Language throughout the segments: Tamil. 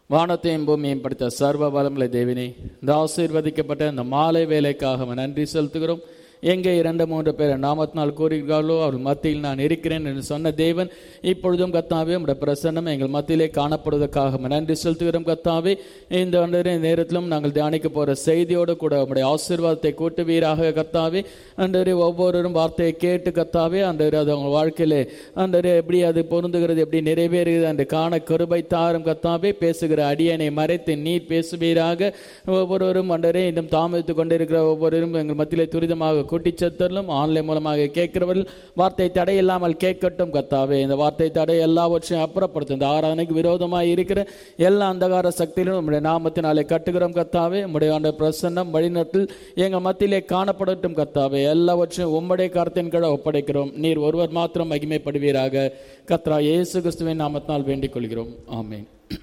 வானத்தையும் பூமியையும் படுத்த சர்வ வளமுள்ள தேவினே இந்த ஆசீர்வதிக்கப்பட்ட இந்த மாலை வேலைக்காக நன்றி செலுத்துகிறோம் எங்கே இரண்டு மூன்று பேர் நாமத்தினால் கூறுகிறார்களோ அவர்கள் மத்தியில் நான் இருக்கிறேன் என்று சொன்ன தேவன் இப்பொழுதும் கத்தாவே உடைய பிரசன்னம் எங்கள் மத்தியிலே காணப்படுவதற்காக நன்றி செலுத்துகிறோம் கத்தாவே இந்த அன்றைய நேரத்திலும் நாங்கள் தியானிக்க போகிற செய்தியோடு கூட உடைய ஆசீர்வாதத்தை கூட்டுவீராக கத்தாவே அன்றே ஒவ்வொருவரும் வார்த்தையை கேட்டு கத்தாவே அன்றே அது அவங்க வாழ்க்கையிலே அன்றே எப்படி அது பொருந்துகிறது எப்படி நிறைவேறுகிறது என்று காண கருபை தாரும் கத்தாவே பேசுகிற அடியனை மறைத்து நீர் பேசுவீராக ஒவ்வொருவரும் அன்றரே இன்னும் தாமதித்துக் கொண்டிருக்கிற ஒவ்வொருவரும் எங்கள் மத்தியிலே துரிதமாக கூட்டிச் செத்தலும் ஆன்லைன் மூலமாக கேட்கிறவர்கள் வார்த்தை தடை இல்லாமல் கேட்கட்டும் கத்தாவே இந்த வார்த்தை தடை எல்லாவற்றையும் அப்புறப்படுத்தும் இந்த ஆராதனைக்கு விரோதமாக இருக்கிற எல்லா அந்தகார சக்தியிலும் உம்முடைய நாமத்தினாலே கட்டுகிறோம் கத்தாவே உம்முடைய ஆண்ட பிரசன்னம் வழிநட்டில் எங்கள் மத்தியிலே காணப்படட்டும் கத்தாவே எல்லாவற்றையும் உம்முடைய கருத்தின் கீழே ஒப்படைக்கிறோம் நீர் ஒருவர் மாத்திரம் மகிமைப்படுவீராக கத்ரா இயேசு கிறிஸ்துவின் நாமத்தினால் வேண்டிக் கொள்கிறோம் ஆமென்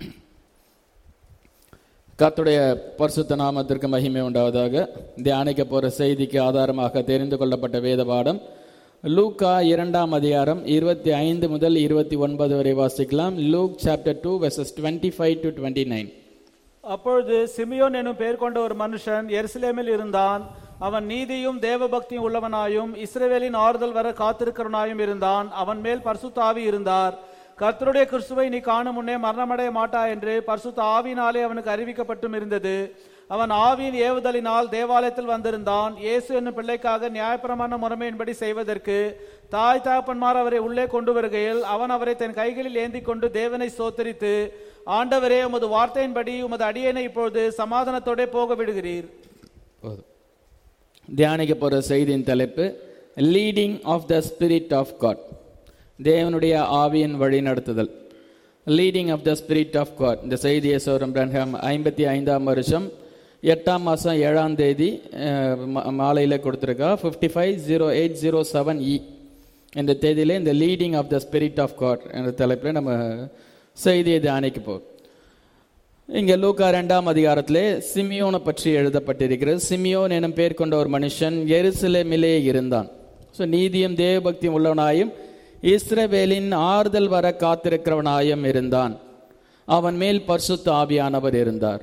கர்த்தருடைய பரிசுத்த நாமத்திற்கு மகிமை உண்டாவதாக தியானிக்க போற செய்திக்கு ஆதாரமாக தெரிந்து கொள்ளப்பட்ட வேத பாடம் லூக்கா இரண்டாம் அதிகாரம் இருபத்தி ஐந்து முதல் இருபத்தி ஒன்பது வரை வாசிக்கலாம் Luke chapter two verses twenty five to twenty nine அப்பொழுது சிமியோன் எனும் பெயர் கொண்ட ஒரு மனுஷன் எருசலேமில் இருந்தான் அவன் நீதியும் தேவபக்தியும் உள்ளவனாயும் இஸ்ரவேலின் ஆறுதல் வர காத்திருக்கிறவனாயும் இருந்தான் அவன் மேல் பரிசுத்த ஆவி இருந்தார் கர்த்தருடைய கிறிஸ்துவை நீ காணும் முன்னே மரணமடைய மாட்டா என்று பரிசுத்த ஆவியினாலே அவனுக்கு அறிவிக்கப்பட்டும் இருந்தது அவன் ஆவியின் ஏவுதலினால் தேவாலயத்தில் வந்திருந்தான் இயேசு என்னும் பிள்ளைக்காக நியாயப்பிரமாண முறைமையின்படி செய்வதற்கு தாய் தகப்பன்மார் அவரை உள்ளே கொண்டு வருகையில் அவன் அவரை தன் கைகளில் ஏந்தி கொண்டு தேவனை சோத்தரித்து ஆண்டவரே உமது வார்த்தையின்படி உமது அடியேனை இப்பொழுது சமாதானத்தோடே போக விடுகிறீர் போதும் தியானிக்க போகிற செய்தியின் தலைப்பு leading of the Spirit of God தேவனுடைய ஆவியின் வழி நடத்துதல் leading of the Spirit of God இந்த செய்தியை சோரம் பிரன்ஹாம் ஐம்பத்தி ஐந்தாம் வருஷம் எட்டாம் மாதம் ஏழாம் தேதி மாலையில் கொடுத்துருக்கா fifty five zero eight zero seven இ இந்த தேதியில இந்த leading of the Spirit of God என்ற தலைப்பில் நம்ம செய்தியை தியானிக்க போகிறோம் இங்கே லூக்கா ரெண்டாம் அதிகாரத்திலே சிமியோனை பற்றி எழுதப்பட்டிருக்கிறது சிமியோன் எனும் பேர் கொண்ட ஒரு மனுஷன் எருசலேமிலே இருந்தான் ஸோ நீதியும் தேவபக்தியும் உள்ளவனாயும் இஸ்ரவேலின் ஆறுதல் வர காத்திருக்கிறவனாயும் இருந்தான் அவன் மேல் பரிசுத்த ஆவியானவர் இருந்தார்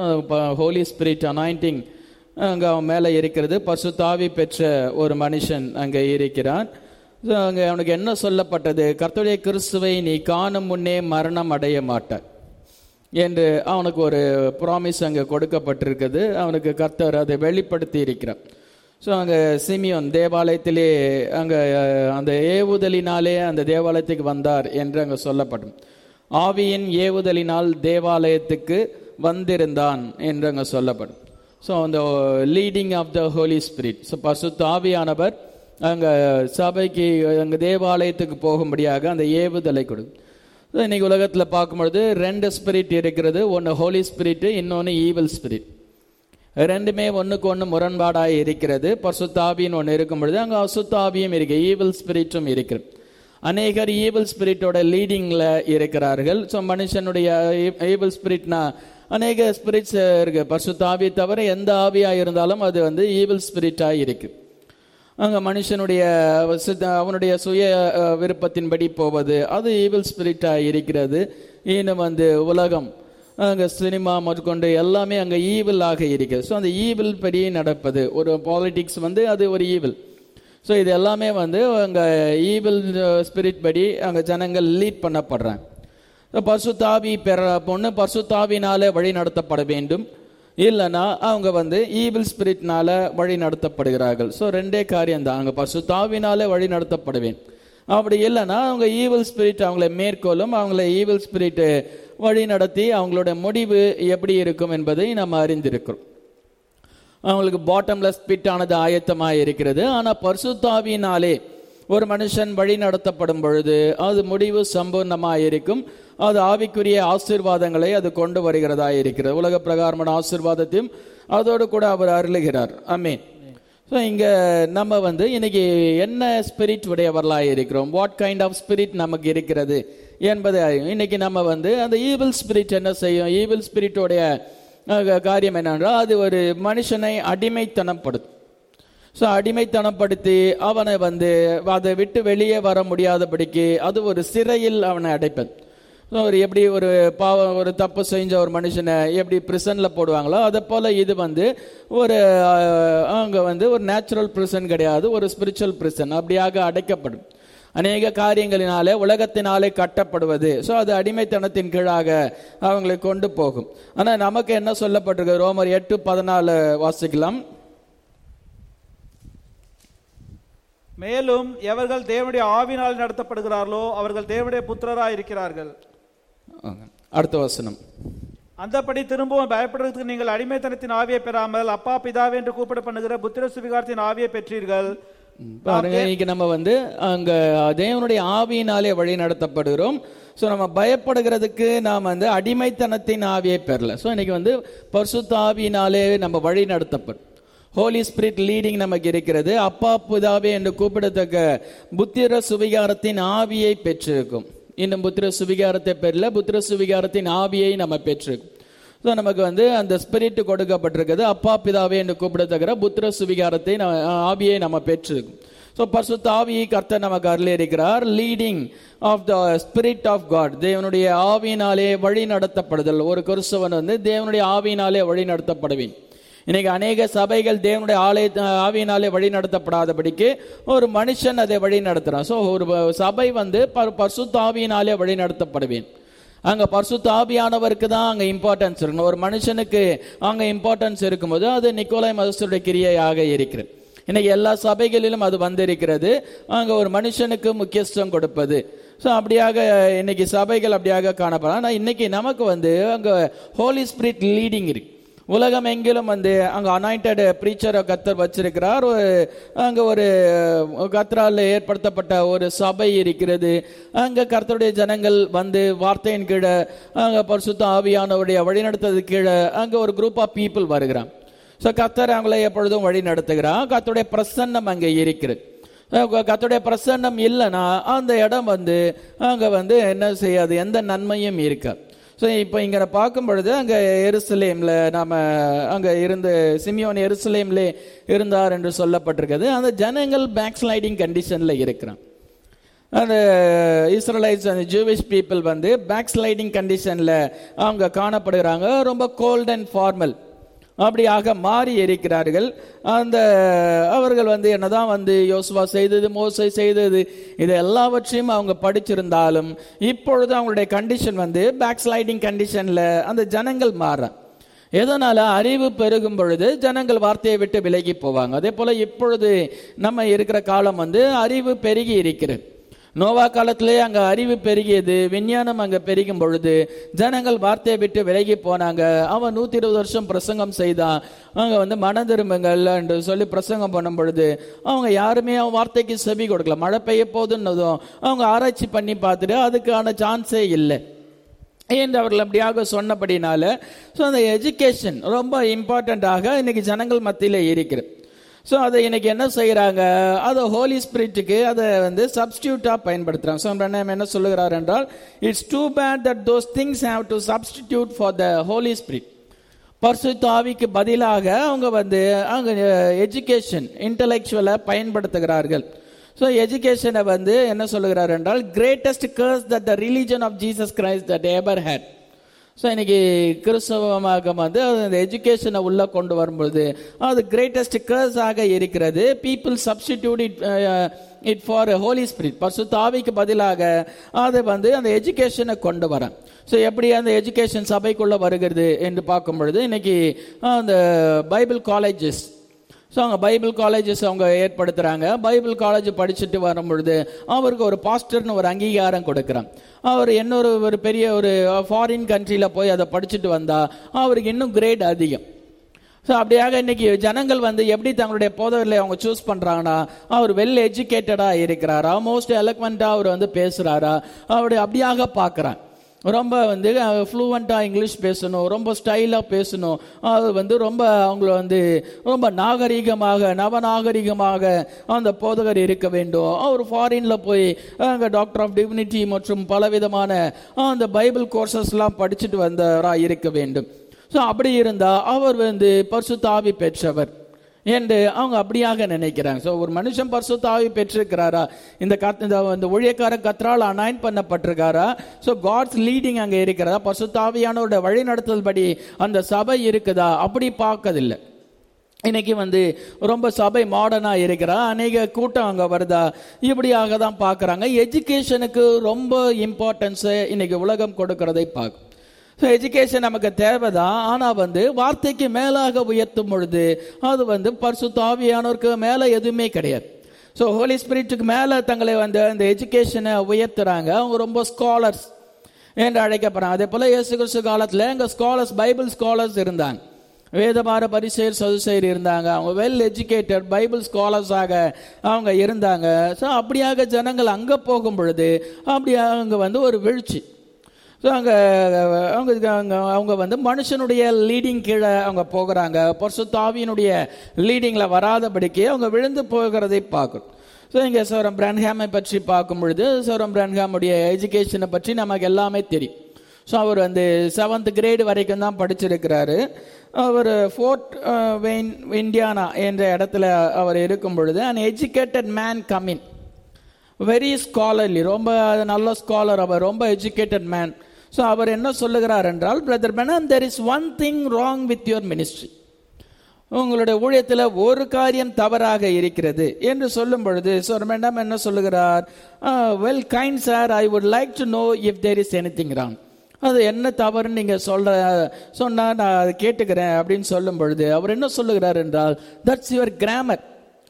ஹோலி ஸ்பிரிட் அனாயிண்டிங் அங்கே அவன் மேலே இருக்கிறது பரிசுத்த ஆவி பெற்ற ஒரு மனுஷன் அங்கே இருக்கிறான் So, அங்கே அவனுக்கு என்ன சொல்லப்பட்டது கர்த்தருடைய கிறிஸ்துவை நீ காணும் முன்னே மரணம் அடைய மாட்டார் என்று அவனுக்கு ஒரு ப்ராமிஸ் அங்கே கொடுக்கப்பட்டிருக்குது அவனுக்கு கர்த்தர் அதை வெளிப்படுத்தி இருக்கிறார் ஸோ அங்கே சிமியோன் தேவாலயத்திலே அங்கே அந்த ஏவுதலினாலே அந்த தேவாலயத்துக்கு வந்தார் என்று அங்கே சொல்லப்படும் ஆவியின் ஏவுதலினால் தேவாலயத்துக்கு வந்திருந்தான் என்று அங்கே சொல்லப்படும் ஸோ அந்த leading of the Holy Spirit so பசுத்த ஆவியானவர் அங்கே சபைக்கு அங்கே தேவாலயத்துக்கு போகும்படியாக அந்த ஏவுதலை கொடுக்கும் So, இன்னைக்கு உலகத்தில் பார்க்கும்பொழுது ரெண்டு ஸ்பிரிட் இருக்கிறது ஒன்று ஹோலி ஸ்பிரிட் இன்னொன்று ஈவில் ஸ்பிரிட் ரெண்டுமே ஒன்றுக்கு ஒன்று முரண்பாடாக இருக்கிறது பசுத்தாபின்னு ஒன்று இருக்கும் பொழுது அங்கே அசுத்தாபியும் இருக்கு ஈவில் ஸ்பிரிட்டும் இருக்கிறது அநேகர் ஈவில் ஸ்பிரிட்டோட லீடிங்கில் இருக்கிறார்கள் ஸோ மனுஷனுடைய ஈவில் ஸ்பிரிட்னா அநேக ஸ்பிரிட்ஸ் இருக்கு பசுத்தாபி தவிர எந்த ஆவியாக இருந்தாலும் அது வந்து ஈவில் ஸ்பிரிட்டாக இருக்கு அங்கே மனுஷனுடைய சித்த- அவனுடைய சுய அஹ், விருப்பத்தின்படி போவது அது ஈவில் ஸ்பிரிட்டாக இருக்கிறது இன்னும் வந்து உலகம் அங்கே சினிமா முதற்கொண்டு எல்லாமே அங்கே ஈவிலாக இருக்குது ஸோ அந்த ஈவில் படி நடப்பது ஒரு பாலிடிக்ஸ் வந்து அது ஒரு ஈவில் ஸோ இது எல்லாமே வந்து அங்கே ஈவில் ஸ்பிரிட் படி அங்கே ஜனங்கள் லீட் பண்ணப்படுறாங்க பசுத்தாவி பெற பொண்ணு பசுத்தாவினால வழி நடத்தப்பட வேண்டும் இல்லைன்னா அவங்க வந்து ஈவில் ஸ்பிரிட்னால வழி நடத்தப்படுகிறார்கள் ஸோ ரெண்டே காரியம் தான் அவங்க பசுத்தாவினால வழி நடத்தப்படுவேன் அப்படி இல்லைன்னா அவங்க ஈவில் ஸ்பிரிட் அவங்கள மேற்கொள்ளும் அவங்கள ஈவில் ஸ்பிரிட் வழி நடத்தி அவங்களோட முடிவு எப்படி இருக்கும் என்பதை நம்ம அறிந்திருக்கிறோம் அவங்களுக்கு பாட்டம்லெஸ் பிட் ஆனது ஆயத்தமாக இருக்கிறது ஆனால் பரிசுத்தாவியினாலே ஒரு மனுஷன் வழி நடத்தப்படும் பொழுது அது முடிவு சம்பூர்ணமாக இருக்கும் அது ஆவிக்குரிய ஆசீர்வாதங்களை அது கொண்டு வருகிறதா இருக்கிறது உலக பிரகாரமான ஆசீர்வாதத்தையும் அதோடு கூட அவர் அருளுகிறார் அமீன் ஸோ இங்கே நம்ம வந்து இன்னைக்கு என்ன ஸ்பிரிட் உடையவர்களாக இருக்கிறோம் வாட் கைண்ட் ஆஃப் ஸ்பிரிட் நமக்கு இருக்கிறது என்பதை அறியும். இன்னைக்கு நம்ம வந்து அந்த ஈவில் ஸ்பிரிட் என்ன செய்யும் ஈவில் ஸ்பிரிட்டோடைய அஹ், காரியம் என்னென்றால் அது ஒரு மனுஷனை அடிமைத்தனப்படுத்தும் ஸோ அடிமைத்தனப்படுத்தி அவனை வந்து அதை விட்டு வெளியே வர முடியாதபடிக்கு அது ஒரு சிறையில் அவனை அடைப்பது So, ஒரு எப்படி ஒரு பாவம் ஒரு தப்பு செஞ்ச ஒரு மனுஷனை எப்படி பிரிசனில் போடுவாங்களோ அதை போல் இது வந்து ஒரு அஹ், அங்க வந்து ஒரு நேச்சுரல் பிரிசன் கிடையாது ஒரு ஸ்பிரிச்சுவல் பிரிசன் அப்படியாக அடைக்கப்படும் அநேக காரியங்களினாலே உலகத்தினாலே கட்டப்படுவது ஸோ அது அடிமைத்தனத்தின் கீழாக அவங்களை கொண்டு போகும் ஆனால் நமக்கு என்ன சொல்லப்பட்டிருக்கு ரோமர் எட்டு பதினாலு வாசிக்கலாம் மேலும் எவர்கள் தேவனுடைய ஆவினால் நடத்தப்படுகிறார்களோ அவர்கள் தேவனுடைய புத்திரராய் இருக்கிறார்கள் அடுத்த வசனம் அந்தப்படி திரும்பவும் பயப்படுறதுக்கு நீங்கள் அடிமைத்தனத்தின் ஆவியை பெறாமல் அப்பா பிதாவே என்று கூப்பிட பண்ணுகிற புத்திர சுவிகாரத்தின் ஆவியை பெற்றீர்கள் பாருங்க இன்னைக்கு நம்ம வந்து அங்க தேவனுடைய ஆவியினாலே வழி நடத்தப்படுகிறோம் ஸோ நம்ம பயப்படுகிறதுக்கு நாம் வந்து அடிமைத்தனத்தின் ஆவியை பெறல ஸோ இன்னைக்கு வந்து பரிசுத்த ஆவியினாலே நம்ம வழி நடத்தப்படும் ஹோலி ஸ்பிரிட் லீடிங் நமக்கு இருக்கிறது அப்பா புதாவே என்று கூப்பிடத்தக்க புத்திர சுவிகாரத்தின் ஆவியை பெற்றிருக்கும் இன்னும் புத்திர சுவிகாரத்தை பெறல புத்திர சுவிகாரத்தின் ஆவியை நம்ம பெற்றிருக்கோம் ஸோ நமக்கு வந்து அந்த ஸ்பிரிட் கொடுக்கப்பட்டிருக்குது அப்பா பிதாவே என்று கூப்பிடத்தக்கிற புத்திர சுவிகாரத்தை நம்ம- ஆவியை நம்ம பெற்றிருக்கோம் ஸோ பரிசுத்த ஆவியை கர்த்தர் நமக்கு அருளி இருக்கிறார் leading of the Spirit of God தேவனுடைய ஆவியினாலே வழி நடத்தப்படுதல் ஒரு கிறிஸ்தவன் வந்து தேவனுடைய ஆவியினாலே வழி நடத்தப்படுவேன் இன்னைக்கு அநேக சபைகள் தேவனுடைய ஆலய ஆவியினாலே வழி நடத்தப்படாதபடிக்கு ஒரு மனுஷன் அதை வழி நடத்துறான் ஸோ ஒரு சபை வந்து ப- பரிசுத்த ஆவியினாலே வழி நடத்தப்படுவேன் அங்க பரிசுத்த ஆவியானவருக்கு தான் அங்க இம்பார்ட்டன்ஸ் இருக்கணும் ஒரு மனுஷனுக்கு அங்க இம்பார்ட்டன்ஸ் இருக்கும்போது அது நிக்கோலாய் மதஸ்தருடைய கிரியையாக இருக்கிறது இன்னைக்கு எல்லா சபைகளிலும் அது வந்திருக்கிறது அங்க ஒரு மனுஷனுக்கு முக்கியத்துவம் கொடுப்பது ஸோ அப்படியாக இன்னைக்கு சபைகள் அப்படியாக காணப்படலாம் ஆனால் இன்னைக்கு நமக்கு வந்து அங்க ஹோலி ஸ்பிரிட் லீடிங் இருக்கு உலகம் எங்கிலும் வந்து அங்க அனாயிண்டட் ப்ரீச்சரை கத்தர் வச்சிருக்கிறார் ஒரு அங்க ஒரு கத்தரால் ஏற்படுத்தப்பட்ட ஒரு சபை இருக்கிறது அங்க கர்த்தருடைய ஜனங்கள் வந்து வார்த்தையின் கீழே அங்க பரிசுத்த ஆவியானவருடைய வழிநடத்தது கீழே அங்க ஒரு குரூப் ஆஃப் பீப்புள் வருகிறான் ஸோ கத்தர் அவங்களை எப்பொழுதும் வழி நடத்துகிறான் கர்த்தருடைய பிரசன்னம் அங்கே இருக்கிறது அஹ் கர்த்தருடைய பிரசன்னம் இல்லைன்னா அந்த இடம் வந்து அங்க வந்து என்ன செய்யாது எந்த நன்மையும் இருக்காது ஸோ இப்போ இங்கே பார்க்கும் பொழுது அங்கே எருசலேமில் நாம் அங்கே இருந்து சிமியோன் எருசலேம்ல இருந்தார் என்று சொல்லப்பட்டிருக்கிறது அந்த ஜனங்கள் பேக் ஸ்லைடிங் கண்டிஷனில் இருக்கிறான் அந்த இஸ்ரலைட்ஸ் அந்த ஜூவிஷ் பீப்புள் வந்து பேக் ஸ்லைடிங் கண்டிஷனில் அவங்க காணப்படுகிறாங்க ரொம்ப கோல்ட் அண்ட் ஃபார்மல் அப்படியாக மாறி இருக்கிறார்கள் அந்த அவர்கள் வந்து என்னதான் வந்து யோசுவா செய்தது மோசை செய்தது இது எல்லாவற்றையும் அவங்க படிச்சிருந்தாலும் இப்பொழுது அவங்களுடைய கண்டிஷன் வந்து பேக் ஸ்லைடிங் கண்டிஷன்ல அந்த ஜனங்கள் மாற எதனால அறிவு பெருகும் பொழுது ஜனங்கள் வார்த்தையை விட்டு விலகி போவாங்க அதே போல இப்பொழுது நம்ம இருக்கிற காலம் வந்து அறிவு பெருகி இருக்கிறது நோவா காலத்திலே அங்க அறிவு பெருகியது விஞ்ஞானம் அங்க பெருகும் பொழுது ஜனங்கள் வார்த்தையை விட்டு விலகி போனாங்க அவன் நூத்தி இருபது வருஷம் பிரசங்கம் செய்தான் அங்க வந்து மன திரும்புங்கள் என்று சொல்லி பிரசங்கம் பண்ணும் பொழுது அவங்க யாருமே அவன் வார்த்தைக்கு செவி கொடுக்கல மழை பெய்ய போதுன்னதும் அவங்க ஆராய்ச்சி பண்ணி பார்த்துட்டு அதுக்கான சான்ஸே இல்லை என்று அவர்கள் அப்படியாக சொன்னபடினால ஸோ அந்த எஜுகேஷன் ரொம்ப இம்பார்ட்டண்ட்டாக இன்னைக்கு ஜனங்கள் மத்தியில் இருக்கிறது ஸோ அதை இன்னைக்கு என்ன செய்கிறாங்க அதை ஹோலி ஸ்பிரிட்டுக்கு அதை வந்து சப்ஸ்டியூட்டாக பயன்படுத்துகிறாங்க ஸோ நம்ம என்ன சொல்லுகிறார் என்றால் it's too bad that those things have to substitute for the Holy Spirit பரிசுத்த ஆவிக்கு பதிலாக அவங்க வந்து அவங்க எஜுகேஷன் இன்டலெக்சுவலை பயன்படுத்துகிறார்கள் ஸோ எஜுகேஷனை வந்து என்ன சொல்லுகிறார் என்றால் greatest curse that the religion of Jesus Christ that ever had so இன்னைக்கு கிறிஸ்தவமாக வந்து அந்த எஜுகேஷனை உள்ள கொண்டு வரும்பொழுது அது கிரேட்டஸ்ட் கர்ஸ் ஆக இருக்கிறது people substitute it it for Holy Spirit பரிசுத்த ஆவிக்கு பதிலாக அதை வந்து அந்த எஜுகேஷனை கொண்டு வரேன் ஸோ எப்படி அந்த எஜுகேஷன் சபைக்குள்ள வருகிறது என்று பார்க்கும் பொழுது இன்னைக்கு அந்த பைபிள் காலேஜஸ் ஸோ அவங்க பைபிள் காலேஜஸ் அவங்க ஏற்படுத்துகிறாங்க பைபிள் காலேஜ் படிச்சுட்டு வரும் பொழுது அவருக்கு ஒரு பாஸ்டர்னு ஒரு அங்கீகாரம் கொடுக்குறான் அவர் இன்னொரு ஒரு பெரிய ஒரு ஃபாரின் கண்ட்ரியில் போய் அதை படிச்சுட்டு வந்தா அவருக்கு இன்னும் கிரேட் அதிகம் ஸோ அப்படியாக இன்னைக்கு ஜனங்கள் வந்து எப்படி தங்களுடைய போதவர்களை அவங்க சூஸ் பண்றாங்கன்னா அவர் வெல் எஜுகேட்டடாக இருக்கிறாரா மோஸ்ட் எலக்வெண்ட்டாக அவர் வந்து பேசுறாரா அவருடைய அப்படியாக பார்க்குறான் ரொம்ப வந்து ஃப்ளூவெண்ட்டாக இங்கிலீஷ் பேசணும் ரொம்ப ஸ்டைலாக பேசணும் அது வந்து ரொம்ப அவங்கள வந்து ரொம்ப நாகரிகமாக நவநாகரிகமாக அந்த போதகர் இருக்க வேண்டும் அவர் ஃபாரினில் போய் அங்கே டாக்டர் ஆஃப் டிவினிட்டி மற்றும் பலவிதமான அந்த பைபிள் கோர்சஸ்லாம் படிச்சுட்டு வந்தவராக இருக்க வேண்டும் ஸோ அப்படி இருந்தால் அவர் வந்து பரிசுத்த ஆவி பெற்றவர் என்று அவங்க அப்படியாக நினைக்கிறாங்க ஸோ ஒரு மனுஷன் பரிசுத்தாவி பெற்றிருக்கிறாரா இந்த கத் இந்த இந்த ஊழியக்காரன் கத்ரால் அனாயின் பண்ணப்பட்டிருக்காரா ஸோ காட்ஸ் லீடிங் அங்கே இருக்கிறதா பரிசுத்தாவியானோட வழி நடத்துதல் படி அந்த சபை இருக்குதா அப்படி பார்க்கதில்லை இன்னைக்கு வந்து ரொம்ப சபை மாடர்னா இருக்கிறா அநேக கூட்டம் அங்க வருதா இப்படியாக தான் பார்க்கறாங்க எஜுகேஷனுக்கு ரொம்ப இம்பார்ட்டன்ஸ் இன்னைக்கு உலகம் கொடுக்கறதை பார்க்கும் ஸோ எஜுகேஷன் நமக்கு தேவைதான் ஆனால் வந்து வார்த்தைக்கு மேலாக உயர்த்தும் பொழுது அது வந்து பரிசுத்த ஆவியானோருக்கு மேலே எதுவுமே கிடையாது ஸோ ஹோலி ஸ்பிரிட்டுக்கு மேலே தங்களை வந்து அந்த எஜுகேஷனை உயர்த்துறாங்க அவங்க ரொம்ப ஸ்காலர்ஸ் என்று அழைக்கப்படுறாங்க அதே போல் இயேசு கிறிஸ்து காலத்தில் எங்கள் ஸ்காலர்ஸ் பைபிள் ஸ்காலர்ஸ் இருந்தாங்க வேதபார பரிசெயர் சதுசெயர் இருந்தாங்க அவங்க வெல் எஜுகேட்டட் பைபிள் ஸ்காலர்ஸாக அவங்க இருந்தாங்க ஸோ அப்படியாக ஜனங்கள் அங்கே போகும் பொழுது அப்படி அவங்க வந்து ஒரு வீழ்ச்சி ஸோ அங்கே அவங்க அவங்க அவங்க வந்து மனுஷனுடைய லீடிங் கீழே அவங்க போகிறாங்க பர்சுத்தாவியினுடைய லீடிங்கில் வராதபடிக்கு அவங்க விழுந்து போகிறதை பார்க்கணும் ஸோ இங்கே சௌரம் பிரான்ஹாமை பற்றி பார்க்கும் பொழுது சௌரம் பிரான்ஹாமுடைய எஜுகேஷனை பற்றி நமக்கு எல்லாமே தெரியும் ஸோ அவர் வந்து செவன்த் கிரேடு வரைக்கும் தான் படிச்சிருக்கிறாரு அவர் ஃபோர்ட் வெயின் இந்தியானா என்ற இடத்துல அவர் இருக்கும் பொழுது uneducated man coming very scholarly ரொம்ப நல்ல ஸ்காலர் அவர் ரொம்ப எஜுகேட்டட் மேன் ஸோ அவர் என்ன சொல்லுகிறார் என்றால் பிரதர் மேனம் there is one thing wrong with your ministry உங்களுடைய ஊழியத்தில் ஒரு காரியம் தவறாக இருக்கிறது என்று சொல்லும் பொழுது ஸோ மேடம் என்ன சொல்லுகிறார் well kind sir I would like to know if there is anything wrong அது என்ன தவறுன்னு நீங்கள் சொல்ற சொன்னா நான் அதை கேட்டுக்கிறேன் அப்படின்னு சொல்லும் பொழுது அவர் என்ன சொல்லுகிறார் என்றால் that's your grammar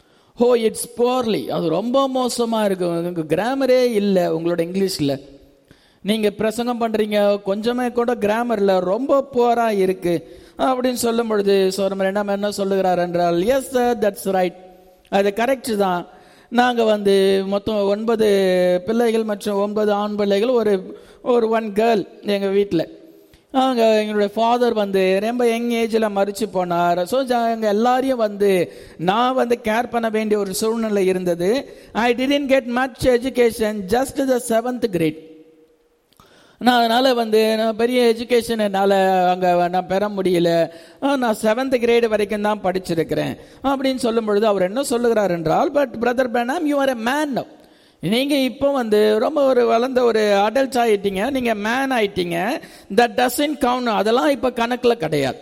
oh it's poorly அது ரொம்ப மோசமாக இருக்கு உங்களுக்கு கிராமரே இல்லை உங்களோட இங்கிலீஷில் நீங்கள் பிரசங்கம் பண்ணுறீங்க கொஞ்சமே கூட கிராமரில் ரொம்ப போராக இருக்கு அப்படின்னு சொல்லும் பொழுது சோரமர் என்ன என்ன சொல்லுகிறார் என்றால் எஸ் சார் தட்ஸ் ரைட் அது கரெக்ட் தான் நாங்கள் வந்து மொத்தம் ஒன்பது பிள்ளைகள் மற்றும் ஒன்பது ஆண் பிள்ளைகள் ஒரு ஒரு ஒன் கேர்ள் எங்கள் வீட்டில் அவங்க எங்களுடைய ஃபாதர் வந்து ரொம்ப யங் ஏஜில் மறிச்சு போனார் ஸோ எங்கள் எல்லாரையும் வந்து நான் வந்து கேர் பண்ண வேண்டிய ஒரு சூழ்நிலை இருந்தது I didn't get much education just the seventh grade நான் அதனால் வந்து நான் பெரிய எஜுகேஷன் என்னால் அங்கே நான் பெற முடியல நான் செவன்த் கிரேடு வரைக்கும் தான் படிச்சிருக்கிறேன் அப்படின்னு சொல்லும் பொழுது அவர் என்ன சொல்லுகிறார் என்றால் but Brother Branham you are a man நீங்கள் இப்போ வந்து ரொம்ப ஒரு வளர்ந்த ஒரு அடல்ட் ஆயிட்டீங்க நீங்கள் மேன் ஆயிட்டீங்க தட் டசன் கவுண்ட் அதெல்லாம் இப்போ கணக்கில் கிடையாது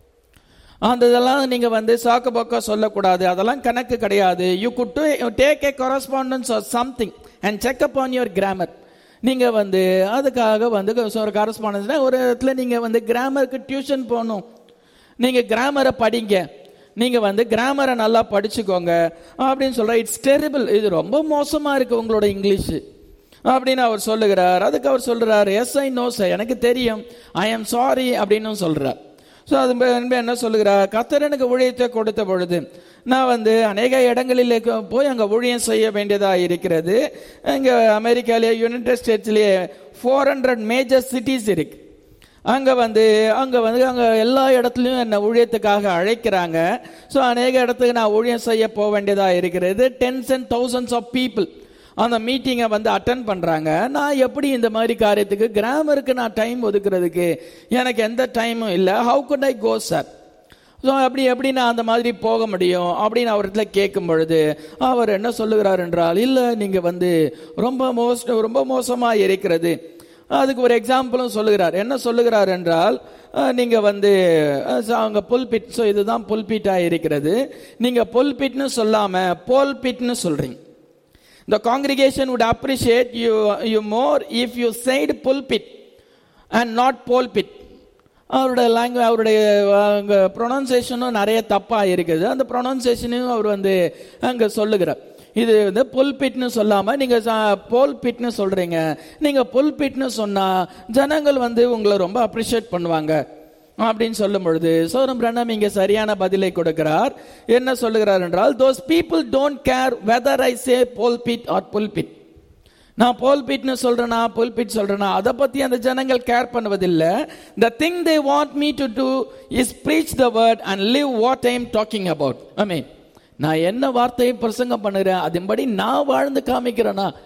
அந்த இதெல்லாம் நீங்கள் வந்து சாக்கு பக்கா சொல்லக்கூடாது அதெல்லாம் கணக்கு கிடையாது you could take a correspondence or something and check up on your grammar நீங்கள் வந்து அதுக்காக வந்து ஒரு கரஸ்பாண்டன்ஸ்னா ஒரு இடத்துல நீங்கள் வந்து கிராமருக்கு டியூஷன் போகணும் நீங்கள் கிராமரை படிங்க நீங்கள் வந்து கிராமரை நல்லா படிச்சுக்கோங்க அப்படின்னு சொல்கிற இட்ஸ் டெரிபிள் இது ரொம்ப மோசமாக இருக்குது உங்களோட இங்கிலீஷு அப்படின்னு அவர் சொல்லுகிறார் அதுக்கு அவர் சொல்கிறார் எஸ் ஐ நோ சார் எனக்கு தெரியும் ஐ எம் சாரி அப்படின்னு சொல்கிறார் ஸோ அது என்ன சொல்லுகிறார் கத்தர் எனக்கு ஊழியத்தை கொடுத்த பொழுது நான் வந்து அநேக இடங்களில் போய் அங்கே ஊழியம் செய்ய வேண்டியதாக இருக்கிறது இங்கே அமெரிக்காலேயே யுனைடெட் ஸ்டேட்ஸ்லேயே ஃபோர் ஹண்ட்ரட் மேஜர் சிட்டிஸ் இருக்கு அங்கே வந்து அங்கே வந்து அங்கே எல்லா இடத்துலையும் என்னை ஊழியத்துக்காக அழைக்கிறாங்க ஸோ அநேக இடத்துக்கு நான் ஊழியம் செய்ய போக வேண்டியதாக இருக்கிறது tens and thousands of people அந்த மீட்டிங்கை வந்து அட்டன் பண்ணுறாங்க நான் எப்படி இந்த மாதிரி காரியத்துக்கு கிராமருக்கு நான் டைம் ஒதுக்குறதுக்கு எனக்கு எந்த டைமும் இல்லை how could I go sir so அப்படி எப்படி நான் அந்த மாதிரி போக முடியும் அப்படின்னு அவர்கிட்ட கேட்கும் பொழுது அவர் என்ன சொல்லுகிறார் என்றால் இல்லை நீங்கள் வந்து ரொம்ப மோச ரொம்ப மோசமாக இருக்கிறது அதுக்கு ஒரு எக்ஸாம்பிளும் சொல்லுகிறார் என்ன சொல்லுகிறார் என்றால் நீங்கள் வந்து அவங்க புல்பிட் ஸோ இதுதான் புல்பிட்டாக இருக்கிறது நீங்கள் புல்பிட்னு சொல்லாமல் போல்பிட்னு சொல்கிறீங்க The congregation would appreciate you, you more if you said pulpit and not pulpit. அவருடைய லாங்குவேஜ் அவருடைய அங்கே ப்ரொனன்சியேஷனும் நிறைய தப்பாக இருக்குது அந்த ப்ரொனன்சியேஷனையும் அவர் வந்து அங்கே சொல்லுகிறார் இது வந்து புல்பிட்னு சொல்லாமல் நீங்கள் போல்பிட்னு சொல்கிறீங்க நீங்கள் புல்பிட்னு சொன்னால் ஜனங்கள் வந்து உங்களை ரொம்ப அப்ரிஷியேட் பண்ணுவாங்க அப்படின்னு சொல்லும் பொழுது சோரம் பிரணம் இங்க சரியான பதிலை கொடுக்கிறார் என்ன சொல்லுகிறார் என்றால் those people don't care whether I say pulpit or pulpit நான் போல்பிட்னு சொல்றேனா புல்பிட் சொல்றேனா அதை பத்தி அந்த ஜனங்கள் கேர் பண்ணுவதில்லை the thing they want me to do is preach the word and live what I am talking about I mean நான் என்ன வார்த்தையை பிரசங்கம் பண்ணுறேன் அதன்படி நான் வாழ்ந்து காமிக்கிறேனா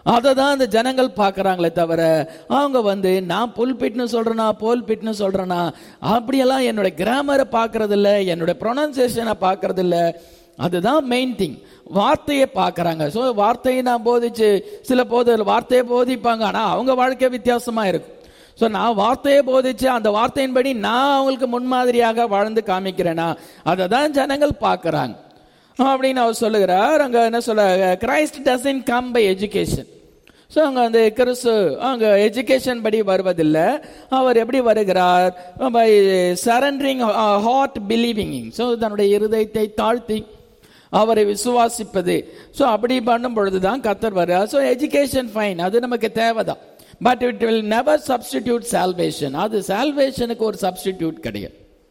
அதை தான் அந்த ஜனங்கள் பார்க்கறாங்களே தவிர அவங்க வந்து நான் புல்பிட்னு சொல்றேனா போல்பிட்னு சொல்றேனா அப்படியெல்லாம் என்னோட கிராமரை பார்க்கறது இல்ல என்னோட ப்ரொனன்சியேஷனை பார்க்கறது இல்ல அதுதான் மெயின் திங் வார்த்தையை பார்க்கறாங்க ஸோ வார்த்தையை நான் போதிச்சு சில போது வார்த்தையை போதிப்பாங்க ஆனால் அவங்க வாழ்க்கை வித்தியாசமா இருக்கும் ஸோ நான் வார்த்தையை போதிச்சு அந்த வார்த்தையின்படி நான் அவங்களுக்கு முன்மாதிரியாக வாழ்ந்து காமிக்கிறேனா அதை தான் ஜனங்கள் பார்க்கறாங்க அப்படின்னு அவர் சொல்லுகிறார் அங்க என்ன சொல்ல Christ doesn't come by education so அங்கே அந்த கிறிஸ்து அங்கே எஜுகேஷன் படி வருவதில்லை அவர் எப்படி வருகிறார் by surrendering heart believing so தன்னுடைய இருதயத்தை தாழ்த்தி அவரை விசுவாசிப்பது ஸோ அப்படி பண்ணும் பொழுது தான் கத்தர் வர்றார் ஸோ எஜுகேஷன் ஃபைன் அது நமக்கு தேவைதான் but it will never substitute salvation அது சால்வேஷனுக்கு ஒரு சப்ஸ்டிடியூட் கிடையாது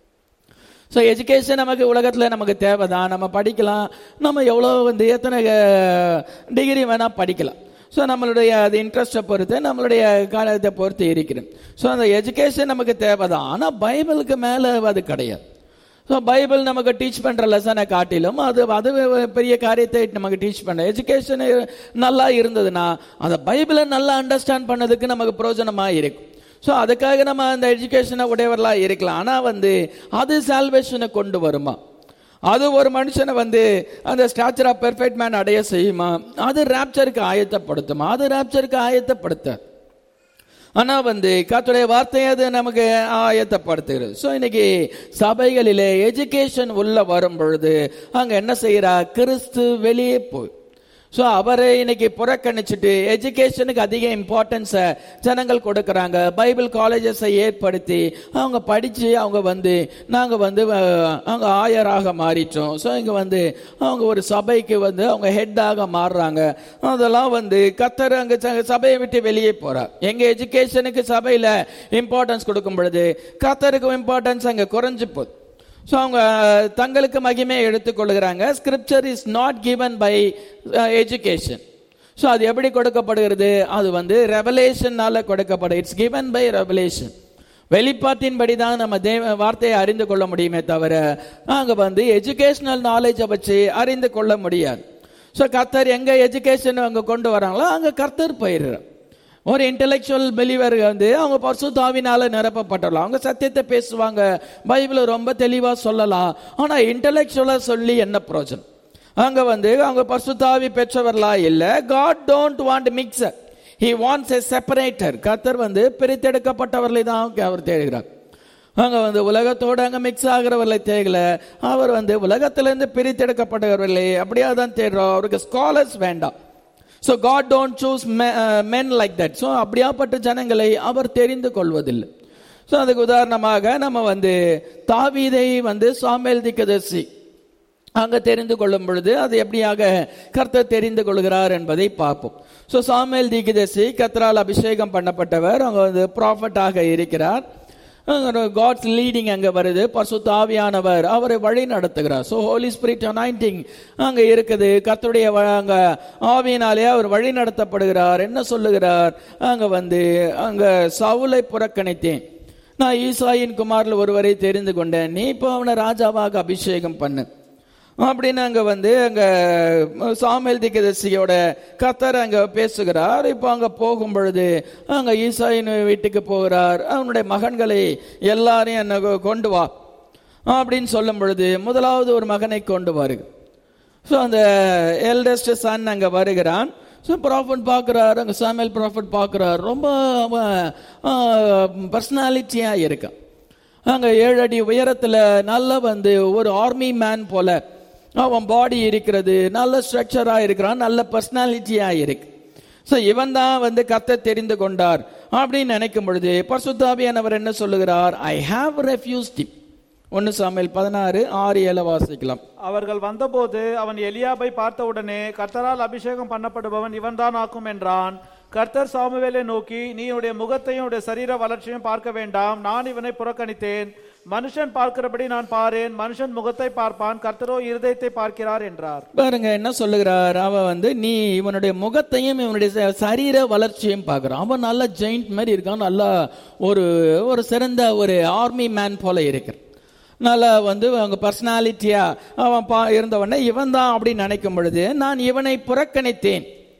ஸோ எஜுகேஷன் நமக்கு உலகத்தில் நமக்கு தேவைதான் நம்ம படிக்கலாம் நம்ம எவ்வளோ வந்து எத்தனை டிகிரி வேணால் படிக்கலாம் ஸோ நம்மளுடைய அது இன்ட்ரெஸ்ட்டை பொறுத்து நம்மளுடைய காலத்தை பொறுத்து இருக்கிறது ஸோ அந்த எஜுகேஷன் நமக்கு தேவைதான் ஆனால் பைபிளுக்கு மேலே அது கிடையாது ஸோ பைபிள் நமக்கு டீச் பண்ணுற லெசனை காட்டிலும் அது அது பெரிய காரியத்தை நமக்கு டீச் பண்ண எஜுகேஷன் நல்லா இருந்ததுன்னா அந்த பைபிளை நல்லா அண்டர்ஸ்டாண்ட் பண்ணதுக்கு நமக்கு பிரயோஜனமாக இருக்கும் ஸோ அதுக்காக நம்ம அந்த எஜுகேஷனை உடையவர்களாக இருக்கலாம் ஆனால் வந்து அது சால்வேஷனை கொண்டு வருமா அது ஒரு மனுஷனை வந்து அந்த ஸ்டாச்சர் ஆஃப் பெர்ஃபெக்ட் மேன் அடைய செய்யுமா அது ராப்சருக்கு ஆயத்தப்படுத்துமா அது ராப்சருக்கு ஆயத்தப்படுத்த ஆனா வந்து கத்துடைய வார்த்தையை அது நமக்கு ஆயத்தப்படுத்துகிறது ஸோ இன்னைக்கு சபைகளிலே எஜுகேஷன் உள்ள வரும் பொழுது அங்க என்ன செய்யறா கிறிஸ்து வெளியே போய் ஸோ அவரை இன்னைக்கு புறக்கணிச்சுட்டு எஜுகேஷனுக்கு அதிக இம்பார்ட்டன்ஸை ஜனங்கள் கொடுக்குறாங்க பைபிள் காலேஜஸை ஏற்படுத்தி அவங்க படித்து அவங்க வந்து நாங்கள் வந்து அஹ், அவங்க ஆயராக மாறிட்டோம் ஸோ இங்கே வந்து அவங்க ஒரு சபைக்கு வந்து அவங்க ஹெட்டாக மாறுறாங்க அதெல்லாம் வந்து கத்தர் அங்கே சபையை விட்டு வெளியே போகிறார் எங்கள் எஜுகேஷனுக்கு சபையில் இம்பார்ட்டன்ஸ் கொடுக்கும் பொழுது கத்தருக்கு இம்பார்ட்டன்ஸ் அங்கே குறைஞ்சு போகுது ஸோ அவங்க தங்களுக்கு மகிமையை எடுத்துக்கொள்கிறாங்க scripture is not given by education so அது எப்படி கொடுக்கப்படுகிறது அது வந்து ரெவலேஷனால கொடுக்கப்படும் இட்ஸ் given பை ரெவலேஷன் வெளிப்பாட்டின்படி தான் நம்ம தேவ வார்த்தையை அறிந்து கொள்ள முடியுமே தவிர அங்க வந்து எஜுகேஷனல் நாலேஜை வச்சு அறிந்து கொள்ள முடியாது ஸோ கர்த்தர் எங்க எஜுகேஷன் அங்க கொண்டு வராங்களோ அங்க கர்த்தர் போயிடுறார் ஒரு இன்டெலெக்சுவல் பிலீவர் வந்து அவங்க பரிசுத்தாவினால நிரப்பப்பட்டுள்ளோம் அவங்க சத்தியத்தை பேசுவாங்க பைபிளை ரொம்ப தெளிவா சொல்லலாம் ஆனா இன்டெலெக்சுவலா சொல்லி என்ன பிரயோஜனம் அங்க வந்து அவங்க பரிசுத்தாவி பெற்றவர்களா இல்ல God don't want mixture he wants a separator கர்த்தர் வந்து பிரித்தெடுக்கப்பட்டவர்களை தான் அவர் தேடுகிறார் அங்க வந்து உலகத்தோடு அங்க மிக்ஸ் ஆகிறவர்களை தேடல அவர் வந்து உலகத்திலிருந்து பிரித்தெடுக்கப்பட்டவர்களே அப்படியே தான் தேடுறோம் அவருக்கு ஸ்காலர்ஸ் வேண்டாம் so God don't choose men like that so அப்படியாப்பட்ட ஜனங்களை அவர் தெரிந்து கொள்வதில்லை ஸோ அதுக்கு உதாரணமாக நம்ம வந்து தாவீதை வந்து சாமேல் திக்கதர்சி அங்க தெரிந்து கொள்ளும் பொழுது அது எப்படியாக கர்த்தர் தெரிந்து கொள்கிறார் என்பதை பார்ப்போம் ஸோ சாமுவேல் தீகிதசி கர்த்தரால் அபிஷேகம் பண்ணப்பட்டவர் அவங்க வந்து ப்ராஃபட்டாக இருக்கிறார் காட்ஸ் லீடிங் அங்க வருது பரிசுத்த ஆவியானவர் அவரை வழி நடத்துகிறார் ஸோ ஹோலி ஸ்பிரிட் அனாயிண்டிங் அங்க இருக்குது கர்த்தருடைய வ- அங்க ஆவியினாலே அவர் வழி நடத்தப்படுகிறார் என்ன சொல்லுகிறார் அங்க வந்து அங்க சவுலை புறக்கணித்தேன் நான் ஈசாயின் குமாரில் ஒருவரை தெரிந்து கொண்டேன் நீ இப்போ அவனை ராஜாவாக அபிஷேகம் பண்ணு அப்படின்னு அங்க வந்து அங்க சாமுவேல் திகதர்சியோட கத்தர் அங்க பேசுகிறார் இப்போ அங்க போகும் பொழுது அங்க ஈசாயின் வீட்டுக்கு போகிறார் அவனுடைய மகன்களை எல்லாரையும் என்ன கொ- கொண்டு வா அப்படின்னு சொல்லும் பொழுது முதலாவது ஒரு மகனை கொண்டு வருக ஸோ அந்த எல்டஸ்ட் சன் அங்க வருகிறான் ஸோ ப்ராஃபட் பார்க்குறாரு அங்கே சாமுவேல் ப்ராஃபட் பார்க்குறாரு ரொம்ப அவன் பர்சனாலிட்டியாக இருக்கான் அங்கே ஏழு அடி உயரத்தில் நல்ல வந்து ஒரு ஆர்மி மேன் போல அவன் பாடி இருக்கிறது நல்ல ஸ்ட்ரக்சராக இருக்கிறான் நல்ல பர்சனாலிட்டியாக இருக்கு ஸோ இவன் தான் வந்து கத்த தெரிந்து கொண்டார் அப்படின்னு நினைக்கும் பொழுது பர்சுத்தாபியானவர் என்ன சொல்லுகிறார் ஐ ஹாவ் ரெஃப்யூஸ்ட் him ஒன்று சாமுவேல் பதினாறு ஆறு ஏழை வாசிக்கலாம் அவர்கள் வந்தபோது அவன் எலியாபை பார்த்தவுடனே கர்த்தரால் அபிஷேகம் பண்ணப்படுபவன் இவன்தான் ஆக்கும் என்றான் கர்த்தர் சாமுவேலை நோக்கி நீ உன்னுடைய முகத்தையும் உன்னுடைய சரீர வளர்ச்சியும் பார்க்க வேண்டாம் நான் இவனை புறக்கணித்தேன் மனுஷன் பார்க்கிறபடி நான் பாரேன் மனுஷன் முகத்தை பார்ப்பான் கர்த்தரோ இருதயத்தை பார்க்கிறார் என்றார் பாருங்க என்ன சொல்லுகிறார் அவன் வந்து நீ இவனுடைய முகத்தையும் இவனுடைய ச- சரீர வளர்ச்சியும் பார்க்கறான் அவன் நல்ல ஜெயிண்ட் மாதிரி இருக்கான் நல்லா ஒரு ஒரு சிறந்த ஒரு ஆர்மி மேன் போல இருக்கிறான் நல்லா வந்து அவங்க பர்சனாலிட்டியா அவன் பா இருந்தவொடனே இவன் தான் அப்படின்னு நினைக்கும் பொழுது நான் இவனை புறக்கணித்தேன்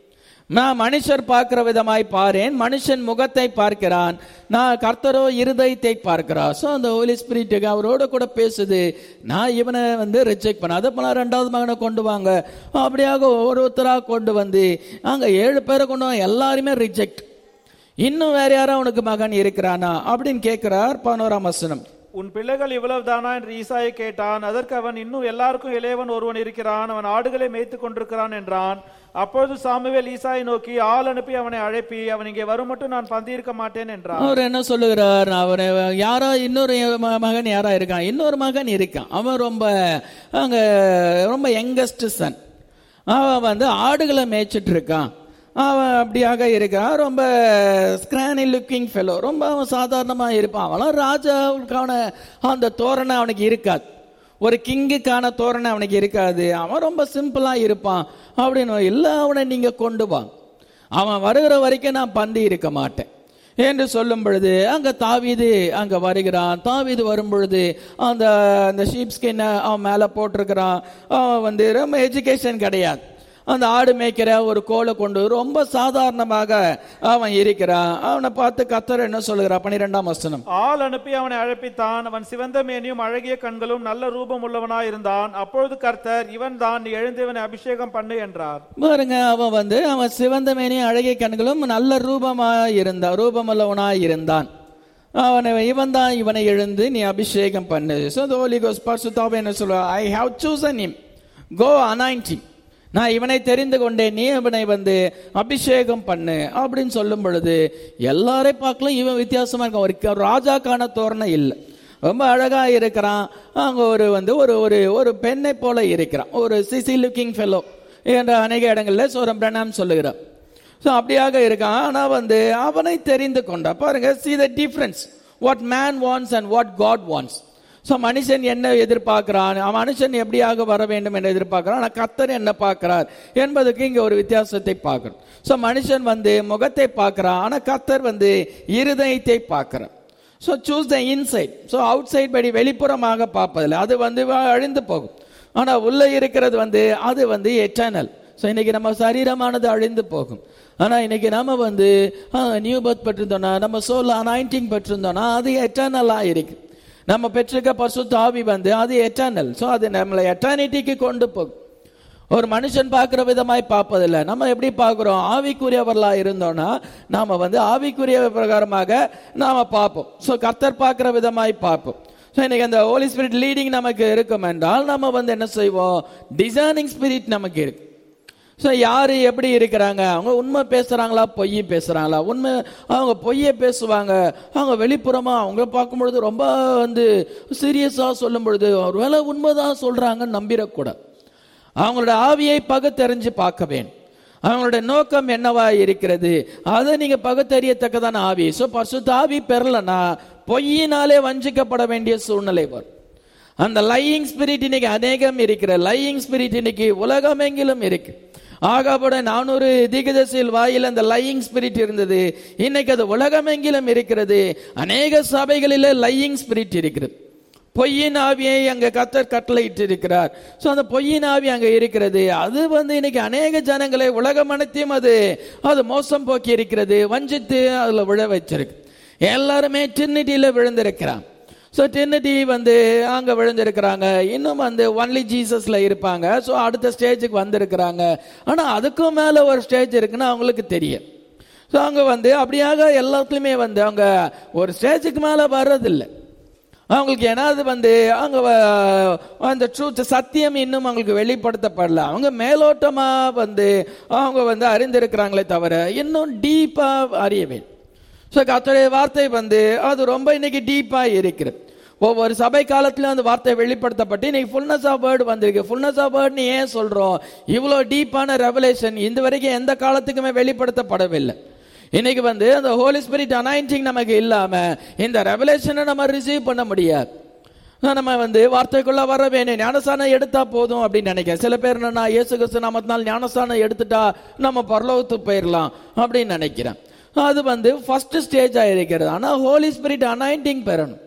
நான் மனுஷர் பார்க்கிற விதமாய் பாரேன் மனுஷன் முகத்தை பார்க்கிறான் நான் கர்த்தரோ இருதயத்தை பார்க்கிறார் ஸோ அந்த ஹோலி ஸ்பிரிட்டுக்கு அவரோட கூட பேசுது நான் இவனை வந்து ரிஜெக்ட் பண்ண அதை போல ரெண்டாவது மகனை கொண்டு வாங்க அப்படியாக ஒருத்தராக கொண்டு வந்து அங்கே ஏழு பேரை கொண்டு வாங்க எல்லாருமே ரிஜெக்ட் இன்னும் வேற யாரும் அவனுக்கு மகன் இருக்கிறானா அப்படின்னு கேட்கிறார் பதினோராம் வசனம் உன் பிள்ளைகள் இவ்வளவுதானா என்று ஈசாயை கேட்டான் அதற்கு அவன் இன்னும் எல்லாருக்கும் இளையவன் ஒருவன் இருக்கிறான் அவன் ஆடுகளை மேய்த்துக் கொண்டிருக்கிறான் என்றான் அப்பொழுது சாமுவேல் ஈசாயை நோக்கி ஆள் அனுப்பி அவனை அழைப்பி அவன் இங்கே வரும் மட்டும் நான் பந்தியிருக்க மாட்டேன் என்றான் அவர் என்ன சொல்லுகிறார் அவர் யாரோ இன்னொரு ம- மகன் யாரா இருக்கான் இன்னொரு மகன் இருக்கான் அவன் ரொம்ப அங்க ரொம்ப யங்கஸ்ட் சன் அவன் வந்து ஆடுகளை மேய்ச்சிட்டு இருக்கான் அவன் அப்படியாக இருக்கான் ரொம்ப ஸ்கிரானி லுக்கிங் ஃபெலோ ரொம்ப அவன் சாதாரணமா இருப்பான் அவன்லாம் ராஜாவுக்கான அந்த தோரணை அவனுக்கு இருக்காது ஒரு கிங்குக்கான தோரணை அவனுக்கு இருக்காது அவன் ரொம்ப சிம்பிளா இருப்பான் அப்படின்னு இல்லை அவனை நீங்க கொண்டு வா அவன் வருகிற வரைக்கும் நான் பந்தி இருக்க மாட்டேன் என்று சொல்லும் பொழுது அங்க தாவீது அங்க வருகிறான் தாவீது வரும் பொழுது அந்த அந்த ஷீப் ஸ்கின்னை அவன் மேல போட்டிருக்கிறான் அவன் வந்து ரொம்ப எஜுகேஷன் கிடையாது அந்த ஆடு மேய்க்கிற ஒரு கோலை கொண்டு ரொம்ப சாதாரணமாக அவன் இருக்கிறான் அவனை பார்த்து கத்தர் என்ன சொல்லுகிறான் பன்னிரெண்டாம் வசனம் ஆள் அனுப்பி அவனை அழைப்பித்தான் அவன் சிவந்த மேனியும் அழகிய கண்களும் நல்ல ரூபம் உள்ளவனாய் இருந்தான் அப்பொழுது கர்த்தர் இவன் தான் நீ எழுந்து இவனை அபிஷேகம் பண்ணு என்றார் பாருங்க அவன் வந்து அவன் சிவந்த மேனி அழகிய கண்களும் நல்ல ரூபமா இருந்தான் ரூபமுள்ளவனாய் இருந்தான் அவனை இவன் தான் இவனை எழுந்து நீ அபிஷேகம் பண்ணு ஸோ ஹோலி கோஸ் பர்சுத்தாவை என்ன சொல்லுவா I have chosen him go anoint him நான் இவனை தெரிந்து கொண்டேன் நீ இவனை வந்து அபிஷேகம் பண்ணு அப்படின்னு சொல்லும் பொழுது எல்லாரையும் பார்க்கலாம் இவன் வித்தியாசமா இருக்கான் ஒரு க- ராஜாக்கான தோரணை இல்லை ரொம்ப அழகா இருக்கிறான் அங்க ஒரு வந்து ஒரு ஒரு ஒரு பெண்ணை போல இருக்கிறான் ஒரு சிசி லுக்கிங் ஃபெலோ என்ற அநேக இடங்கள்ல சோரம் பிரணாம் சொல்லுகிறார் ஸோ அப்படியாக இருக்கான் ஆனா வந்து அவனை தெரிந்து கொண்டா பாருங்க see the difference what man wants and what god wants so மனுஷன் என்ன எதிர்பார்க்கிறான் அவன் மனுஷன் எப்படியாக வர வேண்டும் என்று எதிர்பார்க்கிறான் ஆனால் கத்தர் என்ன பார்க்கிறார் என்பதுக்கு இங்க ஒரு வித்தியாசத்தை பார்க்கிறோம் ஸோ மனுஷன் வந்து முகத்தை பார்க்கிறான் ஆனால் கத்தர் வந்து இருதயத்தை பார்க்கிறார் so choose the inside so outside படி வெளிப்புறமாக பார்ப்பதில்லை அது வந்து வ- அழிந்து போகும் ஆனால் உள்ளே இருக்கிறது வந்து அது வந்து எட்டர்னல் ஸோ இன்னைக்கு நம்ம சரீரமானது அழிந்து போகும் ஆனால் இன்னைக்கு நம்ம வந்து நியூ பர்த் பெற்றிருந்தோம்னா நம்ம சோல் அனாயிண்டிங் பெற்றிருந்தோம்னா அது எட்டர்னலாக இருக்கு நம்ம பெற்றிருக்க பரிசுத்த ஆவி வந்து அது எட்டர்னல் ஸோ அது நம்மளை எட்டர்னிட்டிக்கு கொண்டு போகும் ஒரு மனுஷன் பார்க்கிற விதமாய் பார்ப்பதில்லை நம்ம எப்படி பார்க்கிறோம் ஆவிக்குரியவர்களா இருந்தோம்னா நாம வந்து ஆவிக்குரிய பிரகாரமாக நாம பார்ப்போம் ஸோ கர்த்தர் பார்க்கிற விதமாய் பார்ப்போம் ஸோ இன்னைக்கு அந்த ஹோலி ஸ்பிரிட் லீடிங் நமக்கு இருக்கும் என்றால் நம்ம வந்து என்ன செய்வோம் டிசைனிங் ஸ்பிரிட் நமக்கு இருக்கு ஸோ யார் எப்படி இருக்கிறாங்க அவங்க உண்மை பேசுகிறாங்களா பொய் பேசுகிறாங்களா உண்மை அவங்க பொய்யை பேசுவாங்க அவங்க வெளிப்புறமாக அவங்கள பார்க்கும் பொழுது ரொம்ப வந்து சீரியஸாக சொல்லும் பொழுது ஒருவேளை உண்மைதான் சொல்கிறாங்கன்னு நம்பிடக்கூடாது அவங்களோட ஆவியை பகுத்தறிஞ்சு பார்க்க வேண்டும் அவங்களோட நோக்கம் என்னவா இருக்கிறது அதை நீங்க பகுத்தறியத்தக்கதான ஆவி ஸோ பரிசுத்த ஆவி பெறலனா பொய்யினாலே வஞ்சிக்கப்பட வேண்டிய சூழ்நிலை வரும் அந்த லையிங் ஸ்பிரிட் இன்னைக்கு அநேகம் இருக்கிற லையிங் ஸ்பிரிட் இன்னைக்கு உலகமெங்கிலும் இருக்கு ஆகாபோட நானூறு தீகதசில் வாயில் அந்த லையிங் ஸ்பிரிட் இருந்தது இன்னைக்கு அது உலகமெங்கிலும் இருக்கிறது அநேக சபைகளிலே லையிங் ஸ்பிரிட் இருக்கிறது பொய்யின் ஆவியை அங்க கத்தர் கட்டளையிட்டு இருக்கிறார் ஸோ அந்த பொய்யின் ஆவி அங்க இருக்கிறது அது வந்து இன்னைக்கு அநேக ஜனங்களை உலகம் அனைத்தையும் அது அது மோசம் போக்கி இருக்கிறது வஞ்சித்து அதுல விழ வச்சிருக்கு எல்லாருமே டிரினிட்டியில விழுந்திருக்கிறான் ஸோ டிரினிட்டி வந்து அங்க விழுந்திருக்கிறாங்க இன்னும் வந்து ஒன்லி ஜீசஸ்ல இருப்பாங்க ஸோ அடுத்த ஸ்டேஜுக்கு வந்திருக்கிறாங்க ஆனா அதுக்கும் மேல ஒரு ஸ்டேஜ் இருக்குன்னு அவங்களுக்கு தெரியும் ஸோ அங்க வந்து அப்படியாக எல்லாத்துலயுமே வந்து அவங்க ஒரு ஸ்டேஜுக்கு மேல வர்றதில்லை அவங்களுக்கு ஏன்னா அது வந்து அவங்க வ- அந்த ட்ரூத் சத்தியம் இன்னும் அவங்களுக்கு வெளிப்படுத்தப்படல அவங்க மேலோட்டமா வந்து அவங்க வந்து அறிந்திருக்கிறாங்களே தவிர இன்னும் டீப்பா அறியவே ஸோ கர்த்தருடைய வார்த்தை வந்து அது ரொம்ப இன்னைக்கு டீப்பா இருக்கிறது ஒவ்வொரு சபை காலத்திலும் அந்த வார்த்தை வெளிப்படுத்தப்பட்டு இன்னைக்கு ஃபுல்னஸ் ஆஃப் வேர்டு வந்திருக்கு ஃபுல்னஸ் ஆஃப் வேர்ட்னு ஏன் சொல்றோம் இவ்வளோ டீப்பான ரெவலேஷன் இந்த வரைக்கும் எந்த காலத்துக்குமே வெளிப்படுத்தப்படவில்லை இன்னைக்கு வந்து அந்த ஹோலி ஸ்பிரிட் அனாயிண்டிங் நமக்கு இல்லாம இந்த ரெவலேஷனை நம்ம ரிசீவ் பண்ண முடியாது நம்ம வந்து வார்த்தைக்குள்ள வர வேணும் ஞானஸ்தானம் எடுத்தா போதும் அப்படின்னு நினைக்கிறேன் சில பேர் என்னன்னா இயேசு கிறிஸ்து நாமத்தினால் ஞானஸ்தானம் எடுத்துட்டா நம்ம பரலோகத்துக்கு போயிடலாம் அப்படின்னு நினைக்கிறேன் அது வந்து ஃபர்ஸ்ட் ஸ்டேஜ் இருக்கிறது ஆனா ஹோலி ஸ்பிரிட் அனாயிண்டிங் பெறணும்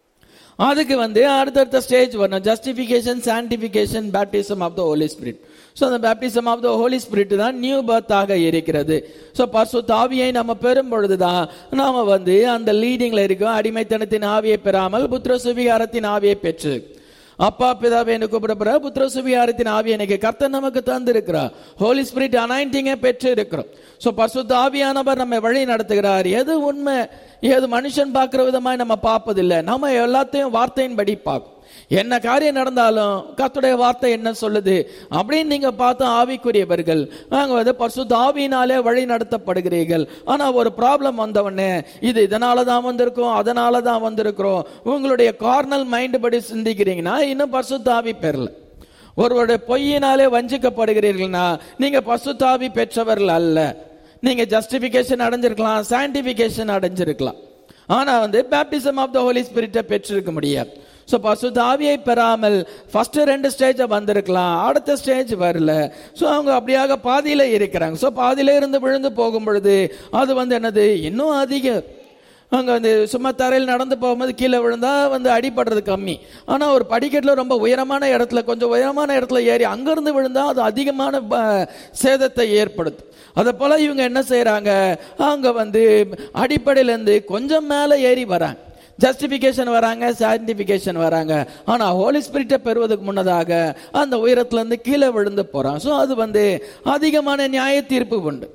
அதுக்கு வந்து அடுத்தடுத்த ஸ்டேஜ் வரணும் justification sanctification baptism of the Holy Spirit so அந்த baptism of the Holy Spirit தான் நியூ பர்த்தாக இருக்கிறது ஸோ பர்சு தாவியை நம்ம பெறும் பொழுதுதான் நாம வந்து அந்த லீடிங்ல இருக்கோம் அடிமைத்தனத்தின் ஆவியை பெறாமல் புத்திர சுவிகாரத்தின் ஆவியை பெற்று அப்பா பிதாவே என்று கூப்பிடப்படுற புத்திர சுவிகாரத்தின் ஆவி எனக்கு கர்த்தர் நமக்கு தந்திருக்கிறார் ஹோலி ஸ்பிரிட் அனாயிண்டிங்கை பெற்று இருக்கிறோம் ஸோ பரிசுத்த ஆவியானவர் நம்ம வழி நடத்துகிறார் எது உண்மை எது மனுஷன் பார்க்கிற விதமாய் நம்ம பார்ப்பதில்லை நம்ம எல்லாத்தையும் வார்த்தையின்படி பார்க்கும் என்ன காரியம் நடந்தாலும் கர்த்தருடைய வார்த்தை என்ன சொல்லுது அப்படின்னு நீங்க பார்த்து ஆவிக்குரியவர்கள் நாங்க வந்து பரிசுத்த ஆவியினாலே வழி நடத்தப்படுகிறீர்கள் ஆனா ஒரு ப்ராப்ளம் வந்தவொடனே இது இதனால தான் வந்திருக்கோம் அதனால தான் வந்திருக்கிறோம் உங்களுடைய கார்னல் மைண்ட் படி சிந்திக்கிறீங்கன்னா இன்னும் பரிசுத்த ஆவி பெறல ஒருவருடைய பொய்யினாலே வஞ்சிக்கப்படுகிறீர்கள்னா நீங்க பசுத்தாவி பெற்றவர்கள் அல்ல நீங்க ஜஸ்டிபிகேஷன் அடைஞ்சிருக்கலாம் சான்டிபிகேஷன் அடைஞ்சிருக்கலாம் ஆனா வந்து பேப்டிசம் ஆஃப் த ஹோலி ஸ்பிரிட்டை பெற்றிருக்க முடியாது ஸோ பசுதாவியை பெறாமல் ஃபர்ஸ்ட் ரெண்டு ஸ்டேஜை வந்திருக்கலாம் அடுத்த ஸ்டேஜ் வரல ஸோ அவங்க அப்படியாக பாதியில இருக்கிறாங்க ஸோ பாதியில இருந்து விழுந்து போகும் பொழுது அது வந்து என்னது இன்னும் அதிக அங்கே வந்து சும்மா தரையில் நடந்து போகும்போது கீழே விழுந்தா வந்து அடிபடுறது கம்மி ஆனால் ஒரு படிக்கட்டில் ரொம்ப உயரமான இடத்துல கொஞ்சம் உயரமான இடத்துல ஏறி அங்கேருந்து விழுந்தா அது அதிகமான ப- சேதத்தை ஏற்படுத்தும் அதை போல இவங்க என்ன செய்கிறாங்க அவங்க வந்து அடிப்படையிலேருந்து கொஞ்சம் மேலே ஏறி வராங்க ஜஸ்டிஃபிகேஷன் வராங்க சான்டிஃபிகேஷன் வராங்க ஆனா ஹோலி ஸ்பிரிட்டை பெறுவதற்கு முன்னதாக அந்த உயரத்துல இருந்து கீழே விழுந்து போறான் ஸோ அது வந்து அதிகமான நியாய தீர்ப்பு உண்டு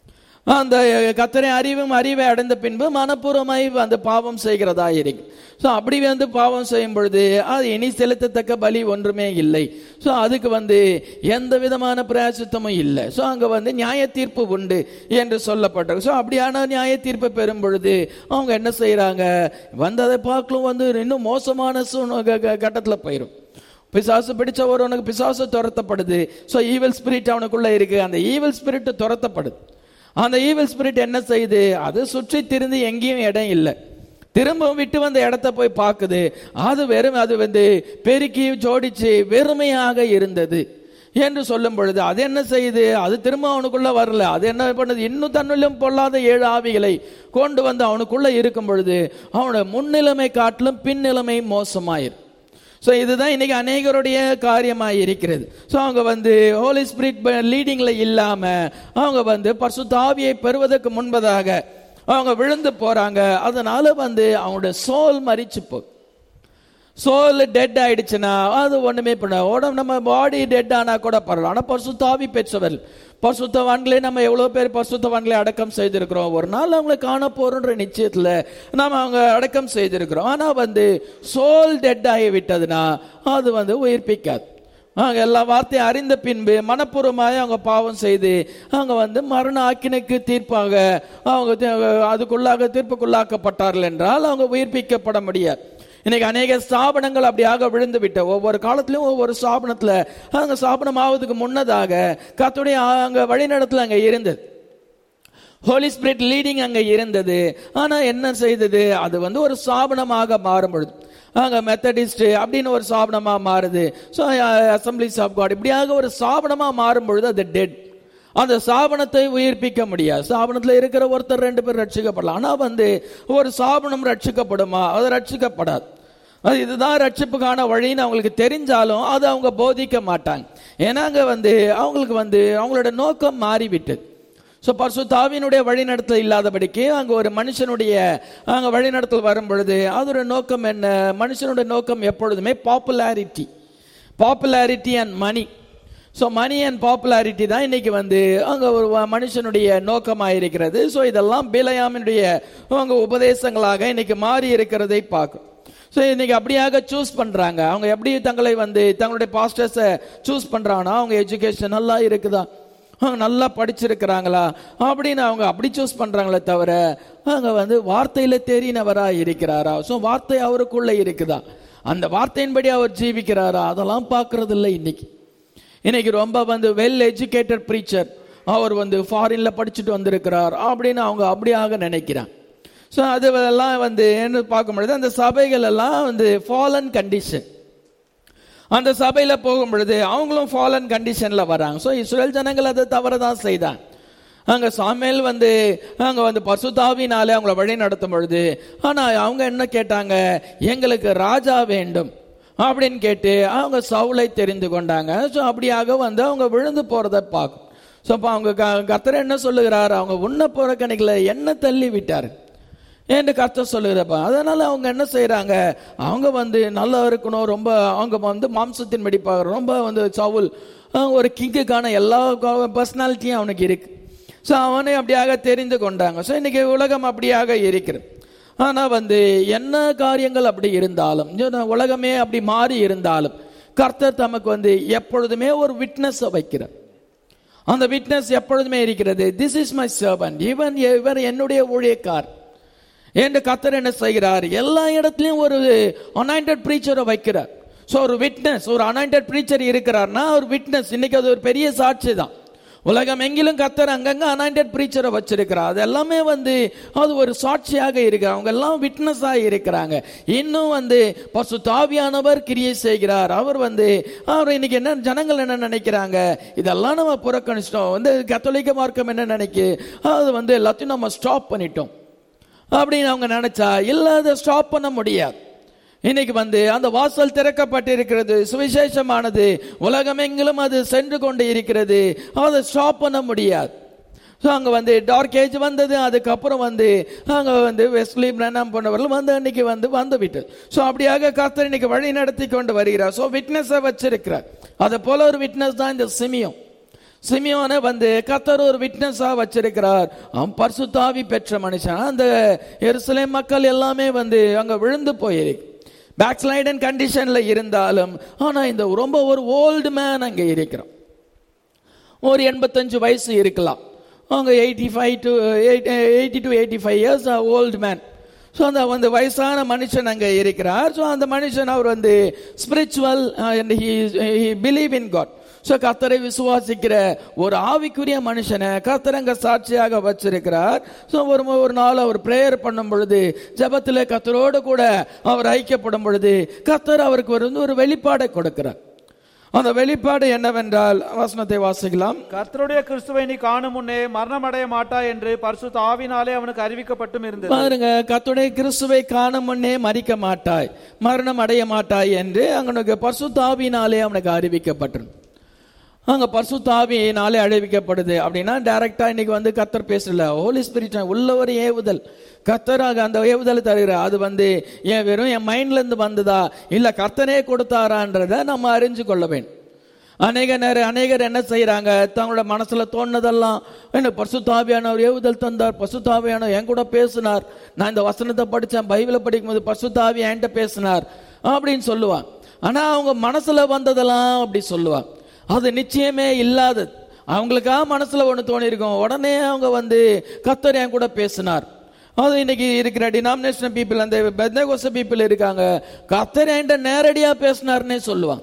அந்த கத்தரை அறிவும் அறிவை அடைந்த பின்பு மனப்பூர்வமாய் அந்த பாவம் செய்கிறதா இருக்கு ஸோ அப்படி வந்து பாவம் செய்யும் பொழுது அது இனி செலுத்தத்தக்க பலி ஒன்றுமே இல்லை ஸோ அதுக்கு வந்து எந்த விதமான பிரயாசித்தமும் இல்லை ஸோ அங்கே வந்து நியாய தீர்ப்பு உண்டு என்று சொல்லப்பட்டது ஸோ அப்படியான நியாய தீர்ப்பை பெறும் பொழுது அவங்க என்ன செய்கிறாங்க வந்து அதை பார்க்கலும் வந்து இன்னும் மோசமான சூழ்நிலை கட்டத்தில் போயிடும் பிசாசு பிடிச்ச ஒருவனுக்கு பிசாசு துரத்தப்படுது ஸோ ஈவில் ஸ்பிரிட் அவனுக்குள்ள இருக்கு அந்த ஈவில் ஸ்பிரிட் துரத்தப்படுது அந்த ஈவில் ஸ்பிரிட் என்ன செய்யுது அது சுற்றி திரிந்து எங்கேயும் இடம் இல்லை திரும்பவும் விட்டு வந்த இடத்த போய் பார்க்குது அது வெறும் அது வந்து பெருக்கி ஜோடிச்சு வெறுமையாக இருந்தது என்று சொல்லும் பொழுது அது என்ன செய்யுது அது திரும்ப அவனுக்குள்ள வரல அது என்ன பண்ணுது இன்னும் தன்னிலும் பொல்லாத ஏழு ஆவிகளை கொண்டு வந்து அவனுக்குள்ள இருக்கும் பொழுது அவனோட முன்னிலைமை காட்டிலும் பின்னிலைமை மோசமாயிரும் ஸோ இதுதான் இன்னைக்கு அநேகருடைய காரியமாக இருக்கிறது ஸோ அவங்க வந்து ஹோலி ஸ்பிரிட் லீடிங்ல இல்லாம அவங்க வந்து பரிசுத்த ஆவியை பெறுவதற்கு முன்பதாக அவங்க விழுந்து போறாங்க அதனால வந்து அவங்களோட சோல் மறிச்சு போ சோல் டெட் ஆயிடுச்சுன்னா அது ஒண்ணுமே பண்ண உடம்பு நம்ம பாடி டெட் ஆனா கூட பரவாயில்ல ஆனா பரிசுத்தாவி பெற்றவர் பரிசுத்தவான்களே நம்ம எவ்வளவு பேர் பரிசுத்தவான்களை அடக்கம் செய்திருக்கிறோம் ஒரு நாள் அவங்களை காண போறோன்ற நிச்சயத்துல நாம அவங்க அடக்கம் செய்திருக்கிறோம் ஆனா வந்து சோல் டெட் ஆகி விட்டதுன்னா அது வந்து உயிர்ப்பிக்காது அவங்க எல்லா வார்த்தையும் அறிந்த பின்பு மனப்பூர்வமாக அவங்க பாவம் செய்து அவங்க வந்து மரண ஆக்கினைக்கு தீர்ப்பாக அவங்க தி- அதுக்குள்ளாக தீர்ப்புக்குள்ளாக்கப்பட்டார்கள் என்றால் அவங்க உயிர்ப்பிக்கப்பட முடியாது இன்னைக்கு அநேக ஸ்தாபனங்கள் அப்படியாக விழுந்து விட்ட ஒவ்வொரு காலத்திலும் ஒவ்வொரு ஸ்தாபனத்துல அங்க ஸ்தாபனம் ஆவதுக்கு முன்னதாக கத்துடைய அங்க வழிநடத்துல அங்க இருந்தது ஹோலி ஸ்பிரிட் லீடிங் அங்க இருந்தது ஆனா என்ன செய்தது அது வந்து ஒரு ஸ்தாபனமாக மாறும் பொழுது அங்க மெத்தடிஸ்ட் அப்படின்னு ஒரு ஸ்தாபனமா மாறுது ஸோ அசம்பிளிஸ் ஆஃப் காட் இப்படியாக ஒரு ஸ்தாபனமா மாறும் பொழுது அது டெட் அந்த ஸ்தாபனத்தை உயிர்ப்பிக்க முடியாது ஸ்தாபனத்துல இருக்கிற ஒருத்தர் ரெண்டு பேர் ரட்சிக்கப்படலாம் ஆனா வந்து ஒரு ஸ்தாபனம் ரட்சிக்கப்படுமா அது ரட்சிக்கப்படாது அது இதுதான் ரட்சிப்புக்கான வழின்னு அவங்களுக்கு தெரிஞ்சாலும் அது அவங்க போதிக்க மாட்டாங்க ஏன்னா அங்க வந்து அவங்களுக்கு வந்து அவங்களோட நோக்கம் மாறிவிட்டது ஸோ பரிசுத்தாவினுடைய வழிநடத்தல் இல்லாதபடிக்கு அங்கே ஒரு மனுஷனுடைய அங்கே வழிநடத்தல் வரும் பொழுது அதோட நோக்கம் என்ன மனுஷனுடைய நோக்கம் எப்பொழுதுமே popularity popularity and money so money and popularity தான் இன்னைக்கு வந்து அங்கே ஒரு வ- மனுஷனுடைய நோக்கமாக இருக்கிறது ஸோ இதெல்லாம் பிலையாமினுடைய அவங்க உபதேசங்களாக இன்னைக்கு மாறி இருக்கிறதை பார்க்கும் ஸோ இன்னைக்கு அப்படியாக சூஸ் பண்றாங்க அவங்க எப்படி தங்களை வந்து தங்களுடைய பாஸ்டர்ஸை சூஸ் பண்றாங்கன்னா அவங்க எஜுகேஷன் நல்லா இருக்குதா அவங்க நல்லா படிச்சிருக்கிறாங்களா அப்படின்னு அவங்க அப்படி சூஸ் பண்றாங்களே தவிர அவங்க வந்து வார்த்தையில தெரியினவரா இருக்கிறாரா ஸோ வார்த்தை அவருக்குள்ள இருக்குதா அந்த வார்த்தையின்படி அவர் ஜீவிக்கிறாரா அதெல்லாம் பார்க்கறது இல்லை இன்னைக்கு இன்னைக்கு ரொம்ப வந்து வெல் எஜுகேட்டட் ப்ரீச்சர் அவர் வந்து ஃபாரின்ல படிச்சுட்டு வந்திருக்கிறார் அப்படின்னு அவங்க அப்படியாக நினைக்கிறாங்க ஸோ அது எல்லாம் வந்து என்ன பார்க்கும் பொழுது அந்த சபைகள் எல்லாம் வந்து ஃபாலன் கண்டிஷன் அந்த சபையில போகும் பொழுது அவங்களும் ஃபாலன் கண்டிஷன்ல வராங்க ஸோ இஸ்ரேல் ஜனங்கள் அதை தவறு தான் செய்தாங்க அங்க சாமுவேல் வந்து அங்க வந்து பசுதாவினாலே அவங்கள வழி நடத்தும் பொழுது ஆனா அவங்க என்ன கேட்டாங்க எங்களுக்கு ராஜா வேண்டும் அப்படின்னு கேட்டு அவங்க சவுலை தெரிந்து கொண்டாங்க ஸோ அப்படியாக வந்து அவங்க விழுந்து போறதை பார்க்கும் ஸோ அப்போ அவங்க க- கர்த்தர் என்ன சொல்லுகிறார் அவங்க உண்ண போற கணக்கில் என்ன தள்ளி விட்டார் என்று கர்த்தர் சொல்லுகிறப்ப அதனால அவங்க என்ன செய்றாங்க அவங்க வந்து நல்லா இருக்கணும் ரொம்ப அவங்க வந்து மாம்சத்தின் படிப்பாக ரொம்ப வந்து சவுல் அஹ், ஒரு கிங்குக்கான எல்லா பர்சனாலிட்டியும் அவனுக்கு இருக்கு ஸோ அவனை அப்படியாக தெரிந்து கொண்டாங்க ஸோ இன்னைக்கு உலகம் அப்படியாக இருக்கிறது ஆனா வந்து என்ன காரியங்கள் அப்படி இருந்தாலும் இந்த உலகமே அப்படி மாறி இருந்தாலும் கர்த்தர் தமக்கு வந்து எப்பொழுதுமே ஒரு விட்னஸ் வைக்கிறார் அந்த விட்னஸ் எப்பொழுதுமே இருக்கிறது திஸ் இஸ் மை சர்வன்ட் இவன் இவர் என்னுடைய ஊழியக்கார் என்று கத்தர் என்ன செய்கிறார் எல்லா இடத்துலயும் ஒரு அனாயிண்டட் ப்ரீச்சரை வைக்கிறார் ஸோ ஒரு விட்னஸ் ஒரு அனாயிண்டட் ப்ரீச்சர் இருக்கிறார்னா ஒரு விட்னஸ் இன்னைக்கு அது ஒரு பெரிய சாட்சி தான் உலகம் எங்கிலும் கத்தர் அங்கங்க அனாயிண்டட் ப்ரீச்சரை வச்சிருக்கிறார் அது எல்லாமே வந்து அது ஒரு சாட்சியாக இருக்கு அவங்க எல்லாம் விட்னஸாக இருக்கிறாங்க இன்னும் வந்து பசு தாவியானவர் கிரியை செய்கிறார் அவர் வந்து அவர் இன்னைக்கு என்ன ஜனங்கள் என்ன நினைக்கிறாங்க இதெல்லாம் நம்ம புறக்கணிச்சிட்டோம் வந்து கத்தோலிக்க மார்க்கம் என்ன நினைக்கு அது வந்து எல்லாத்தையும் நம்ம ஸ்டாப் பண்ணிட்டோம் அப்படின்னு அவங்க நினைச்சா இல்ல அதை ஸ்டாப் பண்ண முடியாது இன்னைக்கு வந்து அந்த வாசல் திறக்கப்பட்டிருக்கிறது சுவிசேஷமானது உலகமெங்கிலும் அது சென்று கொண்டு இருக்கிறது அதை ஸ்டாப் பண்ண முடியாது ஸோ அங்கே வந்து டார்க் ஏஜ் வந்தது அதுக்கப்புறம் வந்து அங்கே வந்து வெஸ்லி பிரணாம் போன்றவர்கள் வந்து அன்னைக்கு வந்து வந்து விட்டது ஸோ அப்படியாக கர்த்தர் இன்னைக்கு வழி நடத்தி கொண்டு வருகிறார் ஸோ விட்னஸை வச்சிருக்கிறார் அதை போல ஒரு விட்னஸ் தான் இந்த சிமியம் சிமியோனை வந்து கத்தர் ஒரு விட்னஸா வச்சிருக்கிறார் அவன் பரிசுத்தாவி பெற்ற மனுஷன் அந்த எருசலேம் மக்கள் எல்லாமே வந்து அங்க விழுந்து போயிருக்கு பேக் ஸ்லைடன் கண்டிஷன்ல இருந்தாலும் ஆனா இந்த ரொம்ப ஒரு ஓல்டு மேன் அங்க இருக்கிறான் ஒரு எண்பத்தஞ்சு வயசு இருக்கலாம் அவங்க eighty five to eighty two eighty five years old man so அந்த வந்து வயசான மனுஷன் அங்கே இருக்கிறார் ஸோ அந்த மனுஷன் அவர் வந்து spiritual believe in God so கத்தரை விசுவாசிக்கிற ஒரு ஆவிக்குரிய மனுஷனை கத்தரங்க சாட்சியாக வச்சிருக்கிறார் ஸோ ஒரு ஒரு நாள் அவர் ப்ரேயர் பண்ணும் பொழுது ஜெபத்தில் கத்தரோடு கூட அவர் ஐக்கியப்படும் பொழுது கத்தர் அவருக்கு வந்து ஒரு வெளிப்பாடை கொடுக்கிறார் அந்த வெளிப்பாடு என்னவென்றால் வசனத்தை வாசிக்கலாம் கர்த்தருடைய கிறிஸ்துவை நீ காணும் முன்னே மரணம் அடைய மாட்டாய் என்று பரிசுத்த ஆவினாலே அவனுக்கு அறிவிக்கப்பட்டும் இருந்தது பாருங்க கத்துடைய கிறிஸ்துவை காணும் முன்னே மறிக்க மாட்டாய் மரணம் அடைய மாட்டாய் என்று அவனுக்கு பசுத்தாவினாலே அவனுக்கு அறிவிக்கப்பட்டிருந்தது அங்க பரிசுத்தாவியினாலே அழைவிக்கப்படுது அப்படின்னா டைரக்டா இன்னைக்கு வந்து கத்தர் பேசல ஹோலி ஸ்பிரிட் உள்ள ஒரு ஏவுதல் கத்தராக அந்த ஏவுதல் தருகிற அது வந்து ஏன் வெறும் என் மைண்ட்ல இருந்து வந்ததா இல்ல கர்த்தனே கொடுத்தாரான்றத நம்ம அறிஞ்சு கொள்ள வேண்டும் அநேக நேரம் அநேகர் என்ன செய்யறாங்க தங்களோட மனசுல தோணுனதெல்லாம் என்ன பசுத்தாவியானவர் ஏவுதல் தந்தார் பசுத்தாவியானவர் என் கூட பேசினார் நான் இந்த வசனத்தை படிச்சேன் பைபிளை படிக்கும்போது பசுத்தாவி என்கிட்ட பேசினார் அப்படின்னு சொல்லுவான் ஆனா அவங்க மனசுல வந்ததெல்லாம் அப்படி சொல்லுவாங்க அது நிச்சயமே இல்லாதது அவங்களுக்காக மனசுல ஒன்று தோணி இருக்கும் உடனே அவங்க வந்து கத்தர் என் கூட பேசினார் அது இன்னைக்கு இருக்கிற டினாமினேஷன் பீப்புள் அந்த பெந்தகோச பீப்புள் இருக்காங்க கத்தர் என்கிட்ட நேரடியா பேசினார்னே சொல்லுவாங்க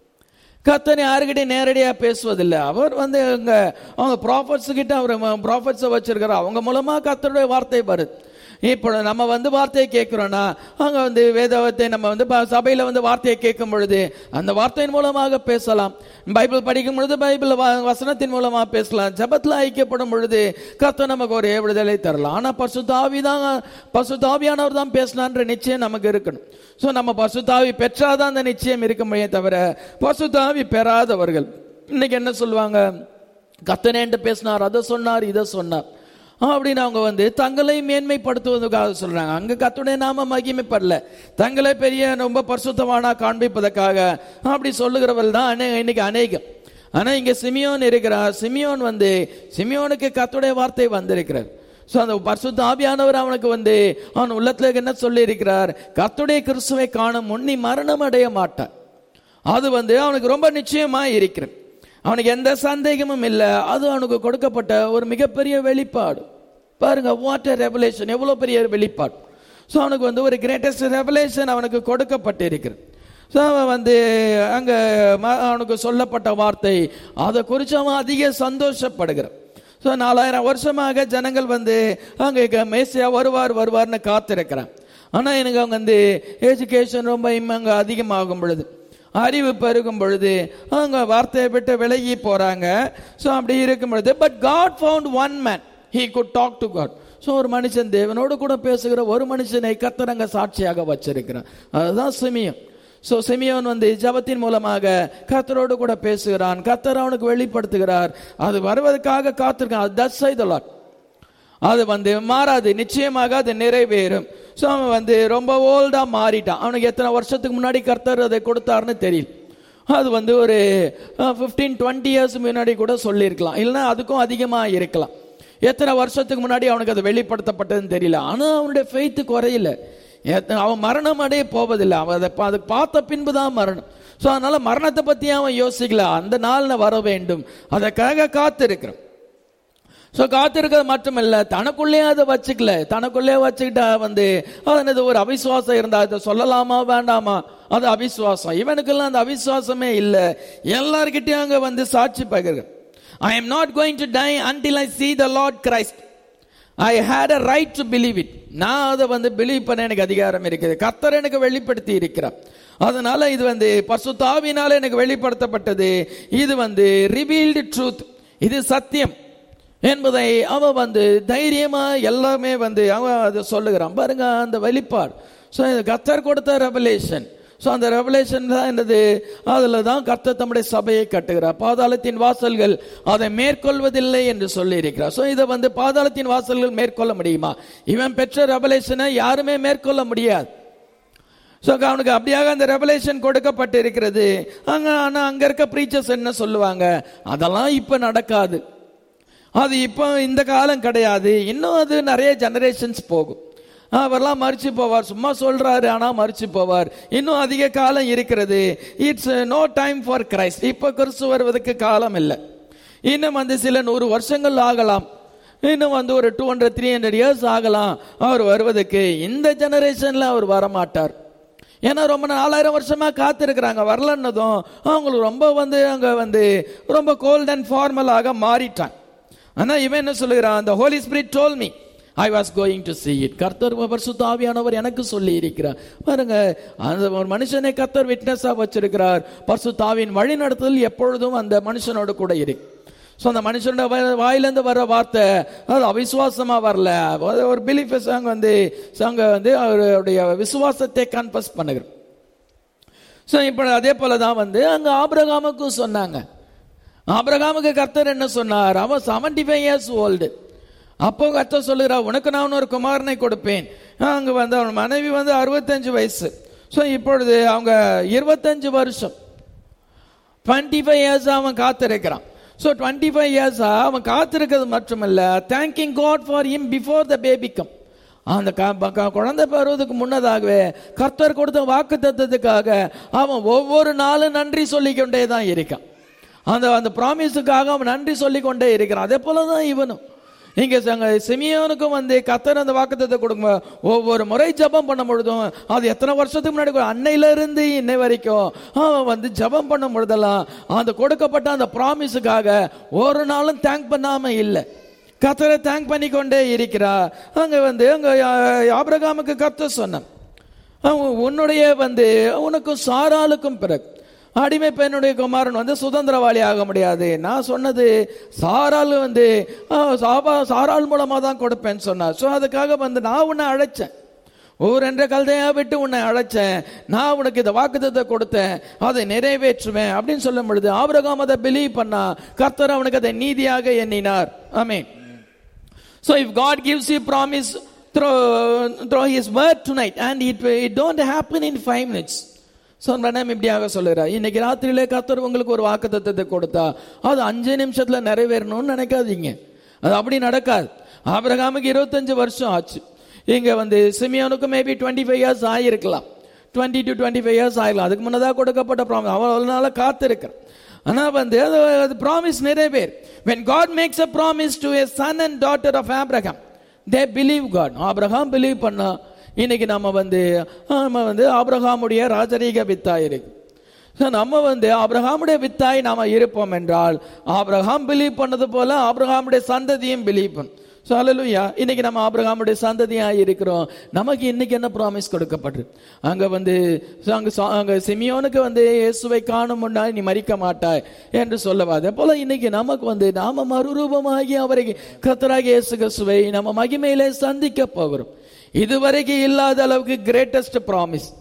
கத்தனை யாருக்கிட்டையும் நேரடியா பேசுவதில்லை அவர் வந்து அங்க அவங்க ப்ராஃபட்ஸ் கிட்ட அவர் ப்ராஃபட்ஸை வச்சிருக்கிறார் அவங்க மூலமா கத்தருடைய வார்த்தை வருது இப்போ நம்ம வந்து வார்த்தையை கேட்கிறோம்னா அங்க வந்து வேதவத்தை நம்ம வந்து ப- சபையில வந்து வார்த்தையை கேட்கும் பொழுது அந்த வார்த்தையின் மூலமாக பேசலாம் பைபிள் படிக்கும் பொழுது பைபிள் வ- வசனத்தின் மூலமா பேசலாம் ஜெபத்துல ஐக்கியப்படும் பொழுது கர்த்தர் நமக்கு ஒரு விடுதலை தரலாம் ஆனா பசுதாவி தான் பசுதாவியானவர் தான் பேசினான்ற நிச்சயம் நமக்கு இருக்கணும் ஸோ நம்ம பசுதாவி பெற்றாதான் அந்த நிச்சயம் இருக்க முடியும் தவிர பசுதாவி பெறாதவர்கள் இன்னைக்கு என்ன சொல்லுவாங்க கத்தனேன்ட்டு பேசினார் அதை சொன்னார் இதை சொன்னார் அப்படின்னு அவங்க வந்து தங்களை மேன்மைப்படுத்துவதற்காக சொல்றாங்க அங்க கத்துடைய நாம மகிமைப்படல தங்களை பெரிய ரொம்ப பரிசுத்தமானா காண்பிப்பதற்காக அப்படி சொல்லுகிறவர்கள் தான் அநே இன்னைக்கு அநேகம் ஆனா இங்க சிமியோன் இருக்கிறார் சிமியோன் வந்து சிமியோனுக்கு கத்துடைய வார்த்தை வந்திருக்கிறார் ஸோ அந்த பரிசுத்த ஆவியானவர் அவனுக்கு வந்து அவன் உள்ளத்துல என்ன சொல்லி இருக்கிறார் கத்துடைய கிறிஸ்துவை காணும் முன்னி மரணம் அடைய மாட்டான் அது வந்து அவனுக்கு ரொம்ப நிச்சயமா இருக்கிறது அவனுக்கு எந்த சந்தேகமும் இல்லை அது அவனுக்கு கொடுக்கப்பட்ட ஒரு மிகப்பெரிய வெளிப்பாடு பாருங்க வாட்டர் ரெவலேஷன் எவ்வளவு பெரிய வெளிப்பாடு ஸோ அவனுக்கு வந்து ஒரு கிரேட்டஸ்ட் ரெவலேஷன் அவனுக்கு கொடுக்கப்பட்டிருக்கிறது ஸோ அவன் வந்து அங்க ம- அவனுக்கு சொல்லப்பட்ட வார்த்தை அதை குறித்து அவன் அதிக சந்தோஷப்படுகிறான் ஸோ நாலாயிரம் வருஷமாக ஜனங்கள் வந்து அங்கே மேசியா வருவார் வருவார்னு காத்திருக்கிறான் ஆனா எனக்கு அவங்க வந்து எஜுகேஷன் ரொம்ப அங்கே அதிகமாகும் பொழுது அறிவு பெருகும் பொழுது அவங்க வார்த்தையை விட்டு விலகி போறாங்க ஸோ அப்படி இருக்கும் பொழுது but God found one man he could talk to God so ஒரு மனுஷன் தேவனோடு கூட பேசுகிற ஒரு மனுஷனை கத்தரங்க சாட்சியாக வச்சிருக்கிறான் அதுதான் சிமியம் ஸோ சிமியோன் வந்து ஜபத்தின் மூலமாக கர்த்தரோடு கூட பேசுகிறான் கர்த்தர் அவனுக்கு வெளிப்படுத்துகிறார் அது வருவதற்காக காத்திருக்கான் தட் சை லாட் அது வந்து மாறாது நிச்சயமாக அது நிறைவேறும் ஸோ அவன் வந்து ரொம்ப ஓல்டா மாறிட்டான் அவனுக்கு எத்தனை வருஷத்துக்கு முன்னாடி கர்த்தர் அதை கொடுத்தாருன்னு தெரியல அது வந்து ஒரு ஃபிஃப்டீன் டுவெண்ட்டி இயர்ஸ் முன்னாடி கூட சொல்லியிருக்கலாம் இல்லைன்னா அதுக்கும் அதிகமாக இருக்கலாம் எத்தனை வருஷத்துக்கு முன்னாடி அவனுக்கு அது வெளிப்படுத்தப்பட்டதுன்னு தெரியல ஆனால் அவனுடைய ஃபெய்த்து குறையல எத்த- அவன் மரணம் அடைய போவதில்லை அவன் அதை பா- அதை பார்த்த பின்பு தான் மரணம் ஸோ அதனால மரணத்தை பற்றி அவன் யோசிக்கல அந்த நாள் வர வேண்டும் அதற்காக காத்திருக்கிறான் ஸோ காத்திருக்கிறது மட்டுமல்ல தனக்குள்ளேயே அதை வச்சுக்கல தனக்குள்ளேயே வச்சுக்கிட்டா வந்து அது ஒரு அவிசுவாசம் இருந்தா அதை சொல்லலாமா வேண்டாமா அது அவிசுவாசம் இவனுக்கெல்லாம் அந்த அவிசுவாசமே இல்லை எல்லார்கிட்டயும் அங்க வந்து சாட்சி பகிர்க I am not going to die until I see the Lord Christ I had a right to believe it நான் அதை வந்து பிலீவ் பண்ண எனக்கு அதிகாரம் இருக்குது கர்த்தர் எனக்கு வெளிப்படுத்தி இருக்கிறார் அதனால இது வந்து பசுத்தாவினால எனக்கு வெளிப்படுத்தப்பட்டது இது வந்து ரிவீல்டு ட்ரூத் இது சத்தியம் என்பதை அவன் வந்து தைரியமா எல்லாமே வந்து அவன் அதை சொல்லுகிறான் பாருங்க அந்த வெளிப்பாடு ஸோ கர்த்தர் கொடுத்த ரெவலேஷன் ஸோ அந்த ரெவலேஷன் தான் என்னது அதில் தான் கர்த்தர் தம்முடைய சபையை கட்டுகிறார் பாதாளத்தின் வாசல்கள் அதை மேற்கொள்வதில்லை என்று சொல்லி இருக்கிறார் ஸோ இதை வந்து பாதாளத்தின் வாசல்கள் மேற்கொள்ள முடியுமா இவன் பெற்ற ரெவலேஷனை யாருமே மேற்கொள்ள முடியாது ஸோ அவனுக்கு அப்படியாக அந்த ரெவலேஷன் கொடுக்கப்பட்டு இருக்கிறது அங்க ஆனா அங்க இருக்க ப்ரீச்சர்ஸ் என்ன சொல்லுவாங்க அதெல்லாம் இப்ப நடக்காது அது இப்போ இந்த காலம் கிடையாது இன்னும் அது நிறைய ஜெனரேஷன்ஸ் போகும் அவர்லாம் மறிச்சு போவார் சும்மா சொல்றாரு ஆனா மறிச்சு போவார் இன்னும் அதிக காலம் இருக்கிறது it's no time for Christ இப்போ கிறிஸ்து வருவதற்கு காலம் இல்லை இன்னும் வந்து சில நூறு வருஷங்கள் ஆகலாம் இன்னும் வந்து ஒரு two hundred three hundred years ஆகலாம் அவர் வருவதற்கு இந்த ஜெனரேஷன்ல அவர் வரமாட்டார் ஏன்னா ரொம்ப நாலாயிரம் வருஷமா காத்திருக்கிறாங்க வரலன்னதும் அவங்களுக்கு ரொம்ப வந்து அங்க வந்து ரொம்ப கோல்ட் அண்ட் ஃபார்மலாக மாறிட்டான் ஆனா இவன் என்ன சொல்லுகிறான் அந்த Holy Spirit told me I was going to see it கர்த்தர் பரிசுத்த ஆவியானவர் எனக்கு சொல்லி இருக்கிறார் பாருங்க அந்த ஒரு மனுஷனை கர்த்தர் விட்னஸா வச்சிருக்கிறார் பரிசுத்த ஆவியின் வழி நடத்துதல் எப்பொழுதும் அந்த மனுஷனோட கூட இருக்கு ஸோ அந்த மனுஷனோட வாய்- வாயிலிருந்து வர வார்த்தை அது அவிசுவாசமா வரல அது ஒரு பிலீஃப் அங்க வந்து அங்க வந்து அவருடைய விசுவாசத்தை கன்ஃபஸ் பண்ணுகிறோம் ஸோ இப்போ அதே போல தான் வந்து அங்க ஆபிரகாமுக்கும் சொன்னாங்க ஆபிரகாமுக்கு கர்த்தர் என்ன சொன்னார் அவன் செவன்டி ஃபைவ் இயர்ஸ் ஓல்டு அப்போ கர்த்தர் சொல்லுகிறா உனக்கு நான் ஒரு குமாரனை கொடுப்பேன் அங்க வந்து அவன் மனைவி வந்து அறுபத்தஞ்சு வயசு ஸோ இப்பொழுது அவங்க இருபத்தஞ்சு வருஷம் டுவெண்ட்டி ஃபைவ் இயர்ஸ் அவன் காத்திருக்கிறான் ஸோ டுவெண்ட்டி ஃபைவ் இயர்ஸா அவன் காத்திருக்கிறது மட்டுமல்ல thanking God for him before the பேபிக்கம் அந்த க- ப- க- குழந்தை பெறுவதற்கு முன்னதாகவே கர்த்தர் கொடுத்த வாக்கு தத்துவத்துக்காக அவன் ஒவ்வொரு நாளும் நன்றி சொல்லிக்கொண்டே தான் இருக்கான் அந்த அந்த ப்ராமிஸுக்காக அவன் நன்றி சொல்லிக்கொண்டே இருக்கிறான் அதே போல தான் இவனும் இங்க சங்க சிமியோனுக்கும் வந்து கத்தர் அந்த வாக்குத்தத்தை கொடுங்க ஒவ்வொரு முறை ஜெபம் பண்ணும் பொழுதும் அது எத்தனை வருஷத்துக்கு முன்னாடி கொ- அன்னையில இருந்து இன்னை வரைக்கும் அவன் வந்து ஜெபம் பண்ணும் பொழுதெல்லாம் அந்த கொடுக்கப்பட்ட அந்த ப்ராமிஸுக்காக ஒரு நாளும் தேங்க் பண்ணாம இல்லை கத்தரை தேங்க் பண்ணிக்கொண்டே இருக்கிறா அங்க வந்து அங்க ஆ- ஆபிரகாமுக்கு கர்த்தர் சொன்னான் அவன் உன்னுடைய வந்து உனக்கும் சாராளுக்கும் பிறகு அடிமை பெண்ணுடைய குமாரன் வந்து சுதந்திரவாளி ஆக முடியாது நான் சொன்னது சாரால் வந்து ஆ, சாபா சாரால் மூலமா தான் கொடுப்பேன்னு சொன்னார் ஸோ அதுக்காக வந்து நான் உன்னை அழைச்சேன் ஊர் என்ற கல்தையா விட்டு உன்னை அழைச்சேன் நான் உனக்கு இந்த வாக்குத்தத்தை கொடுத்தேன் அதை நிறைவேற்றுவேன் அப்படின்னு சொல்லும் பொழுது ஆபிரகாம் அதை பிலீவ் பண்ணா கர்த்தர் அவனுக்கு அதை நீதியாக எண்ணினார் ஆமென் So if God gives you promise through, through His word tonight and it, it don't happen in five minutes. So madam இப்படியாக சொல்லுறார் இன்னைக்கு ராத்திரியிலே கர்த்தர் உங்களுக்கு ஒரு வாக்கு தத்துவத்தை கொடுத்தா அது அஞ்சு நிமிஷத்துல நிறைவேறணும்னு நினைக்காதீங்க அது அப்படி நடக்காது ஆபிரகாமுக்கு இருபத்தஞ்சு வருஷம் ஆச்சு இங்க வந்து சிமியோனுக்கு மேபி டுவெண்ட்டி ஃபைவ் இயர்ஸ் ஆகிருக்கலாம் twenty to twenty five years ஆகலாம் அதுக்கு முன்னதாக கொடுக்கப்பட்ட ப்ராமிஸ் அவன் அவ்வளவு நாளா காத்திருக்கிறான் ஆனா வந்து அது அது ப்ராமிஸ் நிறைவேறு when god makes a promise to a son and daughter of abraham they believe god Abraham believe பண்ணா இன்னைக்கு நம்ம வந்து நம்ம வந்து ஆபிரகாமுடைய ராஜரீக வித்தாய் இருக்கு So, நம்ம வந்து ஆபிரகாமுடைய வித்தாய் நாம இருப்போம் என்றால் ஆபிரகாம் பிலீவ் பண்ணது போல ஆபிரகாமுடைய சந்ததியும் பிலீவ் பண்ணும் ஸோ அல்லலுயா இன்னைக்கு நம்ம ஆபிரகாமுடைய சந்ததியா இருக்கிறோம் நமக்கு இன்னைக்கு என்ன ப்ராமிஸ் கொடுக்கப்பட்டிருக்கு அங்க வந்து so அங்க சா- அங்க சிமியோனுக்கு வந்து இயேசுவை காணும் முன்னாடி நீ மறிக்க மாட்டாய் என்று சொல்லவா அதே போல இன்னைக்கு நமக்கு வந்து நாம மறுரூபமாகி அவரை கத்தராகி இயேசு கிறிஸ்துவை நம்ம மகிமையிலே சந்திக்க போகிறோம் இதுவரைக்கும் இல்லாத அளவுக்கு கிரேட்டஸ்ட் ப்ராமிஸ்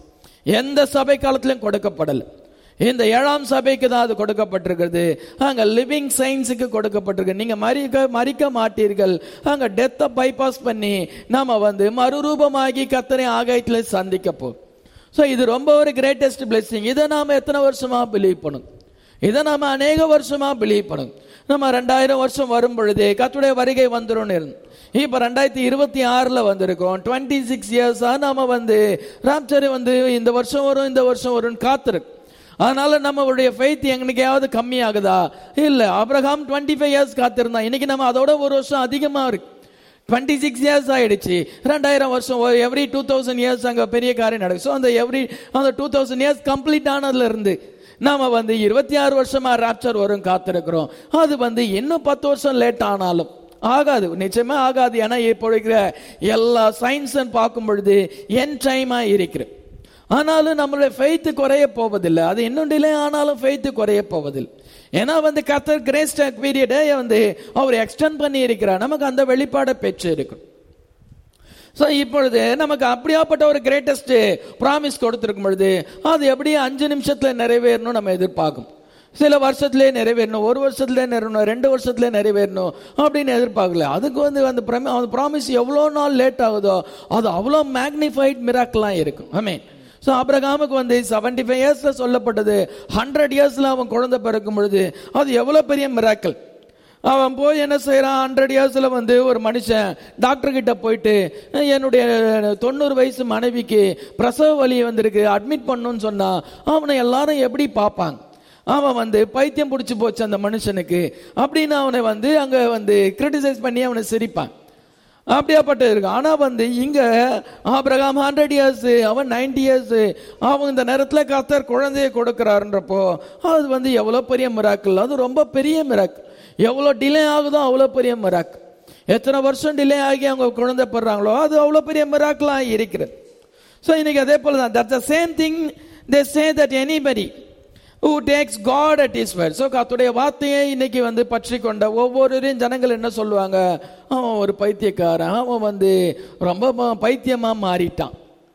எந்த சபை காலத்திலும் கொடுக்கப்படல இந்த ஏழாம் சபைக்கு தான் அது கொடுக்கப்பட்டிருக்கிறது அங்க லிவிங் சயின்ஸுக்கு கொடுக்கப்பட்டிருக்கு நீங்க மறிக்க மறிக்க மாட்டீர்கள் அங்க டெத்தை பைபாஸ் பண்ணி நாம வந்து மறுரூபமாகி கத்தனை ஆகாயத்தில் சந்திக்க போறோம் ஸோ இது ரொம்ப ஒரு கிரேட்டஸ்ட் பிளெஸிங் இதை நாம எத்தனை வருஷமா பிலீவ் பண்ணும் இதை நாம அநேக வருஷமா பிலீவ் பண்ணும் நம்ம ரெண்டாயிரம் வருஷம் வரும் பொழுதே கத்துடைய வருகை வந்துரும்னு இருந்தோம் இப்போ ரெண்டாயிரத்தி இருபத்தி ஆறில் வந்திருக்கோம் டுவெண்ட்டி சிக்ஸ் இயர்ஸாக நாம வந்து ராம்சரி வந்து இந்த வருஷம் வரும் இந்த வருஷம் வரும்னு காத்திருக்கு அதனால நம்மளுடைய ஃபெய்த் எங்கனைக்காவது கம்மியாகுதா இல்லை அப்ரஹாம் டுவெண்ட்டி ஃபைவ் இயர்ஸ் காத்திருந்தான் இன்னைக்கு நம்ம அதோட ஒரு வருஷம் அதிகமாக இருக்கு டுவெண்ட்டி சிக்ஸ் இயர்ஸ் ஆயிடுச்சு ரெண்டாயிரம் வருஷம் எவ்ரி டூ தௌசண்ட் இயர்ஸ் அங்கே பெரிய காரியம் நடக்கும் ஸோ அந்த எவ்ரி அந்த டூ தௌசண்ட் இயர்ஸ் கம்ப்ளீட் ஆனதுல இருந்து நாம வந்து இருபத்தி ஆறு வருஷமா ராப்சர் வரும் காத்திருக்கிறோம் அது வந்து இன்னும் பத்து வருஷம் லேட் ஆனாலும் ஆகாது நிச்சயமா ஆகாது ஏன்னா இப்போ இருக்கிற எல்லா சயின்ஸும் பார்க்கும் பொழுது என் டைமா இருக்கிறது ஆனாலும் நம்மளுடைய ஃபெய்த்து குறைய போவதில்லை அது இன்னும் டிலே ஆனாலும் ஃபெய்த்து குறைய போவதில்லை ஏன்னா வந்து கத்தர் கிரேஸ் பீரியடை வந்து அவர் எக்ஸ்டெண்ட் பண்ணி இருக்கிறார் நமக்கு அந்த வெளிப்பாடை பெற்று இருக்கும் ஸோ இப்பொழுது நமக்கு அப்படியாப்பட்ட ஒரு கிரேட்டஸ்ட் ப்ராமிஸ் கொடுத்துருக்கும் பொழுது அது எப்படியும் அஞ்சு நிமிஷத்துல நிறைவேறணும் நம்ம எதிர்பார்க்கும் சில வருஷத்துலேயே நிறைவேறணும் ஒரு வருஷத்துலேயே நிறைவேறணும் ரெண்டு வருஷத்துலேயே நிறைவேறணும் அப்படின்னு எதிர்பார்க்கல அதுக்கு வந்து அந்த பிரமி அந்த ப்ராமிஸ் எவ்வளோ நாள் லேட் ஆகுதோ அது அவ்வளோ மேக்னிஃபைட் மிராக்கெலாம் இருக்கும் ஐ மீன் ஸோ அப்ரகாமுக்கு வந்து செவன்டி ஃபைவ் இயர்ஸ்ல சொல்லப்பட்டது ஹண்ட்ரட் இயர்ஸ்ல அவன் குழந்தை பிறக்கும் பொழுது அது எவ்வளோ பெரிய மிராக்கல் அவன் போய் என்ன செய்யறான் ஹண்ட்ரட் இயர்ஸ்ல வந்து ஒரு மனுஷன் டாக்டர் கிட்ட போயிட்டு என்னுடைய தொண்ணூறு வயசு மனைவிக்கு பிரசவ வலி வந்திருக்கு அட்மிட் பண்ணுன்னு சொன்னா அவனை எல்லாரும் எப்படி பார்ப்பாங்க அவன் வந்து பைத்தியம் பிடிச்சி போச்சு அந்த மனுஷனுக்கு அப்படின்னு அவனை வந்து அங்க வந்து கிரிட்டிசைஸ் பண்ணி அவனை சிரிப்பான் அப்படியாப்பட்ட இருக்கு ஆனா வந்து இங்க ஆபிரகாம் ஹண்ட்ரட் இயர்ஸ் அவன் நைன்டி இயர்ஸ் அவன் இந்த நேரத்துல கத்தர் குழந்தையை கொடுக்கிறாருன்றப்போ அது வந்து எவ்வளவு பெரிய மிராக்கள் அது ரொம்ப பெரிய மிராக்கள் எவ்வளவு டிலே ஆகுதோ அவ்வளவு பெரிய மிராக்கள் எத்தனை வருஷம் டிலே ஆகி அவங்க குழந்தை பெறாங்களோ அது அவ்வளவு பெரிய மிராக்கலா இருக்கிறது ஸோ இன்னைக்கு அதே போல தான் that's the same thing they say that anybody who takes God at his word so கத்துடைய வார்த்தையை இன்னைக்கு வந்து பற்றி கொண்ட ஒவ்வொருவரையும் ஜனங்கள் என்ன சொல்லுவாங்க அவன் ஒரு பைத்தியக்காரன் அவன் வந்து ரொம்ப ம- பைத்தியமா மாறிட்டான்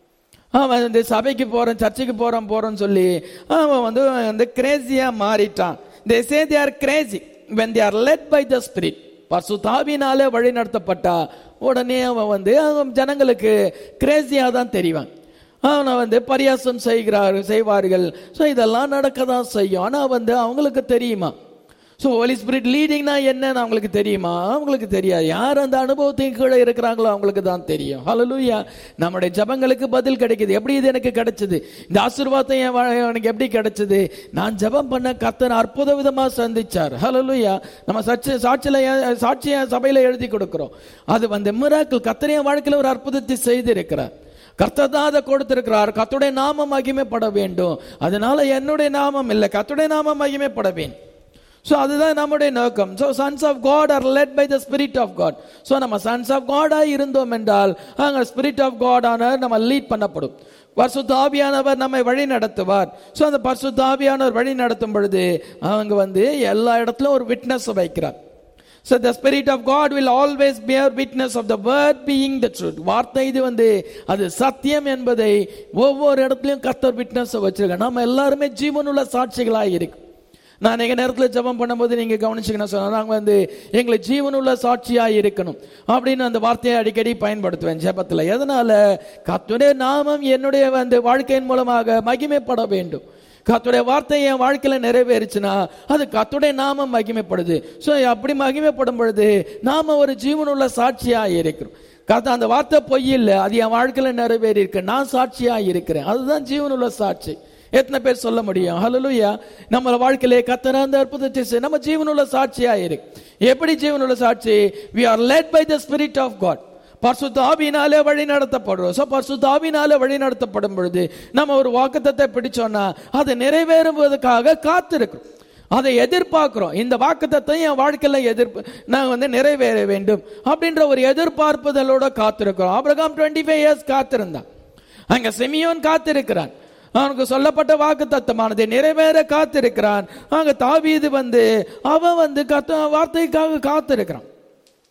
அவன் வந்து சபைக்கு போறேன் சர்ச்சுக்கு போறேன் போறேன்னு சொல்லி அவன் வந்து வந்து கிரேசியா மாறிட்டான் they say they are crazy when they are led by the Spirit பசுதாவினாலே வழி நடத்தப்பட்டா உடனே அவன் வந்து அவன் ஜனங்களுக்கு கிரேசியா தான் தெரிவான் அவனை வந்து பரியாசம் செய்கிறார் செய்வார்கள் ஸோ இதெல்லாம் நடக்க தான் செய்யும் ஆனால் வந்து அவங்களுக்கு தெரியுமா ஸோ ஹோலி ஸ்பிரிட் லீடிங்னா என்னன்னு அவங்களுக்கு தெரியுமா அவங்களுக்கு தெரியாது யார் அந்த அனுபவத்துக்கு கீழே இருக்கிறாங்களோ அவங்களுக்கு தான் தெரியும் ஹalleluya நம்முடைய ஜபங்களுக்கு பதில் கிடைக்குது எப்படி இது எனக்கு கிடைச்சது இந்த ஆசீர்வாதம் என் வா- எனக்கு எப்படி கிடைச்சது நான் ஜெபம் பண்ண கர்த்தர் அற்புத விதமா சந்திச்சார் ஹalleluya நம்ம சச்சி சாட்சியில சாட்சிய சபையில எழுதி கொடுக்கிறோம் அது வந்து மிராக்கிள் கர்த்தர் என் வாழ்க்கையில ஒரு அற்புதத்தை செய்திருக்கிறார் கர்த்தர் தான் அதை கொடுத்திருக்கிறார் கர்த்தருடைய நாமம் மகிமைப்பட வேண்டும் அதனால என்னுடைய நாமம் இல்லை கர்த்தருடைய நாமம் மகிமைப்பட வேண்டும் ஸோ அதுதான் நம்முடைய நோக்கம் so sons of God are led by the Spirit of God so நம்ம சன்ஸ் ஆஃப் காடாக இருந்தோம் என்றால் அங்கே ஸ்பிரிட் ஆஃப் காட் ஆனர் நம்ம லீட் பண்ணப்படும் பரிசுத்த ஆவியானவர் நம்மை வழி நடத்துவார் ஸோ அந்த பரிசுத்த ஆவியானவர் வழி நடத்தும் பொழுது அவங்க வந்து எல்லா இடத்துலையும் ஒரு விட்னஸ் வைக்கிறார் So the spirit of God will always bear witness of the word being the truth. வார்த்தை இது வந்து அது சத்தியம் என்பதை ஒவ்வொரு இடத்துலயும் கர்த்தர் விட்னஸ் வச்சிருக்க நம்ம எல்லாருமே ஜீவனுள்ள சாட்சிகளா இருக்கு நான் எங்க நேரத்துல ஜெபம் பண்ணும்போது நீங்க கவனிச்சுக்கணும் சொன்னா நாங்க வந்து எங்களை ஜீவனுள்ள சாட்சியா இருக்கணும் அப்படின்னு அந்த வார்த்தையை அடிக்கடி பயன்படுத்துவேன் ஜெபத்துல எதனால கர்த்தருடைய நாமம் என்னுடைய வந்து வாழ்க்கையின் மூலமாக மகிமைப்பட வேண்டும் கத்துடைய வார்த்தை என் வாழ்க்கையில நிறைவேறுச்சுன்னா அது கத்துடைய நாமம் மகிமைப்படுது ஸோ அப்படி மகிமைப்படும் பொழுது நாம ஒரு ஜீவனுள்ள சாட்சியா இருக்கிறோம் கத்த அந்த வார்த்தை பொய் இல்லை அது என் வாழ்க்கையில நிறைவேறி இருக்கு நான் சாட்சியா இருக்கிறேன் அதுதான் ஜீவனுள்ள சாட்சி எத்தனை பேர் சொல்ல முடியும் ஹalleluya நம்ம வாழ்க்கையிலே கத்தர அந்த அற்புதத்தை செய்~ நம்ம ஜீவனுள்ள சாட்சியா இருக்கு எப்படி ஜீவனுள்ள சாட்சி we are led by the spirit of god பரிசுத்த ஆவியினாலே வழி நடத்தப்படுறோம் ஸோ பரிசுத்த ஆவியினாலே வழி நடத்தப்படும் பொழுது நம்ம ஒரு வாக்குத்தத்தை பிடிச்சோம்னா அது நிறைவேறுவதற்காக காத்திருக்கிறோம் அதை எதிர்பார்க்கிறோம் இந்த வாக்குத்தத்தை என் வாழ்க்கையில எதிர்ப்பு நான் வந்து நிறைவேற வேண்டும் அப்படின்ற ஒரு எதிர்பார்ப்புதலோட காத்திருக்கிறோம் ஆபிரகாம் டுவெண்ட்டி ஃபைவ் இயர்ஸ் காத்திருந்தான் அங்க செமியோன் காத்திருக்கிறான் அவனுக்கு சொல்லப்பட்ட வாக்கு தத்தமானது நிறைவேற காத்திருக்கிறான் அங்க தாவீது வந்து அவன் வந்து கத்த வார்த்தைக்காக காத்திருக்கிறான்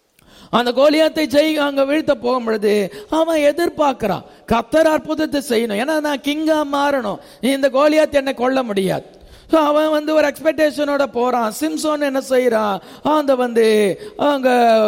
அந்த கோலியாத்தை ஜெய் அங்க வீழ்த்த போகும் பொழுது அவன் எதிர்பார்க்கிறான் கத்தர் அற்புதத்தை செய்யணும் ஏன்னா நான் கிங்கா மாறணும் இந்த கோலியாத்தை என்னை கொல்ல முடியாது So, அவன் வந்து ஒரு எக்ஸ்பெக்டேஷனோட போறான் சிம்சோன் என்ன செய்யறான் அந்த வந்து அங்க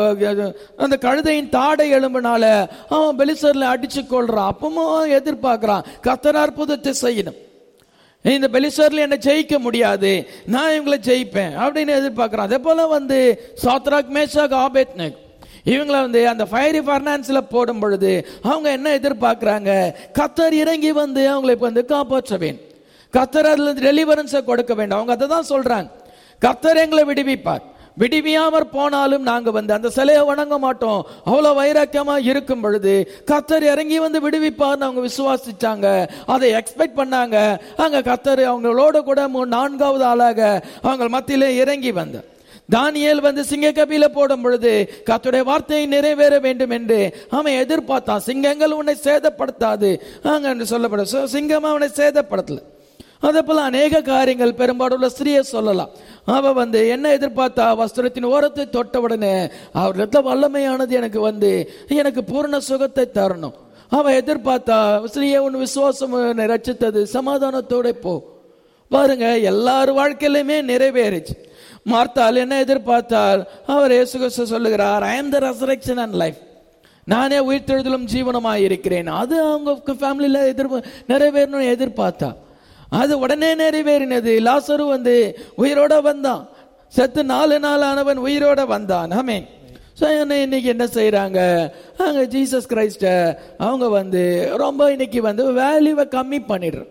அந்த கழுதையின் தாடை எலும்புனால அவன் பெலிசர்ல அடிச்சு கொள்றான் அப்பவும் எதிர்பார்க்கிறான் கத்தர் அற்புதத்தை செய்யணும் இந்த பெலிசர்ல என்ன ஜெயிக்க முடியாது நான் இவங்களை ஜெயிப்பேன் அப்படின்னு எதிர்பார்க்கிறேன் அதே போல வந்து சாத்ராக் மேஷாக் ஆபேத்னக் இவங்கள வந்து அந்த ஃபயரி ஃபர்னான்ஸ்ல போடும் பொழுது அவங்க என்ன எதிர்பார்க்கறாங்க கத்தர் இறங்கி வந்து அவங்களை இப்ப வந்து காப்பாற்ற வேண்டும் கத்தர் அதுல இருந்து டெலிவரன்ஸை கொடுக்க வேண்டும் அவங்க அதை தான் சொல்றாங்க கத்தர் எங்களை விடுவிப்பார் விடுவியாமற் போனாலும் நாங்க வந்து அந்த சிலையை வணங்க மாட்டோம் அவ்வளவு வைராக்கியமா இருக்கும் பொழுது கத்தர் இறங்கி வந்து விடுவிப்பார்னு அவங்க விசுவாசிச்சாங்க அதை எக்ஸ்பெக்ட் பண்ணாங்க அங்க கத்தர் அவங்களோட கூட மூ- நான்காவது ஆளாக அவங்க மத்தியிலே இறங்கி வந்தார் தானியேல் வந்து சிங்க கபில போடும் பொழுது கத்துடைய வார்த்தையை நிறைவேற வேண்டும் என்று அவன் எதிர்பார்த்தான் சிங்கங்கள் உன்னை சேதப்படுத்தாது அங்க என்று சொல்லப்படும் So, சிங்கம் அவனை சேதப்படுத்தல அதே போல அநேக காரியங்கள் பெரும்பாலுள்ள ஸ்திரியை சொல்லலாம் அவ வந்து என்ன எதிர்பார்த்தா வஸ்திரத்தின் ஓரத்தை தொட்ட உடனே அவரிடத்துல வல்லமையானது எனக்கு வந்து எனக்கு பூர்ண சுகத்தை தரணும் அவ எதிர்பார்த்தா ஸ்திரியை உன் விசுவாசம் உன்னை ரட்சித்தது சமாதானத்தோட போ பாருங்க எல்லார் வாழ்க்கையிலுமே நிறைவேறுச்சு மார்த்தால் என்ன எதிர்பார்த்தால் அவர் இயேசு கிறிஸ்து சொல்லுகிறார் I am the resurrection and life நானே உயிர்த்தெழுதலும் ஜீவனமாய் இருக்கிறேன் அது அவங்க ஃபேமிலியில எதிர் நிறைவேறணும் எதிர்பார்த்தா அது உடனே நிறைவேறினது லாசரு வந்து உயிரோட வந்தான் செத்து நாலு நாள் ஆனவன் உயிரோட வந்தான் ஆமென் ஸோ இன்னைக்கு என்ன செய்றாங்க அங்க ஜீசஸ் கிரைஸ்ட அவங்க வந்து ரொம்ப இன்னைக்கு வந்து வேல்யூவை கம்மி பண்ணிடுறோம்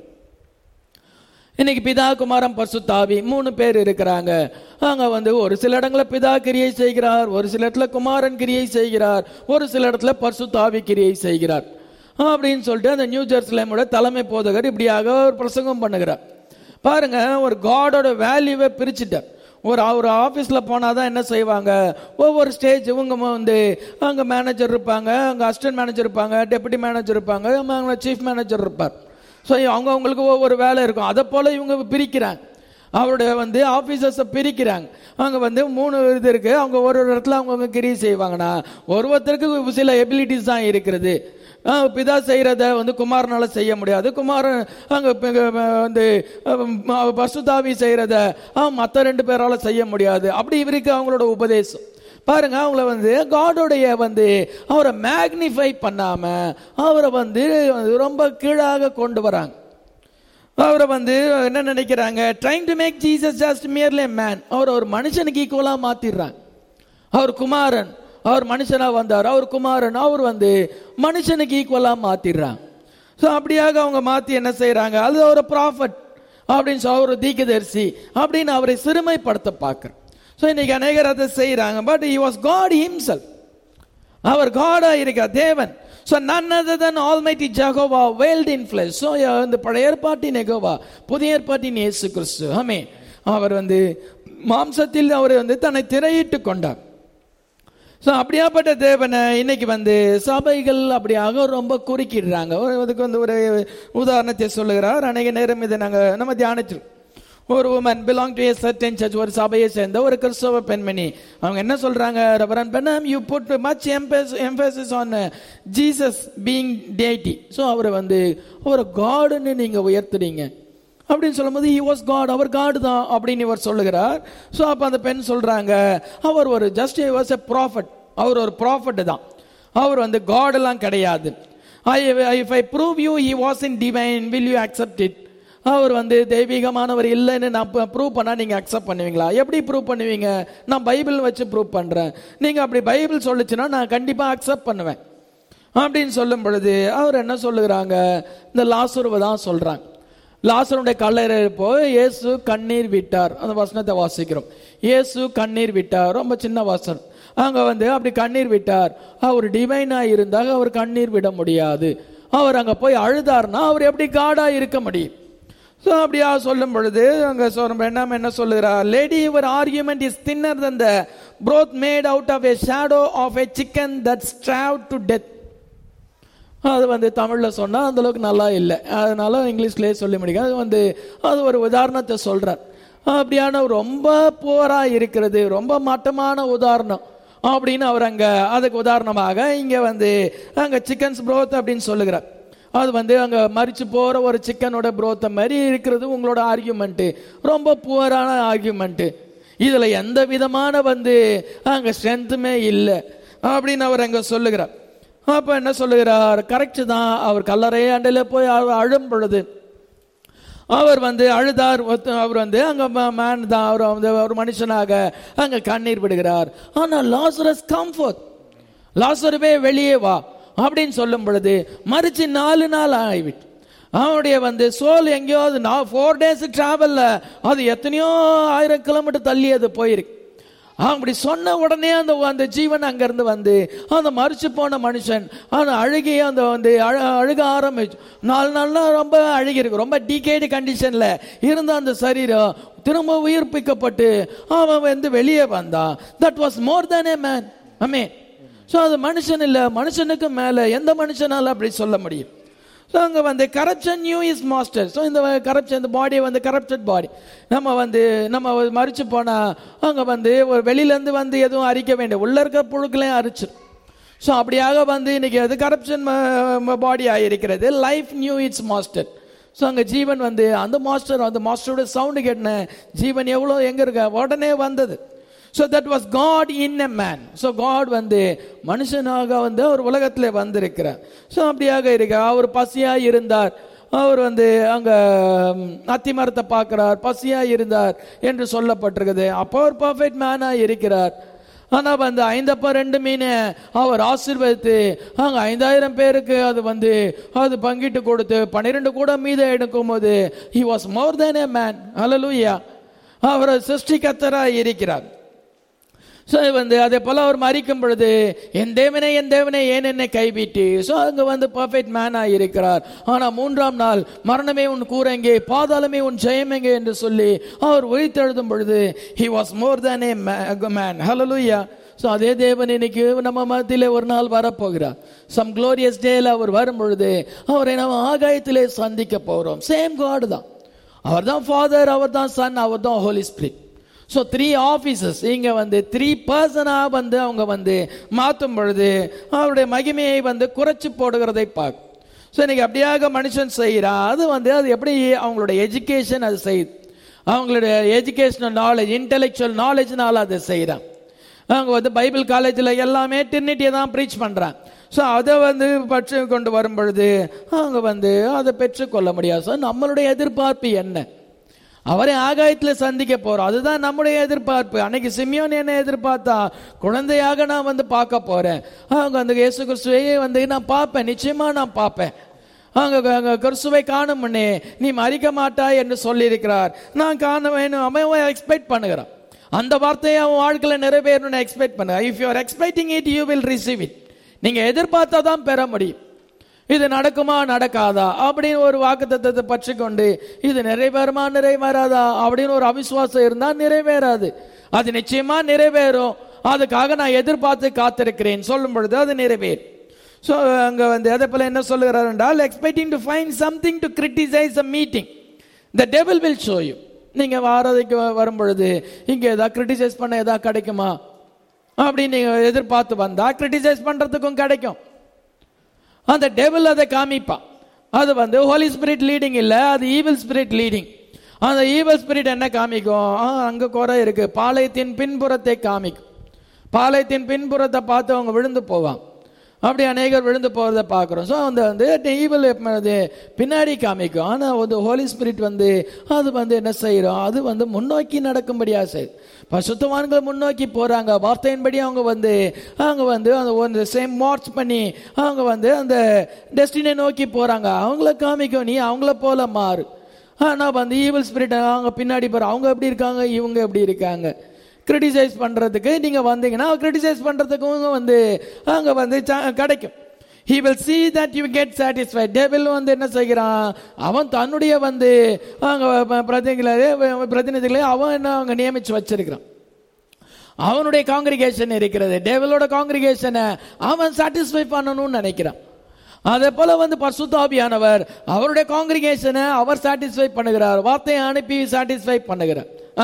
இன்னைக்கு பிதா குமாரன் பரிசுத்தாவி மூணு பேர் இருக்கிறாங்க அங்க வந்து ஒரு சில இடத்துல பிதா கிரியை செய்கிறார் ஒரு சில இடத்துல குமாரன் கிரியை செய்கிறார் ஒரு சில இடத்துல பரிசுத்தாவி கிரியை செய்கிறார் அப்படின்னு சொல்லிட்டு அந்த நியூ ஜெருசலேமோட தலைமை போதகர் இப்படியாக ஒரு பிரசங்கம் பண்ணுகிறார் பாருங்க ஒரு காடோட வேல்யூவை பிரிச்சுட்டார் ஒரு ஒரு ஆஃபீஸில் போனால் தான் என்ன செய்வாங்க ஒவ்வொரு ஸ்டேஜ் இவங்க வந்து அங்கே மேனேஜர் இருப்பாங்க அங்கே அசிஸ்டன்ட் மேனேஜர் இருப்பாங்க டெபுட்டி மேனேஜர் இருப்பாங்க அங்கே சீஃப் மேனேஜர் இருப்பார் ஸோ அவங்க அவங்களுக்கு ஒவ்வொரு வேலை இருக்கும் அதை போல் இவங்க பிரிக்கிறாங்க அவருடைய வந்து ஆஃபீஸர்ஸை பிரிக்கிறாங்க அங்கே வந்து மூணு இது இருக்கு அவங்க ஒரு ஒரு இடத்துல அவங்கவுங்க கிரியை செய்வாங்கன்னா ஒருத்தருக்கு சில எபிலிட்டிஸ் தான் இருக்கிறது ஆ, பிதா செய்யறத வந்து குமாரனால செய்ய முடியாது குமாரன் அங்க பி- வந்து அஹ், பசுதாவி செய்யறத மற்ற ரெண்டு பேரால செய்ய முடியாது அப்படி இவருக்கு அவங்களோட உபதேசம் பாருங்க அவங்கள வந்து காடோடைய வந்து அவரை மேக்னிஃபை பண்ணாம அவரை வந்து ரொம்ப கீழாக கொண்டு வராங்க அவரை வந்து என்ன நினைக்கிறாங்க trying to make Jesus just merely man அவர் ஒரு மனுஷனுக்கு ஈக்குவலா மாத்திடுறாங்க அவர் குமாரன் அவர் மனுஷனா வந்தார் அவர் குமாரன் அவர் வந்து மனுஷனுக்கு ஈக்குவலா மாத்திடுறாங்க ஸோ அப்படியாக அவங்க மாத்தி என்ன செய்றாங்க அது ஒரு ப்ராஃபட் அப்படின்னு சொல்லி ஒரு தீக்கதரிசி அப்படின்னு அவரை சிறுமைப்படுத்த பார்க்குறேன் ஸோ இன்னைக்கு அநேகர் அதை செய்றாங்க but he was God himself அவர் காடா இருக்கிறார் தேவன் so none other than almighty Jehovah veiled in flesh so இந்த பழைய ஏற்பாட்டின் எகோவா புதிய ஏற்பாட்டின் இயேசு கிறிஸ்து ஆமே அவர் வந்து மாம்சத்தில் அவர் வந்து தன்னை திரையிட்டு கொண்டார் ஸோ அப்படியாப்பட்ட தேவனை இன்னைக்கு வந்து சபைகள் அப்படியாக ரொம்ப குறுக்கிடுறாங்க ஒரு- அதுக்கு வந்து ஒரு உதாரணத்தை சொல்லுகிறார் அநேக நேரம் இதை நாங்கள் நம்ம தியானிச்சிருக்கோம் ஒரு woman belong to a certain church ஒரு சபையை சேர்ந்த ஒரு கிறிஸ்தவ பெண்மணி அவங்க என்ன சொல்றாங்க reverend Branham you put much emphasis on Jesus being deity so அவரை வந்து ஒரு காடுன்னு நீங்க உயர்த்துறீங்க அப்படின்னு சொல்லும்போது he was God அவர் காடு தான் அப்படின்னு இவர் சொல்லுகிறார் ஸோ அப்போ அந்த பெண் சொல்றாங்க அவர் ஒரு ஜஸ்ட் வாஸ் எ ப்ராஃபட் அவர் ஒரு ப்ராஃபட் தான் அவர் வந்து God எல்லாம் கிடையாது I if I prove you he was in divine will you accept it அவர் வந்து தெய்வீகமானவர் இல்லைன்னு நான் ப்ரூவ் பண்ணா நீங்க அக்செப்ட் பண்ணுவீங்களா எப்படி ப்ரூவ் பண்ணுவீங்க நான் பைபிள் வச்சு ப்ரூவ் பண்றேன் நீங்க அப்படி பைபிள் சொல்லுச்சுன்னா நான் கண்டிப்பா அக்செப்ட் பண்ணுவேன் அப்படின்னு சொல்லும் பொழுது அவர் என்ன சொல்லுகிறாங்க இந்த லாசுருவை தான் சொல்றாங்க லாசருடைய கல்லறை போய் இயேசு கண்ணீர் விட்டார் அந்த வசனத்தை வாசிக்கிறோம் இயேசு கண்ணீர் விட்டார் ரொம்ப சின்ன வசனம் அங்க வந்து அப்படி கண்ணீர் விட்டார் அவர் டிவைனா இருந்தாக அவர் கண்ணீர் விட முடியாது அவர் அங்க போய் அழுதார்னா அவர் எப்படி காடா இருக்க முடியும் ஸோ அப்படியா சொல்லும் பொழுது அங்க சொல்ற என்ன என்ன சொல்லுகிறார் lady your argument is thinner than the broth made out of a shadow of a chicken that straved to death அது வந்து தமிழில் சொன்னால் அந்த அளவுக்கு நல்லா இல்லை அதனால இங்கிலீஷ்லேயே சொல்லி முடியும் அது வந்து அது ஒரு உதாரணத்தை சொல்கிறார் அப்படியான ரொம்ப போரா இருக்கிறது ரொம்ப மட்டமான உதாரணம் அப்படின்னு அவர் அங்க அதுக்கு உதாரணமாக இங்க வந்து அங்க சிக்கன்ஸ் ப்ரோத் அப்படின்னு சொல்லுகிறார் அது வந்து அங்க மறிச்சு போற ஒரு சிக்கனோட ப்ரோத்த மாதிரி இருக்கிறது உங்களோட ஆர்கியூமெண்ட் ரொம்ப புவரான ஆர்கியூமெண்ட் இதுல எந்த விதமான வந்து அங்க ஸ்ட்ரென்த்துமே இல்லை அப்படின்னு அவர் அங்க சொல்லுகிறார் அப்ப என்ன சொல்லுகிறார் கரெக்ட் தான் அவர் கல்லறை அண்டையில போய் அவர் அழும் பொழுது அவர் வந்து அழுதார் ஒத்த- அவர் வந்து அங்க மேன் தான் அவர் வந்து ஒரு மனுஷனாக அங்க கண்ணீர் விடுகிறார் ஆனா லாசரஸ் கம்ஃபோர்ட் லாசருவே வெளியே வா அப்படின்னு சொல்லும் பொழுது மறிச்சு நாலு நாள் ஆகிவிட்டு அவனுடைய வந்து சோல் எங்கேயாவது நான் ஃபோர் டேஸ் டிராவல்ல அது எத்தனையோ ஆயிரம் கிலோமீட்டர் தள்ளி அது போயிருக்கு அவன் அப்படி சொன்ன உடனே அந்த அந்த ஜீவன் அங்கிருந்து வந்து அந்த மறிச்சு போன மனுஷன் அந்த அழுகி அந்த வந்து அழ அழுக ஆரம்பிச்சு நாலு நாள்னா ரொம்ப அழுகிருக்கு ரொம்ப டீகேடு கண்டிஷன்ல இருந்த அந்த சரீரம் திரும்ப உயிர்ப்பிக்கப்பட்டு அவன் வந்து வெளியே வந்தான் that was more than a man அமே ஸோ அது மனுஷன் இல்லை மனுஷனுக்கு மேலே எந்த மனுஷனால அப்படி சொல்ல முடியும் ஸோ அங்கே வந்து corruption knew his master so இந்த கரப்ஷன் இந்த பாடியை வந்து கரப்டட் பாடி நம்ம வந்து நம்ம மறிச்சு போனால் அங்கே வந்து ஒரு வெளியிலேருந்து வந்து எதுவும் அரிக்க வேண்டிய உள்ள இருக்க புழுக்களையும் அரிச்சிடும் ஸோ அப்படியாக வந்து இன்னைக்கு அது கரப்ஷன் பாடி ஆகிருக்கிறது life knew its master so அங்கே ஜீவன் வந்து அந்த மாஸ்டர் அந்த மாஸ்டரோட சவுண்டு கேட்டின ஜீவன் எவ்வளோ எங்கே இருக்க உடனே வந்தது so that was God in a man so God வந்து மனுஷனாக வந்து அவர் உலகத்தில் வந்திருக்கிறார் ஸோ அப்படியாக இருக்க அவர் பசியாக இருந்தார் அவர் வந்து அங்க ம், அத்தி மரத்தை பார்க்கிறார் பசியா இருந்தார் என்று சொல்லப்பட்டிருக்குது அப்போ ஒரு பர்ஃபெக்ட் மேனா இருக்கிறார் ஆனா வந்து ஐந்தப்ப ரெண்டு மீன் அவர் ஆசீர்வதித்து அங்க ஐந்தாயிரம் பேருக்கு அது வந்து அது பங்கிட்டு கொடுத்து பன்னிரெண்டு கூட மீத எடுக்கும் போது he was more than a man ஹalleluya அவர் சிருஷ்டிகர்த்தரா இருக்கிறார் ஸோ வந்து அதே போல அவர் மறிக்கும் பொழுது என் தேவனே என் தேவனே ஏன் என்னை கைவிட்டு ஸோ அங்க வந்து பர்ஃபெக்ட் மேனாக இருக்கிறார் ஆனா மூன்றாம் நாள் மரணமே உன் கூரெங்கே பாதாளமே உன் ஜெயமெங்கே என்று சொல்லி அவர் உயிர்த்தெழுதும் பொழுது he was more than a man ஹalleluya ஸோ அதே தேவன் இன்னைக்கு நம்ம மத்தியிலே ஒரு நாள் வரப்போகிறார் சம் க்ளோரியஸ் டேல அவர் வரும் பொழுது அவரை நம்ம ஆகாயத்திலே சந்திக்க போகிறோம் சேம் காடு தான் அவர் தான் ஃபாதர் அவர் தான் சன் அவர் தான் Holy Spirit so three offices இங்க வந்து த்ரீ பர்சனாக வந்து அவங்க வந்து மாற்றும் பொழுது அவருடைய மகிமையை வந்து குறைச்சி போடுகிறதை பார்க்கும் ஸோ இன்னைக்கு அப்படியாக மனுஷன் செய்கிறான் அது வந்து அது எப்படி அவங்களுடைய எஜுகேஷன் அது செய்யுது அவங்களுடைய எஜுகேஷனல் நாலேஜ் இன்டெலெக்சுவல் நாலேஜ்னால அதை செய்கிறான் அவங்க வந்து பைபிள் காலேஜில் எல்லாமே டிரினிட்டியை தான் ப்ரீச் பண்ணுறான் ஸோ அதை வந்து பற்றி கொண்டு வரும் பொழுது அவங்க வந்து அதை பெற்றுக்கொள்ள முடியாது ஸோ நம்மளுடைய எதிர்பார்ப்பு என்ன அவரை ஆகாயத்தில் சந்திக்க போறோம் அதுதான் நம்முடைய எதிர்பார்ப்பு அன்னைக்கு சிமியோன் என்ன எதிர்பார்த்தா குழந்தையாக நான் வந்து பார்க்க போறேன் அவங்க அந்த இயேசு கிறிஸ்துவையே வந்து நான் பார்ப்பேன் நிச்சயமா நான் பார்ப்பேன் அங்க அங்க கிறிஸ்துவை காணும் முன்னே நீ மறிக்க மாட்டாய் என்று சொல்லியிருக்கிறார் நான் காண வேணும் அவன் எக்ஸ்பெக்ட் பண்ணுகிறான் அந்த வார்த்தையை அவன் வாழ்க்கையில நிறைவேறணும்னு எக்ஸ்பெக்ட் பண்ண if you are expecting it you will receive it நீங்க எதிர்பார்த்தா தான் பெற முடியும் இது நடக்குமா நடக்காதா அப்படின்னு ஒரு வாக்குத்தத்தத்தை பற்றி கொண்டு இது நிறைவேறுமா நிறைவேறாதா அப்படின்னு ஒரு அவிசுவாசம் இருந்தா நிறைவேறாது அது நிச்சயமா நிறைவேறும் அதுக்காக நான் எதிர்பார்த்து காத்திருக்கிறேன் சொல்லும் பொழுது அது நிறைவேறும் ஸோ அங்க வந்து அதே போல என்ன சொல்லுகிறார் என்றால் expecting to find something to criticise a meeting the devil will show you நீங்க வாரதைக்கு வரும் பொழுது இங்க ஏதாவது கிரிட்டிசைஸ் பண்ண ஏதாவது கிடைக்குமா அப்படின்னு நீங்க எதிர்பார்த்து வந்தா கிரிட்டிசைஸ் பண்றதுக்கும் கிடைக்கும் அந்த டெபிள் அதை காமிப்பான் அது வந்து ஹோலி ஸ்பிரிட் லீடிங் இல்ல அது ஈவில் ஸ்பிரிட் லீடிங் அந்த ஈவில் ஸ்பிரிட் என்ன காமிக்கும் ஆ, அங்க குறை இருக்கு பாளையத்தின் பின்புறத்தை காமிக்கும் பாளையத்தின் பின்புறத்தை பார்த்து அவங்க விழுந்து போவாங்க அப்படி அநேகர் விழுந்து போகிறத பார்க்குறோம் ஸோ அந்த வந்து ஈவில் அது பின்னாடி காமிக்கும் ஆனால் வந்து ஹோலி ஸ்பிரிட் வந்து அது வந்து என்ன செய்கிறோம் அது வந்து முன்னோக்கி நடக்கும்படியாக செய்யுது பசுத்தவான்கள் முன்னோக்கி போகிறாங்க வார்த்தையின்படி அவங்க வந்து அவங்க வந்து அந்த ஒரு சேம் மார்ச் பண்ணி அவங்க வந்து அந்த டெஸ்டினை நோக்கி போகிறாங்க அவங்கள காமிக்கும் நீ அவங்கள போல மாறு ஆனால் வந்து ஈவில் ஸ்பிரிட் அவங்க பின்னாடி போகிற அவங்க எப்படி இருக்காங்க இவங்க எப்படி இருக்காங்க கிரிட்டிசைஸ் பண்றதுக்கு நீங்க வந்தீங்கன்னா கிரிட்டிசைஸ் பண்றதுக்கும் வந்து அங்க வந்து ச- கிடைக்கும் he will see that you get satisfied devil வந்து என்ன செய்கிறான் அவன் தன்னுடைய வந்து அங்க ப- பிரதிநிதிகளே பிரதிநிதிகளே அவன் என்ன அங்க நியமிச்சு வச்சிருக்கிறான் அவனுடைய காங்கிரிகேஷன் இருக்கிறது டேவிலோட காங்கிரிகேஷனை அவன் சாட்டிஸ்ஃபை பண்ணணும்னு நினைக்கிறான் அதே போல வந்து பர்சுத்தாபியானவர் அவருடைய காங்கிரிகேஷனை அவர் சாட்டிஸ்ஃபை பண்ணுகிறார் வார்த்தையை அனுப்பி சாட்டிஸ்ஃபை பண்ணுகிறார் ஆமே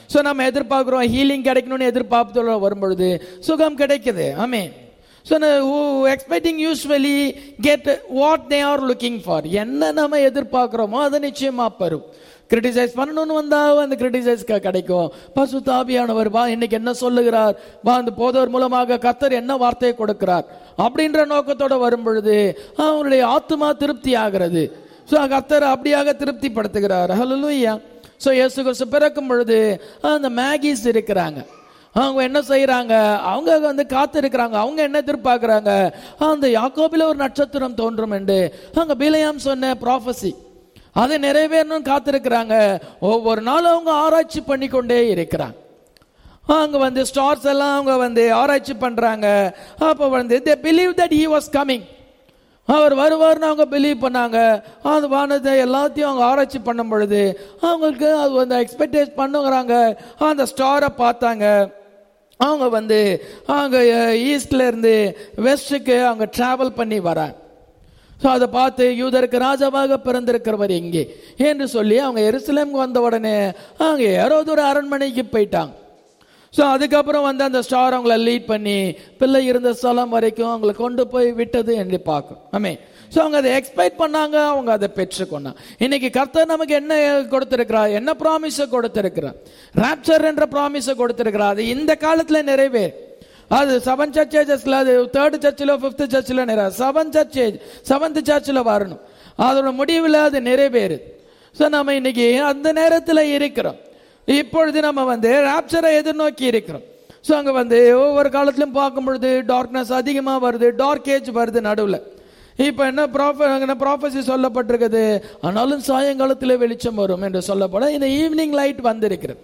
ஸோ நம்ம எதிர்பார்க்குறோம் ஹீலிங் கிடைக்கணும்னு எதிர்பார்ப்பதோட வரும்பொழுது சுகம் கிடைக்குது ஆமே so expecting usually get what they are looking for என்ன நம்ம எதிர்பார்க்குறோமோ அதை நிச்சயமா பெறும் கிரிட்டிசைஸ் பண்ணணும்னு வந்தா அந்த கிரிட்டிசைஸ் கிடைக்கும் பசு தாபியானவர் வா இன்னைக்கு என்ன சொல்லுகிறார் வா அந்த போதவர் மூலமாக கத்தர் என்ன வார்த்தையை கொடுக்கிறார் அப்படின்ற நோக்கத்தோட வரும் பொழுது அவங்களுடைய ஆத்மா திருப்தி ஆகிறது ஸோ கத்தர் அப்படியாக திருப்திப்படுத்துகிறார் ஹலோ ஸோ இயேசு கிறிஸ்து பிறக்கும் பொழுது அந்த மேகிஸ் இருக்கிறாங்க அவங்க என்ன செய்யறாங்க அவங்க வந்து காத்து இருக்கிறாங்க அவங்க என்ன எதிர்பார்க்கறாங்க அந்த யாக்கோபில ஒரு நட்சத்திரம் தோன்றும் என்று அங்க பிலையாம் சொன்ன ப்ராஃபசி அதை நிறைவேறணும் காத்திருக்கிறாங்க ஒவ்வொரு நாளும் அவங்க ஆராய்ச்சி பண்ணி கொண்டே இருக்கிறாங்க அங்க வந்து ஸ்டார்ஸ் எல்லாம் அவங்க வந்து ஆராய்ச்சி பண்றாங்க அப்போ வந்து they believe that he was coming அவர் வருவார்னு அவங்க பிலீவ் பண்ணாங்க அது வானத்தை எல்லாத்தையும் அவங்க ஆராய்ச்சி பண்ணும் பொழுது அவங்களுக்கு அது வந்து எக்ஸ்பெக்டேட் பண்ணுங்கிறாங்க அந்த ஸ்டாரை பார்த்தாங்க அவங்க வந்து அவங்க ஈஸ்ட்ல இருந்து வெஸ்ட்டுக்கு அவங்க டிராவல் பண்ணி வராங்க ஸோ அதை பார்த்து யூதருக்கு ராஜாவாக பிறந்திருக்கிறவர் எங்கே என்று சொல்லி அவங்க எருசலேமுக்கு வந்த உடனே அவங்க யாரோ ஒரு அரண்மனைக்கு போயிட்டாங்க ஸோ அதுக்கப்புறம் வந்து அந்த ஸ்டார் அவங்கள லீட் பண்ணி பிள்ளை இருந்த ஸ்தலம் வரைக்கும் அவங்களை கொண்டு போய் விட்டது என்று பார்க்கும் ஆமே ஸோ அவங்க அதை எக்ஸ்பெக்ட் பண்ணாங்க அவங்க அதை பெற்றுக்கொண்டாங்க இன்னைக்கு கர்த்தர் நமக்கு என்ன கொடுத்திருக்கிறார் என்ன ப்ராமிஸை கொடுத்திருக்கிறார் ராப்சர் என்ற ப்ராமிஸை கொடுத்திருக்கிறார் அது இந்த காலத்தில் நிறைவே அது செவன் சர்ச்சேஜஸ்ல அது தேர்ட் சர்ச்சில் ஃபிஃப்த் சர்ச்சில் நிறைய செவன் சர்ச்சேஜ் செவன்த் சர்ச்சில் வரணும் அதோட முடிவில் அது நிறைவேறு ஸோ நம்ம இன்னைக்கு அந்த நேரத்தில் இருக்கிறோம் இப்பொழுது நம்ம வந்து ராப்சரை எதிர்நோக்கி இருக்கிறோம் ஸோ அங்கே வந்து ஒவ்வொரு காலத்திலும் பார்க்கும் பொழுது டார்க்னஸ் அதிகமாக வருது டார்க் ஏஜ் வருது நடுவில் இப்போ என்ன ப்ராஃப என்ன ப்ராஃபஸி சொல்லப்பட்டிருக்குது ஆனாலும் சாயங்காலத்தில் வெளிச்சம் வரும் என்று சொல்லப்பட இந்த ஈவினிங் லைட் வந்திருக்கிறது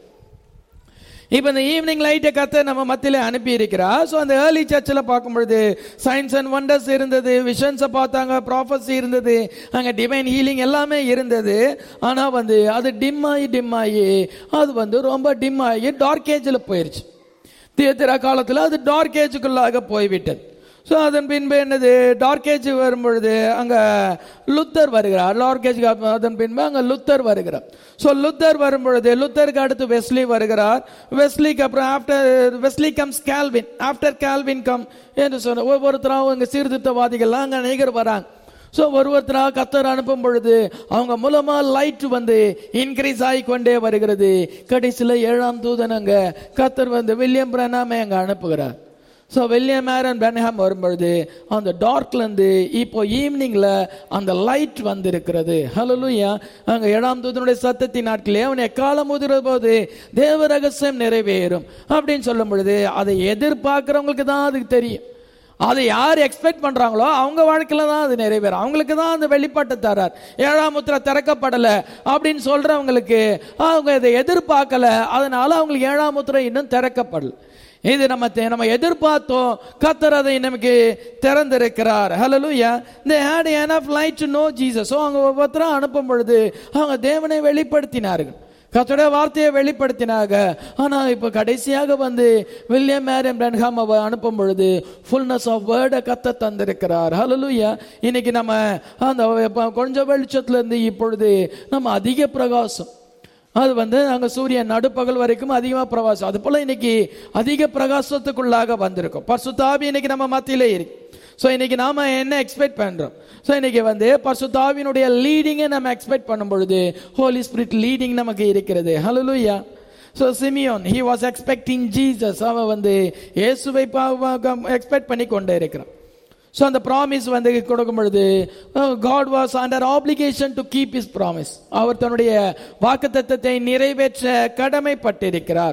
இப்போ இந்த ஈவினிங் லைட்டை கத்த நம்ம மத்தியில் அனுப்பி இருக்கிறா ஸோ அந்த ஏர்லி சர்ச்சில் பார்க்கும் பொழுது சயின்ஸ் அண்ட் ஒண்டர்ஸ் இருந்தது விஷன்ஸை பார்த்தாங்க ப்ராஃபஸி இருந்தது அங்கே டிவைன் ஹீலிங் எல்லாமே இருந்தது ஆனால் வந்து அது டிம் ஆகி டிம் ஆகி அது வந்து ரொம்ப டிம் ஆகி டார்க் ஏஜில் போயிருச்சு தியத்திர காலத்தில் அது டார்க் ஏஜுக்குள்ளாக போய்விட்டது ஸோ அதன் பின்பு என்னது டார்க் ஏஜ் வரும்பொழுது அங்கே லுத்தர் வருகிறார் டார்க் ஏஜ் அதன் பின்பு அங்கே லுத்தர் வருகிறார் ஸோ லுத்தர் வரும்பொழுது லுத்தருக்கு அடுத்து வெஸ்லி வருகிறார் வெஸ்லிக்கு அப்புறம் after Wesley comes Calvin after Calvin come என்று சொன்ன ஒவ்வொருத்தராகவும் இங்கே சீர்திருத்தவாதிகள்லாம் அங்கே அநேகர் வராங்க ஸோ ஒருவருத்தராக கத்தர் அனுப்பும் பொழுது அவங்க மூலமா லைட் வந்து இன்க்ரீஸ் ஆகி கொண்டே வருகிறது கடைசியில் ஏழாம் தூதன் அங்க கத்தர் வந்து வில்லியம் பிரணாமே அங்க அனுப்புகிறார் ஸோ வில்லியம் மேரன் பென்ஹாம் வரும்பொழுது அந்த டார்க்லேருந்து இப்போ ஈவினிங்கில் அந்த லைட் வந்திருக்கிறது ஹலலுயா அங்கே ஏழாம் தூதனுடைய சத்தத்தின் நாட்களே அவன் எக்காலம் முதிர போது தேவ ரகசியம் நிறைவேறும் அப்படின்னு சொல்லும் பொழுது அதை எதிர்பார்க்குறவங்களுக்கு தான் அதுக்கு தெரியும் அதை யார் எக்ஸ்பெக்ட் பண்றாங்களோ அவங்க வாழ்க்கையில தான் அது நிறைவேறும் அவங்களுக்கு தான் அந்த வெளிப்பாட்டை தரார் ஏழாம் முத்திரை திறக்கப்படல அப்படின்னு சொல்றவங்களுக்கு அவங்க இதை எதிர்பார்க்கல அதனால அவங்களுக்கு ஏழாம் முத்திரை இன்னும் திறக்கப்படல இது நம்ம தெ- நம்ம எதிர்பார்த்தோம் கத்தர் அதை நமக்கு திறந்திருக்கிறார் ஹalleluya they had enough light to know jesus so அவங்க ஒவ்வொருத்தரும் அனுப்பும் பொழுது அவங்க தேவனை வெளிப்படுத்தினார்கள் கத்தோட வார்த்தையை வெளிப்படுத்தினாங்க ஆனா இப்ப கடைசியாக வந்து வில்லியம் மேரியம் பிரன்ஹாம் அவ அனுப்பும் பொழுது ஃபுல்னஸ் ஆஃப் வேர்டை கத்த தந்திருக்கிறார் ஹalleluya இன்னைக்கு நம்ம அந்த இப்ப கொஞ்சம் வெளிச்சத்துல இருந்து இப்பொழுது நம்ம அதிக பிரகாசம் அது வந்து அங்க சூரியன் நடுப்பகல் வரைக்கும் அதிகமா பிரகாசம் அது போல இன்னைக்கு அதிக பிரகாசத்துக்குள்ளாக வந்திருக்கும் பர்சுத்தாவி இன்னைக்கு நம்ம மத்தியிலே இருக்கு ஸோ இன்னைக்கு நாம என்ன எக்ஸ்பெக்ட் பண்றோம் ஸோ இன்னைக்கு வந்து பர்சுத்தாவினுடைய லீடிங்கை நம்ம எக்ஸ்பெக்ட் பண்ணும் பொழுது ஹோலி ஸ்பிரிட் லீடிங் நமக்கு இருக்கிறது ஹalleluya so Simeon he was expecting Jesus அவன் வந்து இயேசுவை எக்ஸ்பெக்ட் பண்ணி கொண்டே இருக்கிறான் ஸோ அந்த ப்ராமிஸ் வந்து கொடுக்கும் பொழுது God was under obligation to keep his promise அவர் தன்னுடைய வாக்குத்தத்தத்தை நிறைவேற்ற கடமைப்பட்டிருக்கிறார்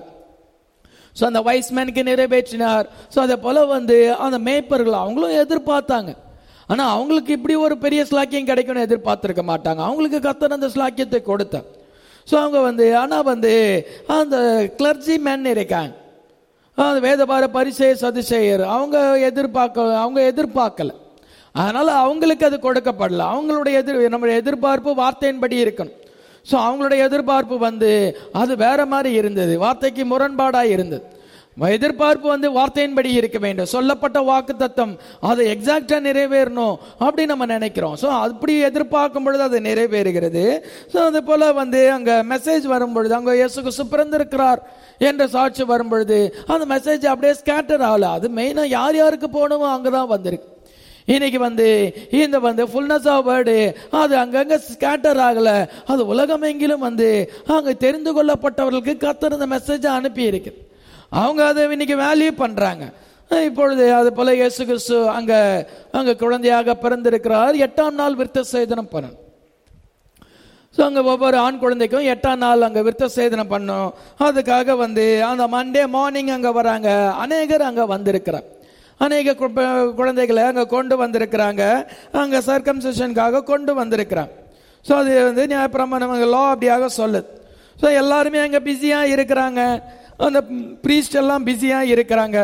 ஸோ அந்த வைஸ்மேனுக்கு நிறைவேற்றினார் ஸோ அதே போல வந்து அந்த மேய்ப்பர்கள் அவங்களும் எதிர்பார்த்தாங்க ஆனா அவங்களுக்கு இப்படி ஒரு பெரிய ஸ்லாக்கியம் கிடைக்கும்னு எதிர்பார்த்திருக்க மாட்டாங்க அவங்களுக்கு கத்தர் அந்த ஸ்லாக்கியத்தை கொடுத்தார் ஸோ அவங்க வந்து ஆனா வந்து அந்த கிளர்ஜி மேன் இருக்காங்க அந்த வேதபார பரிசே சதுசேயர் அவங்க எதிர்பார்க்க அவங்க எதிர்பார்க்கல அதனால அவங்களுக்கு அது கொடுக்கப்படல அவங்களுடைய எதிர் நம்முடைய எதிர்பார்ப்பு வார்த்தையின்படி இருக்கணும் ஸோ அவங்களுடைய எதிர்பார்ப்பு வந்து அது வேற மாதிரி இருந்தது வார்த்தைக்கு முரண்பாடா இருந்தது எதிர்பார்ப்பு வந்து வார்த்தையின்படி இருக்க வேண்டும் சொல்லப்பட்ட வாக்கு தத்தம் அது எக்ஸாக்டா நிறைவேறணும் அப்படி நம்ம நினைக்கிறோம் ஸோ அப்படி எதிர்பார்க்கும் பொழுது அது நிறைவேறுகிறது ஸோ அது போல வந்து அங்க மெசேஜ் வரும் பொழுது அங்க இயேசு கிறிஸ்து பிறந்திருக்கிறார் என்ற சாட்சி வரும் பொழுது அந்த மெசேஜ் அப்படியே ஸ்கேட்டர் ஆகல அது மெயினா யார் யாருக்கு போகணுமோ அங்கதான் வந்திருக்கு இன்னைக்கு வந்து இந்த வந்து ஃபுல்னஸ் ஆஃப் வேர்டு அது அங்கங்க ஸ்கேட்டர் ஆகல அது உலகமெங்கிலும் வந்து அங்க தெரிந்து கொள்ளப்பட்டவர்களுக்கு கத்தர் இந்த மெசேஜை அனுப்பி இருக்கு அவங்க அதை இன்னைக்கு வேல்யூ பண்றாங்க இப்பொழுது அது போல இயேசு கிறிஸ்து அங்க அங்க குழந்தையாக பிறந்திருக்கிறார் எட்டாம் நாள் விருத்த சேதனம் பண்ணணும் ஸோ அங்கே ஒவ்வொரு ஆண் குழந்தைக்கும் எட்டாம் நாள் அங்கே விருத்த சேதனம் பண்ணோம் அதுக்காக வந்து அந்த மண்டே மார்னிங் அங்கே வராங்க அநேகர் அங்கே வந்திருக்கிறார் அநேக கு- ப- குழந்தைகளை அங்கே கொண்டு வந்திருக்கிறாங்க அங்கே சர்க்கம்சேஷனுக்காக கொண்டு வந்திருக்கிறாங்க ஸோ அது வந்து நியாயப்பிரமாணம் லா அப்படியாக சொல்லுது ஸோ எல்லாருமே அங்கே பிஸியாக இருக்கிறாங்க அந்த ப்ரீஸ்ட் எல்லாம் பிஸியாக இருக்கிறாங்க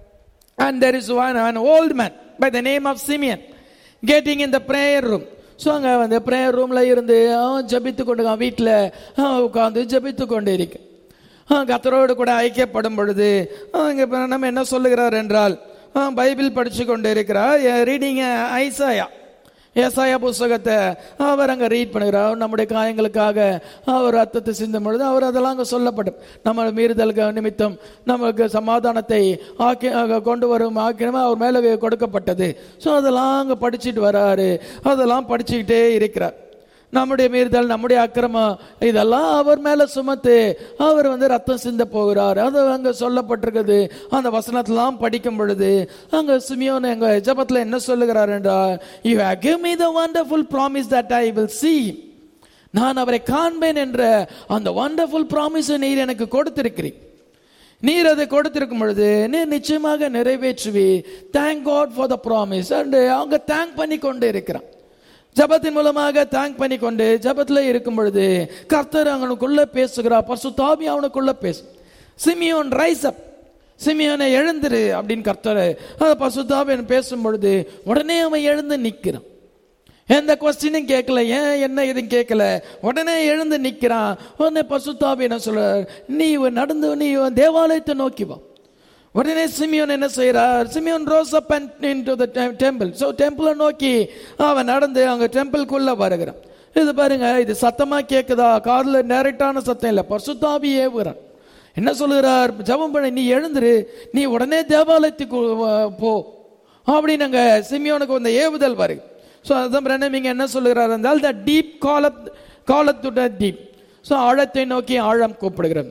And there is one, an old man by the name of Simeon getting in the prayer room. So அங்கே வந்து ப்ரேயர் ரூமில் இருந்து அவன் ஜபித்து கொண்டு வீட்டில் உட்காந்து ஜபித்து கொண்டு இருக்கு அவன் கத்தரோடு கூட ஐக்கியப்படும் பொழுது அங்கே நம்ம என்ன சொல்லுகிறார் என்றால் அவன் பைபிள் படித்து கொண்டு இருக்கிறார் ரீடிங் ஐசாயா ஏசாயா புஸ்தகத்தை அவர் அங்கே ரீட் பண்ணுகிறார் நம்முடைய காயங்களுக்காக அவர் ரத்தத்தை சிந்தும் பொழுது அவர் அதெல்லாம் அங்கே சொல்லப்படும் நம்ம மீறுதலுக்கு நிமித்தம் நமக்கு சமாதானத்தை ஆக்கி அங்க கொண்டு வரும் ஆக்கினமே அவர் மேலே கொடுக்கப்பட்டது ஸோ அதெல்லாம் அங்கே படிச்சுட்டு வராரு அதெல்லாம் படிச்சுக்கிட்டே இருக்கிறார் நம்முடைய மீறுதல் நம்முடைய அக்கிரமம் இதெல்லாம் அவர் மேல சுமத்து அவர் வந்து ரத்தம் சிந்த போகிறார் அது அங்க சொல்லப்பட்டிருக்குது அந்த வசனத்தெல்லாம் படிக்கும் பொழுது அங்க சிமியோன் எங்க ஜபத்துல என்ன சொல்லுகிறார் என்றால் you give me the wonderful promise that I will see நான் அவரை காண்பேன் என்ற அந்த வண்டர்ஃபுல் ப்ராமிஸ் நீர் எனக்கு கொடுத்திருக்கிறீர் நீர் அதை கொடுத்திருக்கும் பொழுது நீர் நிச்சயமாக நிறைவேற்றுவி thank God for the promise and அவங்க தேங்க் பண்ணி கொண்டு இருக்கிறான் ஜபத்தின் மூலமாக தேங்க் பண்ணி கொண்டு ஜபத்துல இருக்கும் பொழுது கர்த்தர் அவனுக்குள்ள பேசுகிறார் பசுத்தாபி அவனுக்குள்ள பேசு சிமியோன் ரைஸ் அப் சிமியோனை எழுந்துரு அப்படின்னு கர்த்தர் அந்த பசுத்தாபியன் பேசும் பொழுது உடனே அவன் எழுந்து நிற்கிறான் எந்த கொஸ்டினும் கேட்கல ஏன் என்ன எதுவும் கேட்கல உடனே எழுந்து நிக்கிறான் உடனே பசுத்தாபி என்ன சொல்றார் நீ நடந்து நீ தேவாலயத்தை நோக்கி வா உடனே சிமியோன் என்ன செய்யறார் Simeon rose up into the temple so டெம்பிளை நோக்கி அவன் நடந்து அங்க டெம்பிள்குள்ள வருகிறான் இது பாருங்க இது சத்தமா கேக்குதா காதுல டைரக்டான சத்தம் இல்லை பசுத்தாபி ஏவுகிறான் என்ன சொல்லுகிறார் ஜெபம் பண்ண நீ எழுந்துரு நீ உடனே தேவாலயத்துக்கு வ- போ அப்படின்னு அங்க சிமியோனுக்கு அந்த ஏவுதல் வருது ஸோ அதுதான் பிரண்ணம் இங்க என்ன சொல்லுகிறார் என்றால் த டீப் காலத் காலத்துட டீப் ஸோ ஆழத்தை நோக்கி ஆழம் கூப்பிடுகிறது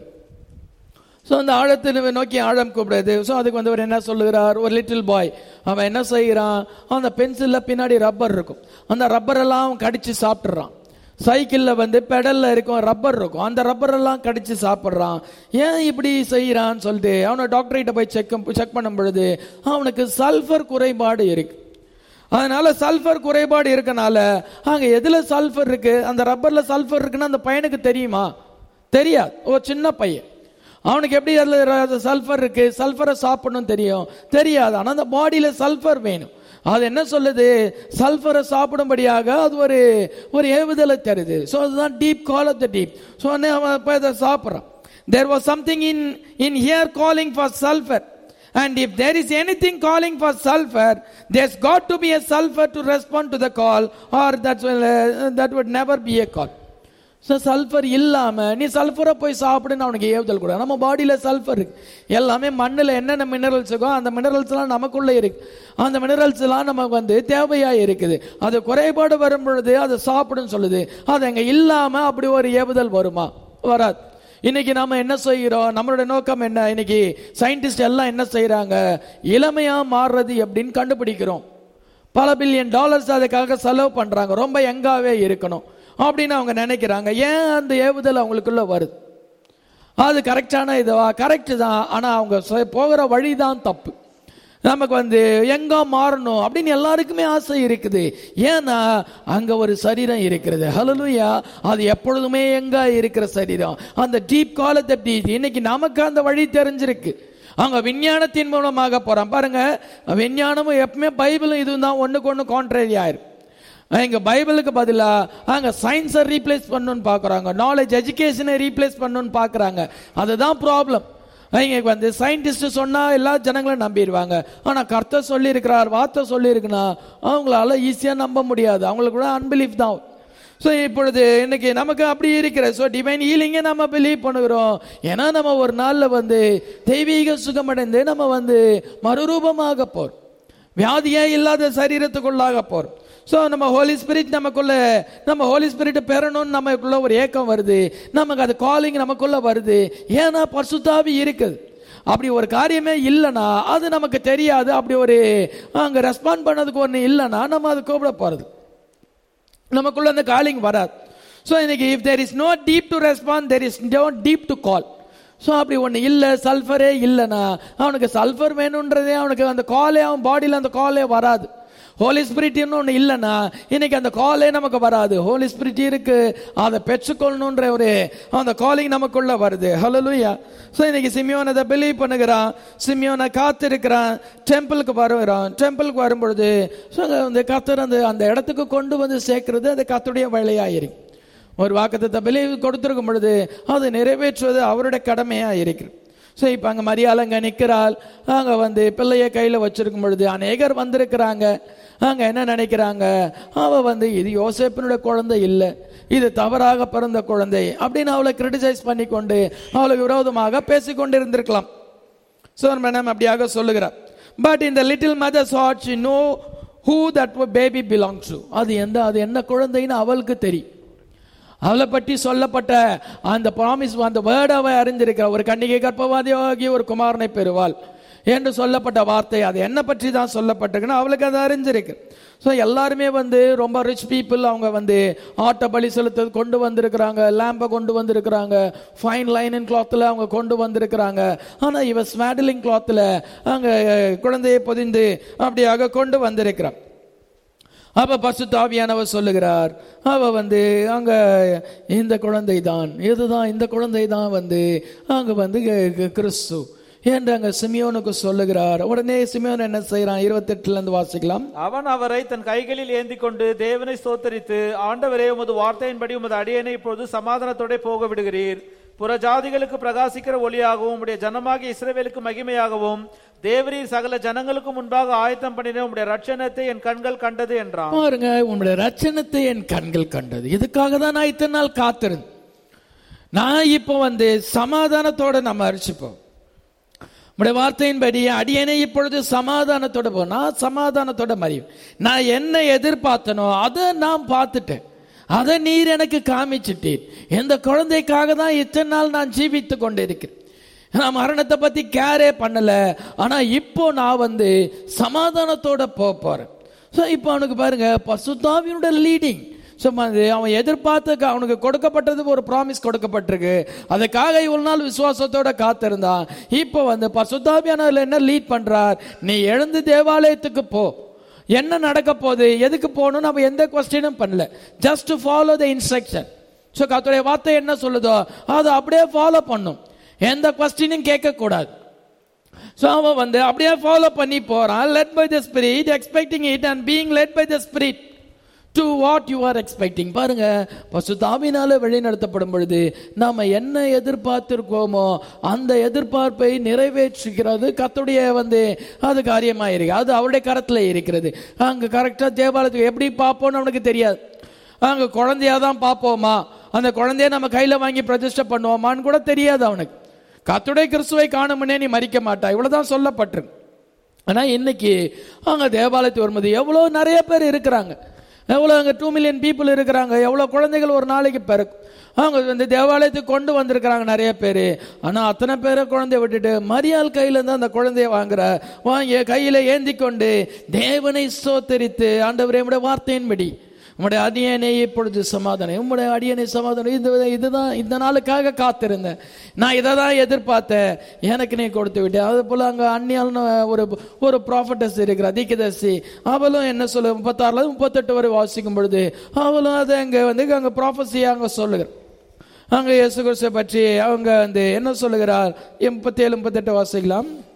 ஸோ அந்த ஆழத்தை நோக்கி ஆழம் கூப்பிடுறது ஸோ அதுக்கு வந்து அவர் என்ன சொல்லுகிறார் ஒரு லிட்டில் பாய் அவன் என்ன செய்கிறான் அந்த பென்சிலில் பின்னாடி ரப்பர் இருக்கும் அந்த ரப்பர் எல்லாம் அவன் கடிச்சு சாப்பிட்றான் சைக்கிளில் வந்து பெடலில் இருக்கும் ரப்பர் இருக்கும் அந்த ரப்பர் எல்லாம் கடிச்சு சாப்பிட்றான் ஏன் இப்படி செய்கிறான்னு சொல்லிட்டு அவனை டாக்டர்கிட்ட போய் செக் செக் பண்ணும் பொழுது அவனுக்கு சல்ஃபர் குறைபாடு இருக்கு அதனால சல்ஃபர் குறைபாடு இருக்கனால அங்க எதுல சல்ஃபர் இருக்கு அந்த ரப்பர்ல சல்ஃபர் இருக்குன்னு அந்த பையனுக்கு தெரியுமா தெரியாது ஒரு சின்ன பையன் அவனுக்கு எப்படி அதுல சல்ஃபர் இருக்கு சல்ஃபரை சாப்பிடணும் தெரியும் தெரியாது ஆனா அந்த பாடியில சல்ஃபர் வேணும் அது என்ன சொல்லுது சல்ஃபரை சாப்பிடும்படியாக அது ஒரு ஒரு ஏவுதலை தருது ஸோ அதுதான் deep call of the deep so அவன் இப்போ இதை சாப்பிட்றான் there was something in in here calling for sulphur And if there is anything calling for sulfur, there's got to be a sulfur to respond to the call, or that will, uh, that would never be a call. So sulphur இல்லாம நீ சல்ஃபரை போய் சாப்பிடுன்னு அவனுக்கு ஏவுதல் கூட நம்ம பாடியில சல்ஃபர் இருக்கு எல்லாமே மண்ணில் என்னென்ன மினரல்ஸ் இருக்கோ அந்த மினரல்ஸ் எல்லாம் நமக்குள்ள இருக்கு அந்த மினரல்ஸ் எல்லாம் நமக்கு வந்து தேவையா இருக்குது அது குறைபாடு வரும் பொழுது அதை சாப்பிடுன்னு சொல்லுது அது அங்க இல்லாம அப்படி ஒரு ஏவுதல் வருமா வராது இன்னைக்கு நாம என்ன செய்கிறோம் நம்மளோட நோக்கம் என்ன இன்னைக்கு சயின்டிஸ்ட் எல்லாம் என்ன செய்யறாங்க இளமையா மாறுறது எப்படின்னு கண்டுபிடிக்கிறோம் பல பில்லியன் டாலர்ஸ் அதுக்காக செலவு பண்றாங்க ரொம்ப யங்காவே இருக்கணும் அப்படின்னு அவங்க நினைக்கிறாங்க ஏன் அந்த ஏவுதல் அவங்களுக்குள்ள வருது அது கரெக்டான இதுவா கரெக்ட் தான் ஆனா அவங்க செ- போகிற வழி தான் தப்பு நமக்கு வந்து எங்க மாறணும் அப்படின்னு எல்லாருக்குமே ஆசை இருக்குது ஏன்னா அங்க ஒரு சரீரம் இருக்கிறது ஹலலுயா அது எப்பொழுதுமே எங்க இருக்கிற சரீரம் அந்த டீப் காலத்தை டீப் இன்னைக்கு நமக்கு அந்த வழி தெரிஞ்சிருக்கு அங்க விஞ்ஞானத்தின் மூலமாக போறோம் பாருங்க விஞ்ஞானமும் எப்பவுமே பைபிளும் இதுவும் தான் ஒண்ணுக்கு ஒண்ணு கான்ட்ரரி ஆயிரும் இங்க பைபிளுக்கு பதிலா அங்க சயின்ஸை ரீப்ளேஸ் பண்ணணும்னு பாக்குறாங்க நாலேஜ் எஜுகேஷனை ரீப்ளேஸ் பண்ணணும்னு பாக்குறாங்க அதுதான் ப்ராப்ளம் இங்க வந்து சயின்டிஸ்ட் சொன்னா எல்லா ஜனங்களும் நம்பிடுவாங்க ஆனா கர்த்தர் சொல்லி இருக்கிறார் வார்த்தை சொல்லி இருக்குன்னா அவங்களால ஈஸியா நம்ப முடியாது அவங்களுக்கு கூட அன்பிலீஃப் தான் ஸோ இப்பொழுது இன்னைக்கு நமக்கு அப்படி இருக்கிற ஸோ டிவைன் ஹீலிங்கை நம்ம பிலீவ் பண்ணுகிறோம் ஏன்னா நம்ம ஒரு நாளில் வந்து தெய்வீக சுகமடைந்து நம்ம வந்து மறுரூபமாக போறோம் வியாதியே இல்லாத சரீரத்துக்குள்ளாக போறோம் ஸோ நம்ம ஹோலி ஸ்பிரிட் நமக்குள்ள நம்ம ஹோலி ஸ்பிரிட் பெறணும்னு நமக்குள்ள ஒரு ஏக்கம் வருது நமக்கு அது காலிங் நமக்குள்ள வருது ஏன்னா பரிசுத்தாவி இருக்குது அப்படி ஒரு காரியமே இல்லைன்னா அது நமக்கு தெரியாது அப்படி ஒரு அங்கே ரெஸ்பாண்ட் பண்ணதுக்கு ஒன்று இல்லைன்னா நம்ம அது கூப்பிட போகிறது நமக்குள்ள அந்த காலிங் வராது ஸோ இன்னைக்கு if there is no deep to respond there is no deep to call so அப்படி ஒன்று இல்லை சல்ஃபரே இல்லைன்னா அவனுக்கு சல்ஃபர் வேணுன்றதே அவனுக்கு அந்த காலே அவன் பாடியில் அந்த காலே வராது ஹோலி ஸ்பிரிட் ஒன்று இல்லைன்னா இன்னைக்கு அந்த காலே நமக்கு வராது ஹோலி ஸ்பிரிட் இருக்கு அதை பெற்றுக்கொள்ளணுன்ற ஒரு அந்த காலிங் நமக்குள்ள வருது ஹலலுயா ஸோ இன்னைக்கு சிமியோன் அதை பிலீவ் பண்ணுகிறான் சிமியோனை காத்திருக்கிறான் டெம்பிளுக்கு வருகிறான் டெம்பிளுக்கு வரும்பொழுது ஸோ அந்த கத்தர் அந்த அந்த இடத்துக்கு கொண்டு வந்து சேர்க்கிறது அது கத்துடைய வேலையாயிருக்கு ஒரு வாக்குத்தத்தை பிலீவ் கொடுத்திருக்கும் பொழுது அதை நிறைவேற்றுவது அவருடைய கடமையா இருக்கிறது ஸோ இப்போ அங்கே மரியாதை அங்கே நிற்கிறாள் அங்கே வந்து பிள்ளைய கையில் வச்சிருக்கும் பொழுது அநேகர் வந்திருக்கிறாங்க அங்கே என்ன நினைக்கிறாங்க அவ வந்து இது யோசேப்பினுடைய குழந்தை இல்லை இது தவறாக பிறந்த குழந்தை அப்படின்னு அவளை கிரிட்டிசைஸ் பண்ணி கொண்டு அவளுக்கு விரோதமாக பேசிக்கொண்டு இருந்திருக்கலாம் ஸோ மேடம் அப்படியாக சொல்லுகிறார் பட் இந்த little mother's heart she know who that baby belong to அது எந்த அது என்ன குழந்தைன்னு அவளுக்கு தெரியும் அவளை பற்றி சொல்லப்பட்ட அந்த ப்ராமிஸ் அந்த வேர்ட் அவ அறிந்திருக்கிற ஒரு கன்னிகை கர்ப்பவாதியாகி ஒரு குமாரனை பெறுவாள் என்று சொல்லப்பட்ட வார்த்தை அது என்ன பற்றி தான் சொல்லப்பட்டிருக்குன்னு அவளுக்கு அது அறிஞ்சிருக்கு ஸோ எல்லாருமே வந்து ரொம்ப ரிச் பீப்புள் அவங்க வந்து ஆட்டை பலி செலுத்த கொண்டு வந்திருக்கிறாங்க லேம்பை கொண்டு வந்திருக்கிறாங்க ஃபைன் லைனின் கிளாத்தில் அவங்க கொண்டு வந்திருக்கிறாங்க ஆனால் இவ ஸ்மேடலிங் கிளாத்தில் அங்கே குழந்தையை பொதிந்து அப்படியாக கொண்டு வந்திருக்கிறான் அப்ப பசு தாவியானவர் சொல்லுகிறார் அவ வந்து அங்க இந்த குழந்தை தான் இதுதான் இந்த குழந்தை தான் வந்து அங்க வந்து க- கிறிஸ்து என்று அங்க சிமியோனுக்கு சொல்லுகிறார் உடனே சிமியோன் என்ன செய்யறான் இருபத்தெட்டுல இருந்து வாசிக்கலாம் அவன் அவரை தன் கைகளில் ஏந்தி கொண்டு தேவனை ஸ்தோத்தரித்து ஆண்டவரே உமது வார்த்தையின்படி உமது அடியனை இப்பொழுது சமாதானத்தோட போக விடுகிறீர் புற ஜாதிகளுக்கு பிரகாசிக்கிற ஒளியாகவும் உடைய ஜனமாகிய இஸ்ரவேலுக்கு மகிமையாகவும் தேவரீர் சகல ஜனங்களுக்கு முன்பாக ஆயத்தம் பண்ணின உம்முடைய ரட்சணத்தை என் கண்கள் கண்டது என்றான் பாருங்க உன்னுடைய ரட்சணத்தை என் கண்கள் கண்டது இதுக்காக தான் நான் இத்தனை நாள் காத்திருந்தேன் நான் இப்போ வந்து சமாதானத்தோட நம்ம அரிச்சுப்போம் உடைய வார்த்தையின்படி அடியனை இப்பொழுது சமாதானத்தோட போ நான் சமாதானத்தோட மறியும் நான் என்ன எதிர்பார்த்தனோ அதை நான் பார்த்துட்டேன் அதை நீர் எனக்கு காமிச்சிட்டீர் இந்த குழந்தைக்காக தான் இத்தனை நாள் நான் ஜீவித்து கொண்டிருக்கிறேன் நான் மரணத்தை பத்தி கேரே பண்ணல ஆனா இப்போ நான் வந்து சமாதானத்தோட போக போறேன் ஸோ இப்போ அவனுக்கு பாருங்க பசுத்தாவியனுடைய லீடிங் ஸோ அவன் எதிர்பார்த்த அவனுக்கு கொடுக்கப்பட்டது ஒரு ப்ராமிஸ் கொடுக்கப்பட்டிருக்கு அதுக்காக இவ்வளவு நாள் விசுவாசத்தோட காத்திருந்தான் இப்போ வந்து பசுத்தாவியானவர்கள் என்ன லீட் பண்றார் நீ எழுந்து தேவாலயத்துக்கு போ என்ன நடக்க போகுது எதுக்கு போகணும் நம்ம எந்த கொஸ்டினும் பண்ணல just follow the instruction so கத்துடைய வார்த்தை என்ன சொல்லுதோ அதை அப்படியே ஃபாலோ பண்ணும் எந்த கொஸ்டினும் கேட்கக்கூடாது ஸோ அவன் வந்து அப்படியே ஃபாலோ பண்ணி போறான் led by the spirit expecting it and being led by the spirit to what you are expecting பாருங்க பசுதாவினால வழிநடத்தப்படும் பொழுது நாம என்ன எதிர்பார்த்திருக்கோமோ அந்த எதிர்பார்ப்பை நிறைவேற்றுகிறது கத்துடைய வந்து அது காரியமா இருக்கு அது அவருடைய கரத்துல இருக்கிறது அங்க கரெக்டா தேவாலயத்துக்கு எப்படி பார்ப்போம்னு அவனுக்கு தெரியாது அங்க குழந்தையா தான் பார்ப்போமா அந்த குழந்தைய நம்ம கையில வாங்கி பிரதிஷ்டை பண்ணுவோமான்னு கூட தெரியாது அவனுக்கு கத்துடைய கிறிஸ்துவை காணுமுன்னே நீ மறிக்க மாட்டா இவ்வளவுதான் சொல்லப்பட்டிருக்கு ஆனா இன்னைக்கு அங்க தேவாலயத்துக்கு வரும்போது எவ்வளவு நிறைய பேர் இருக்கிறாங்க எவ்வளவு அங்க டூ மில்லியன் பீப்புள் இருக்கிறாங்க எவ்வளவு குழந்தைகள் ஒரு நாளைக்கு பிறக்கும் அவங்க வந்து தேவாலயத்துக்கு கொண்டு வந்திருக்கிறாங்க நிறைய பேர் ஆனா அத்தனை பேரை குழந்தைய விட்டுட்டு மரியாள் கையில இருந்து அந்த குழந்தைய வாங்குற வாங்கி கையில ஏந்தி கொண்டு தேவனை சோத்தரித்து ஆண்டவரே உடைய வார்த்தையின்படி உம்முடைய அடியனை இப்பொழுது சமாதானம் உம்முடைய அடியனை சமாதானம் இது இதுதான் இந்த நாளுக்காக காத்திருந்தேன் நான் இதை தான் எதிர்பார்த்தேன் எனக்கு நீ கொடுத்து விட்டேன் அது போல அங்க அந்நியால்னு ஒரு ஒரு ப்ராஃபட்டஸ் இருக்கிற அதிகதர்சி அவளும் என்ன சொல்ல முப்பத்தாறுல இருந்து முப்பத்தெட்டு வரை வாசிக்கும் பொழுது அவளும் அதை அங்க வந்து அங்க ப்ராஃபஸியா அங்க சொல்லுகிறார் அங்க இயேசு கிறிஸ்துவை பற்றி அவங்க வந்து என்ன சொல்லுகிறார் முப்பத்தி ஏழு முப்பத்தெட்டு வாசிக்கலாம்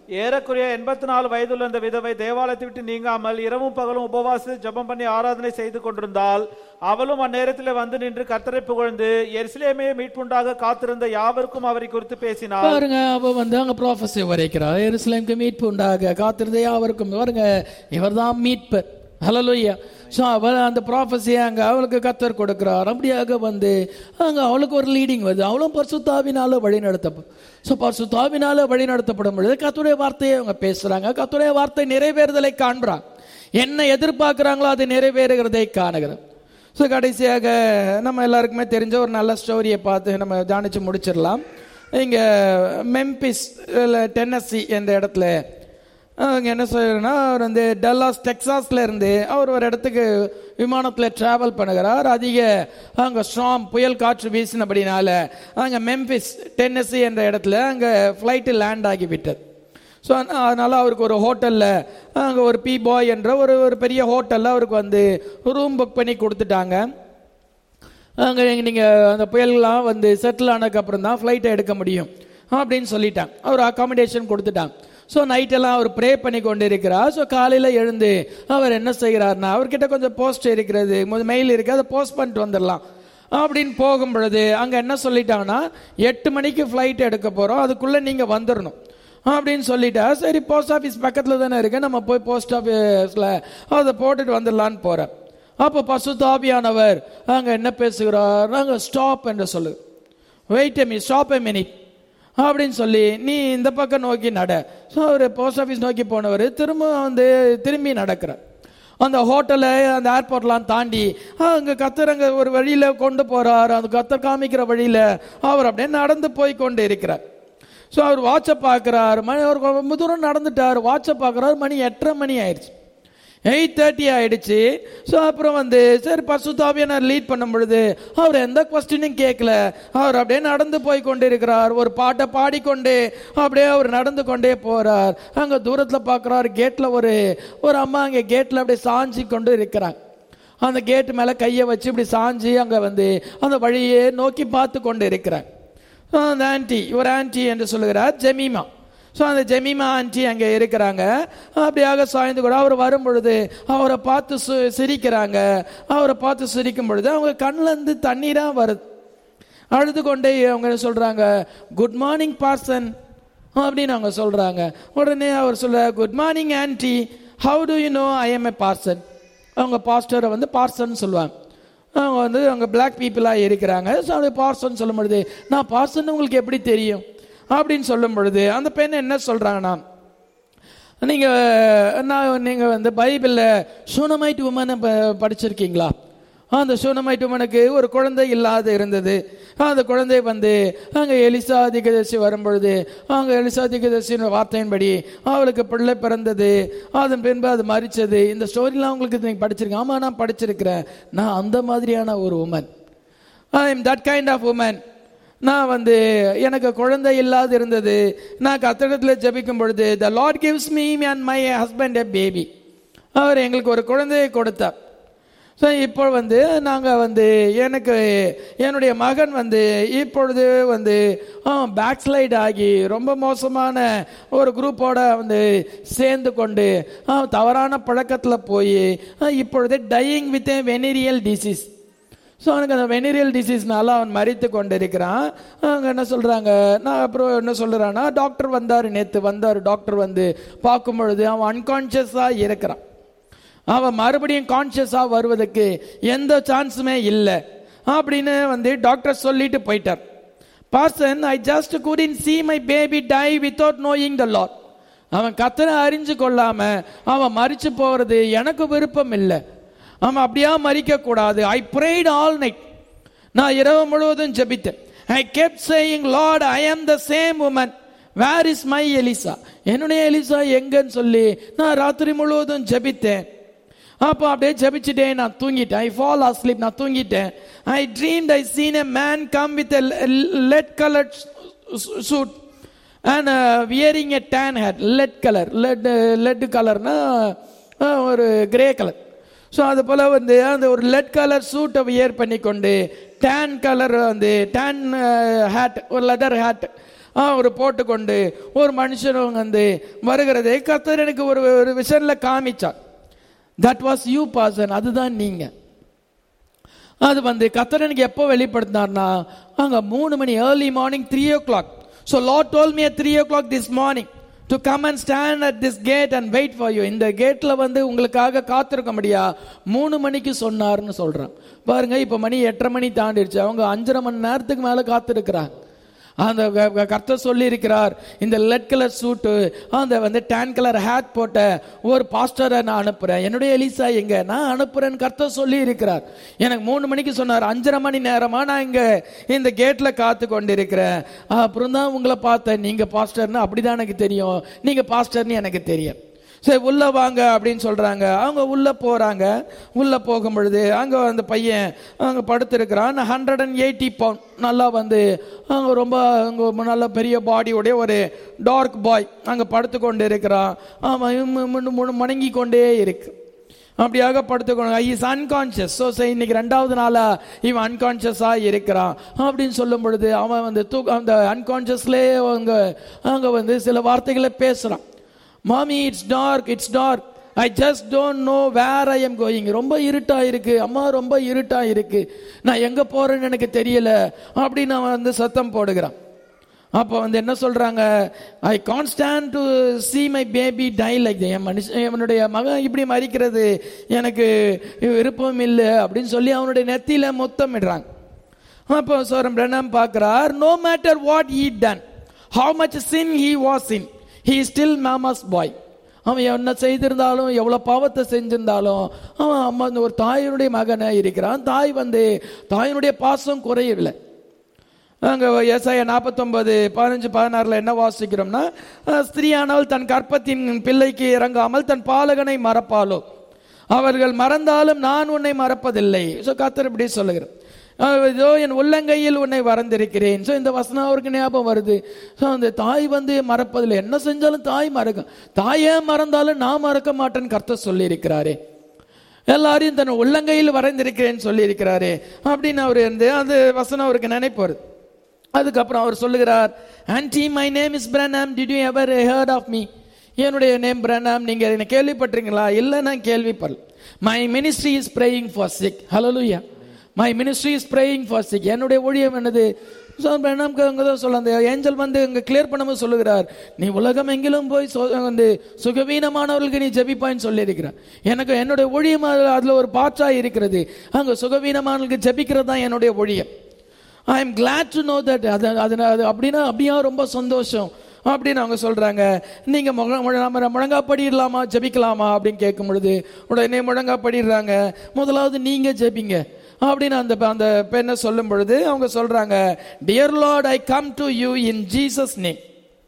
ஏறக்குறைய எண்பத்தி நாலு வயதுள்ள அந்த விதவை தேவாலயத்தை விட்டு நீங்காமல் இரவும் பகலும் உபவாசி ஜெபம் பண்ணி ஆராதனை செய்து கொண்டிருந்தால் அவளும் அந்நேரத்தில் வந்து நின்று கர்த்தரை புகழ்ந்து எருசலேமே மீட்புண்டாக காத்திருந்த யாவருக்கும் அவரை குறித்து பேசினார் பாருங்க அவ வந்து அங்க ப்ராஃபஸி வரைக்கிறார் எருசலேமுக்கு மீட்பு உண்டாக காத்திருந்தே அவருக்கும் பாருங்க இவர்தான் மீட்பர் ஹலலுய்யா ஸோ அவள் அந்த ப்ராஃபஸியை அங்கே அவளுக்கு கத்தர் கொடுக்கிறார் அப்படியாக வந்து அங்கே அவளுக்கு ஒரு லீடிங் வருது அவளும் பரிசுத்தாவினால வழி நடத்தப்படும் ஸோ பரிசுத்தாவினால வழி நடத்தப்படும் பொழுது கத்துடைய வார்த்தையை அவங்க பேசுகிறாங்க கத்துடைய வார்த்தை நிறைவேறுதலை காண்கிறாங்க என்ன எதிர்பார்க்குறாங்களோ அது நிறைவேறுகிறதை காணுகிறோம் ஸோ கடைசியாக நம்ம எல்லாருக்குமே தெரிஞ்ச ஒரு நல்ல ஸ்டோரியை பார்த்து நம்ம தியானிச்சு முடிச்சிடலாம் இங்கே மெம்பிஸ் இல்லை டென்னசி என்ற இடத்துல அவங்க என்ன செய்யறதுன்னா அவர் வந்து டல்லாஸ் டெக்சாஸ்ல இருந்து அவர் ஒரு இடத்துக்கு விமானத்தில் டிராவல் பண்ணுகிறார் அதிக அங்கே ஸ்ட்ராம் புயல் காற்று வீசினபடினால அங்கே மெம்பிஸ் டென்னசி என்ற இடத்துல அங்கே ஃப்ளைட்டு லேண்ட் ஆகிவிட்டது ஸோ அதனால அவருக்கு ஒரு ஹோட்டலில் அங்கே ஒரு பி பாய் என்ற ஒரு ஒரு பெரிய ஹோட்டலில் அவருக்கு வந்து ரூம் புக் பண்ணி கொடுத்துட்டாங்க அங்கே நீங்கள் அந்த புயல்லாம் வந்து செட்டில் ஆனதுக்கப்புறம் தான் ஃப்ளைட்டை எடுக்க முடியும் அப்படின்னு சொல்லிட்டாங்க அவர் அகாமடேஷன் கொடுத்துட்டாங்க ஸோ நைட்டெல்லாம் அவர் ப்ரே பண்ணி கொண்டு இருக்கிறார் ஸோ காலையில் எழுந்து அவர் என்ன செய்கிறார்னா அவர்கிட்ட கொஞ்சம் போஸ்ட் இருக்கிறது மெயில் இருக்குது அதை போஸ்ட் பண்ணிட்டு வந்துடலாம் அப்படின்னு போகும் பொழுது அங்கே என்ன சொல்லிட்டாங்கன்னா எட்டு மணிக்கு ஃப்ளைட் எடுக்க போகிறோம் அதுக்குள்ளே நீங்கள் வந்துடணும் அப்படின்னு சொல்லிட்டா சரி போஸ்ட் ஆஃபீஸ் பக்கத்தில் தானே இருக்கு நம்ம போய் போஸ்ட் ஆஃபீஸில் அதை போட்டுட்டு வந்துடலான்னு போகிறேன் அப்போ பசுதாபியானவர் அங்கே என்ன பேசுகிறார் நாங்கள் ஸ்டாப் என்று சொல்லு wait a stop a minute அப்படின்னு சொல்லி நீ இந்த பக்கம் நோக்கி நட ஸோ அவர் போஸ்ட் ஆஃபீஸ் நோக்கி போனவர் திரும்ப வந்து திரும்பி நடக்கிறார் அந்த ஹோட்டலை அந்த ஏர்போர்ட்லாம் தாண்டி அங்கே கத்தரங்க ஒரு வழியில் கொண்டு போகிறார் அந்த கத்தர் காமிக்கிற வழியில் அவர் அப்படியே நடந்து போய் கொண்டு இருக்கிறார் ஸோ அவர் வாட்சை பார்க்குறார் மணி ஒரு ரொம்ப தூரம் நடந்துட்டார் வாட்சை பார்க்குறாரு மணி எட்டரை மணி ஆயிடுச்சு எயிட் தேர்ட்டி ஆயிடுச்சு ஸோ அப்புறம் வந்து சரி பசுதாவியனர் லீட் பண்ணும் பொழுது அவர் எந்த கொஸ்டினும் கேட்கல அவர் அப்படியே நடந்து போய் கொண்டு இருக்கிறார் ஒரு பாட்டை பாடிக்கொண்டு அப்படியே அவர் நடந்து கொண்டே போறார் அங்கே தூரத்தில் பார்க்குறார் கேட்டில் ஒரு ஒரு அம்மா அங்கே கேட்டில் அப்படியே சாஞ்சி கொண்டு இருக்கிறாங்க அந்த கேட்டு மேலே கையை வச்சு இப்படி சாஞ்சி அங்கே வந்து அந்த வழியே நோக்கி பார்த்து கொண்டு இருக்கிறாங்க அந்த ஆன்டி ஒரு ஆன்டி என்று சொல்லுகிறார் ஜெமீமா ஸோ அந்த ஜெமீமா ஆன்டி அங்கே இருக்கிறாங்க அப்படியாக சாய்ந்து கூட அவர் வரும் பொழுது அவரை பார்த்து சு சிரிக்கிறாங்க அவரை பார்த்து சிரிக்கும் பொழுது அவங்க கண்ணிலேருந்து தண்ணீராக வருது அழுது கொண்டே அவங்க சொல்கிறாங்க குட் மார்னிங் பார்சன் அப்படின்னு அவங்க சொல்கிறாங்க உடனே அவர் சொல்ல good morning aunty how do you know I am a parson அவங்க பாஸ்டரை வந்து பார்சன் சொல்லுவாங்க அவங்க வந்து அவங்க பிளாக் பீப்புளாக இருக்கிறாங்க ஸோ அது பார்சன் சொல்லும் பொழுது நான் பார்சன் உங்களுக்கு எப்படி தெரியும் அப்படின்னு சொல்லும் பொழுது அந்த பெண் என்ன சொல்கிறாங்கன்னா நீங்கள் நான் நீங்கள் வந்து பைபிளில் சூனமைட் உமனை படிச்சிருக்கீங்களா அந்த சூனமைட் உமனுக்கு ஒரு குழந்தை இல்லாத இருந்தது அந்த குழந்தை வந்து அங்கே எலிசா திகதர்சி வரும்பொழுது அங்கே எலிசா திகதர்சியின் வார்த்தையின்படி அவளுக்கு பிள்ளை பிறந்தது அதன் பின்பு அது மறிச்சது இந்த ஸ்டோரிலாம் உங்களுக்கு நீங்கள் படிச்சிருக்கீங்க ஆமாம் நான் படிச்சிருக்கிறேன் நான் அந்த மாதிரியான ஒரு woman I am that kind of woman நான் வந்து எனக்கு குழந்தை இல்லாது இருந்தது நான் கத்திடத்தில் ஜபிக்கும் பொழுது the Lord gives me and my husband a baby அவர் எங்களுக்கு ஒரு குழந்தையை கொடுத்தார் ஸோ இப்போ வந்து நாங்கள் வந்து எனக்கு என்னுடைய மகன் வந்து இப்பொழுது வந்து பேக் ஸ்லைட் ஆகி ரொம்ப மோசமான ஒரு குரூப்போட வந்து சேர்ந்து கொண்டு தவறான பழக்கத்தில் போய் இப்பொழுது dying with a venereal disease so அவனுக்கு அந்த வெனீரியல் டிசீஸ்னால அவன் மறித்து கொண்டு இருக்கிறான் அவங்க என்ன சொல்கிறாங்க நான் அப்புறம் என்ன சொல்கிறான்னா டாக்டர் வந்தார் நேற்று வந்தார் டாக்டர் வந்து பார்க்கும் பொழுது அவன் அன்கான்ஷியஸாக இருக்கிறான் அவன் மறுபடியும் கான்ஷியஸாக வருவதற்கு எந்த சான்ஸுமே இல்லை அப்படின்னு வந்து டாக்டர் சொல்லிட்டு போயிட்டார் parson I just couldn't see my baby die without knowing the Lord அவன் கத்தனை அறிஞ்சு கொள்ளாம அவன் மறிச்சு போறது எனக்கு விருப்பம் இல்லை அவன் அப்படியா மறிக்க கூடாது ஐ ப்ரேட் ஆல் நைட் நான் இரவு முழுவதும் ஜெபித்தேன் I kept saying Lord I am the same woman where is my Eliza என்னுடைய எலிசா எங்கன்னு சொல்லி நான் ராத்திரி முழுவதும் ஜெபித்தேன் அப்போ அப்படியே ஜெபிச்சுட்டேன் நான் தூங்கிட்டேன் ஐ ஃபால் அஸ்லீப் நான் தூங்கிட்டேன் I dreamed I seen a man come with lead colour suit and wearing a tan hat lead colour lead lead கலர்னா ஒரு கிரே கலர் ஸோ அது போல வந்து அந்த ஒரு லெட் கலர் சூட்டை வியர் பண்ணிக்கொண்டு டேன் கலர் வந்து டேன் ஹேட் ஒரு லெதர் ஹேட் ஆ ஒரு போட்டுக்கொண்டு ஒரு மனுஷனும் வந்து வருகிறதை கர்த்தர் எனக்கு ஒரு ஒரு விஷனில் காமிச்சார் தட் வாஸ் யூ பாசன் அதுதான் நீங்க அது வந்து கத்தர் எனக்கு எப்போ வெளிப்படுத்தினார்னா அங்க மூணு மணி early morning three o'clock so Lord told me three o'clock this morning to come and stand at this gate and wait for you இந்த கேட்ல வந்து உங்களுக்காக காத்திருக்க முடியா மூணு மணிக்கு சொன்னார்னு சொல்றான் பாருங்க இப்போ மணி எட்டரை மணி தாண்டிடுச்சு அவங்க அஞ்சரை மணி நேரத்துக்கு மேல காத்திருக்கிறாங்க அந்த க- க- கர்த்தர் சொல்லி இருக்கிறார் இந்த லெட் கலர் சூட்டு அந்த வந்து டேன் கலர் ஹேட் போட்ட ஒரு பாஸ்டரை நான் அனுப்புறேன் என்னுடைய எலிசா எங்க நான் அனுப்புறேன்னு கர்த்தர் சொல்லி இருக்கிறார் எனக்கு மூணு மணிக்கு சொன்னார் அஞ்சரை மணி நேரமா நான் இங்க இந்த கேட்ல காத்து கொண்டிருக்கிறேன் அப்புறம் தான் உங்களை பார்த்தேன் நீங்க பாஸ்டர்னு அப்படிதான் எனக்கு தெரியும் நீங்க பாஸ்டர்னு எனக்கு தெரியும் சரி உள்ள வாங்க அப்படின்னு சொல்றாங்க அவங்க உள்ள போறாங்க உள்ள போகும் பொழுது அங்க அந்த பையன் அங்க படுத்திருக்கிறான் ஹண்ட்ரட் அண்ட் எயிட்டி பவுண்ட் நல்லா வந்து அங்க ரொம்ப அங்க நல்ல பெரிய பாடியோடைய ஒரு டார்க் பாய் அங்க படுத்து கொண்டு இருக்கிறான் அவன் இம்மு- இம்மு- இம்மு- மணங்கி கொண்டே இருக்கு அப்படியாக படுத்துக்கணும் இஸ் அன்கான்சியஸ் ஸோ இன்னைக்கு ரெண்டாவது நாளா இவன் அன்கான்சியஸா இருக்கிறான் அப்படின்னு சொல்லும் பொழுது அவன் வந்து தூக்க அந்த அன்கான்சியஸ்லேயே அவங்க அங்க வந்து சில வார்த்தைகளை பேசுறான் mommy it's dark it's dark I just don't know where I am going ரொம்ப இருட்டா இருக்கு அம்மா ரொம்ப இருட்டா இருக்கு நான் எங்க போறேன்னு எனக்கு தெரியல அப்படின்னு அவன் வந்து சத்தம் போடுகிறான் அப்போ வந்து என்ன சொல்றாங்க I can't stand to see my baby die like என் மனுஷன் அவனுடைய மகன் இப்படி மறிக்கிறது எனக்கு விருப்பம் இல்லை அப்படின்னு சொல்லி அவனுடைய நெத்தியில முத்தமிடுறாங்க அப்போ சோரம் பிரணம் பார்க்கிறார் no matter what he done how much sin he was in he is still mama's boy அவன் என்ன செய்திருந்தாலும் எவ்வளவு பாவத்தை செஞ்சிருந்தாலும் அவன் அம்மா இந்த ஒரு தாயினுடைய மகனை இருக்கிறான் தாய் வந்து தாயினுடைய பாசம் குறையவில்லை அங்க ஏசாயா நாற்பத்தொன்பது பதினஞ்சு பதினாறுல என்ன வாசிக்கிறோம்னா அஹ், ஸ்திரீயானவள் தன் கற்பத்தின் பிள்ளைக்கு இறங்காமல் தன் பாலகனை மறப்பாளோ அவர்கள் மறந்தாலும் நான் உன்னை மறப்பதில்லை ஸோ கத்தர் இப்படி சொல்லுகிறேன் அஹ், இதோ என் உள்ளங்கையில் உன்னை வறந்திருக்கிறேன் ஸோ இந்த வசனம் அவருக்கு ஞாபகம் வருது ஸோ அந்த தாய் வந்து மறப்பதில்லை என்ன செஞ்சாலும் தாய் மறக்கும் தாயே மறந்தாலும் நான் மறக்க மாட்டேன்னு கர்த்தர் சொல்லி இருக்கிறாரே எல்லாரையும் தன் உள்ளங்கையில் வரைந்திருக்கிறேன்னு சொல்லி இருக்கிறாரே அப்படின்னு அவர் இருந்து அந்த வசனம் அவருக்கு நினைப்பு வருது அதுக்கப்புறம் அவர் சொல்லுகிறார் aunty my name is Pranam did you ever heard of me என்னுடைய நேம் பிரணாம் நீங்க என்ன கேள்விப்பட்டிருக்கீங்களா இல்லை நான் கேள்விப்படல my ministry is praying for sick ஹalleluya my ministry is praying for sick என்னுடைய ஊழியம் என்னது So, பிரணாம்க்கு அங்கே தான் சொல்ல அந்த ஏஞ்சல் வந்து இங்கே கிளியர் பண்ணும்போது சொல்லுகிறார் நீ உலகம் எங்கிலும் போய் சொ- வந்து சுகவீனமானவர்களுக்கு நீ ஜெபிப்பான்னு சொல்லியிருக்கிறார் எனக்கு என்னுடைய ஊழியம் அதுல- அதுல ஒரு பாற்றா இருக்கிறது அங்க சுகவீனமானவர்களுக்கு ஜெபிக்கிறது தான் என்னுடைய ஊழியம் I am glad to know that அது அது அது அப்படின்னா அப்படியா ரொம்ப சந்தோஷம் அப்படின்னு அவங்க சொல்றாங்க நீங்க முழ முழ- நம்ம முழங்கா படிடலாமா ஜெபிக்கலாமா அப்படின்னு கேட்கும் பொழுது உடனே முழங்கா படிடுறாங்க முதலாவது நீங்க ஜெபிங்க அப்படின்னு அந்த அந்த பெண்ணை சொல்லும் பொழுது அவங்க சொல்றாங்க dear Lord I come to you in Jesus name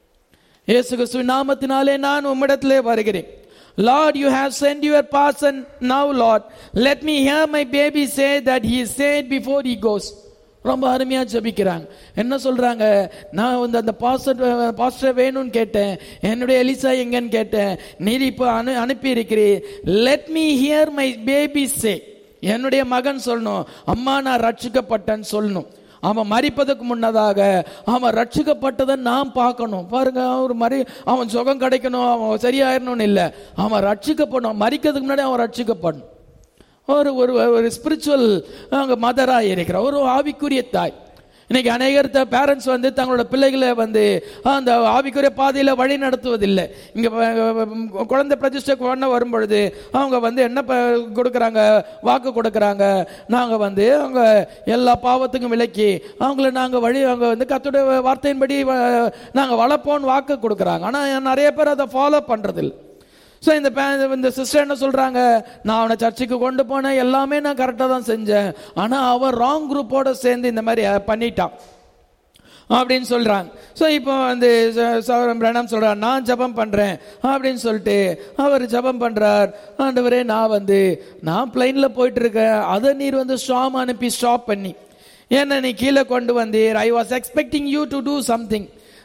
இயேசு கிறிஸ்துவின் நாமத்தினாலே நான் உம்மிடத்திலே வருகிறேன் Lord you have sent your parson now Lord let me hear my baby say that he said before he goes ரொம்ப அருமையா ஜெபிக்கிறாங்க என்ன சொல்றாங்க நான் வந்து அந்த பாஸ்டர் பாஸ்டர் வேணும்னு கேட்டேன் என்னுடைய எலிசா எங்கன்னு கேட்டேன் நீர் இப்போ அனு அனுப்பி இருக்கிறீர் let me hear my baby say என்னுடைய மகன் சொல்லணும் அம்மா நான் ரட்சிக்கப்பட்டேன்னு சொல்லணும் அவன் மறிப்பதற்கு முன்னதாக அவன் ரட்சிக்கப்பட்டதை நாம் பார்க்கணும் பாருங்க அவர் மறி அவன் சுகம் கிடைக்கணும் அவன் சரியாயிரணும்னு இல்லை அவன் ரட்சிக்கப்படணும் மறிக்கிறதுக்கு முன்னாடி அவன் ரட்சிக்கப்படணும் ஒரு ஒரு ஒரு ஸ்பிரிச்சுவல் அங்கே மதராக இருக்கிற ஒரு ஆவிக்குரிய தாய் இன்னைக்கு அநேகர் பேரண்ட்ஸ் வந்து தங்களோட பிள்ளைகளை வந்து அந்த ஆவிக்குரிய பாதையில் வழி நடத்துவதில்லை இங்கே குழந்தை பிரதிஷ்டை பண்ண வரும்பொழுது அவங்க வந்து என்ன ப- கொடுக்குறாங்க வாக்கு கொடுக்குறாங்க நாங்கள் வந்து அவங்க எல்லா பாவத்துக்கும் விலக்கி அவங்கள நாங்கள் வழி அவங்க வந்து கத்துடைய வார்த்தையின்படி நாங்கள் வளர்ப்போம்னு வாக்கு கொடுக்குறாங்க ஆனால் நிறைய பேர் அதை ஃபாலோ பண்ணுறதில்லை ஸோ இந்த பே- இந்த சிஸ்டர் என்ன சொல்றாங்க நான் அவனை சர்ச்சுக்கு கொண்டு போனேன் எல்லாமே நான் கரெக்டாக தான் செஞ்சேன் ஆனால் அவன் ராங் குரூப்போட சேர்ந்து இந்த மாதிரி அஹ், பண்ணிட்டான் அப்படின்னு சொல்றாங்க ஸோ இப்போ வந்து ச- சகோதரன் பிரணாம் சொல்றார் நான் ஜெபம் பண்றேன் அப்படின்னு சொல்லிட்டு அவர் ஜெபம் பண்றார் ஆண்டவரே நான் வந்து நான் பிளைன்ல போயிட்டு இருக்கேன் அதை நீர் வந்து ஸ்டாம் அனுப்பி ஸ்டாப் பண்ணி என்ன நீ கீழே கொண்டு வந்தீர் I was expecting you to do something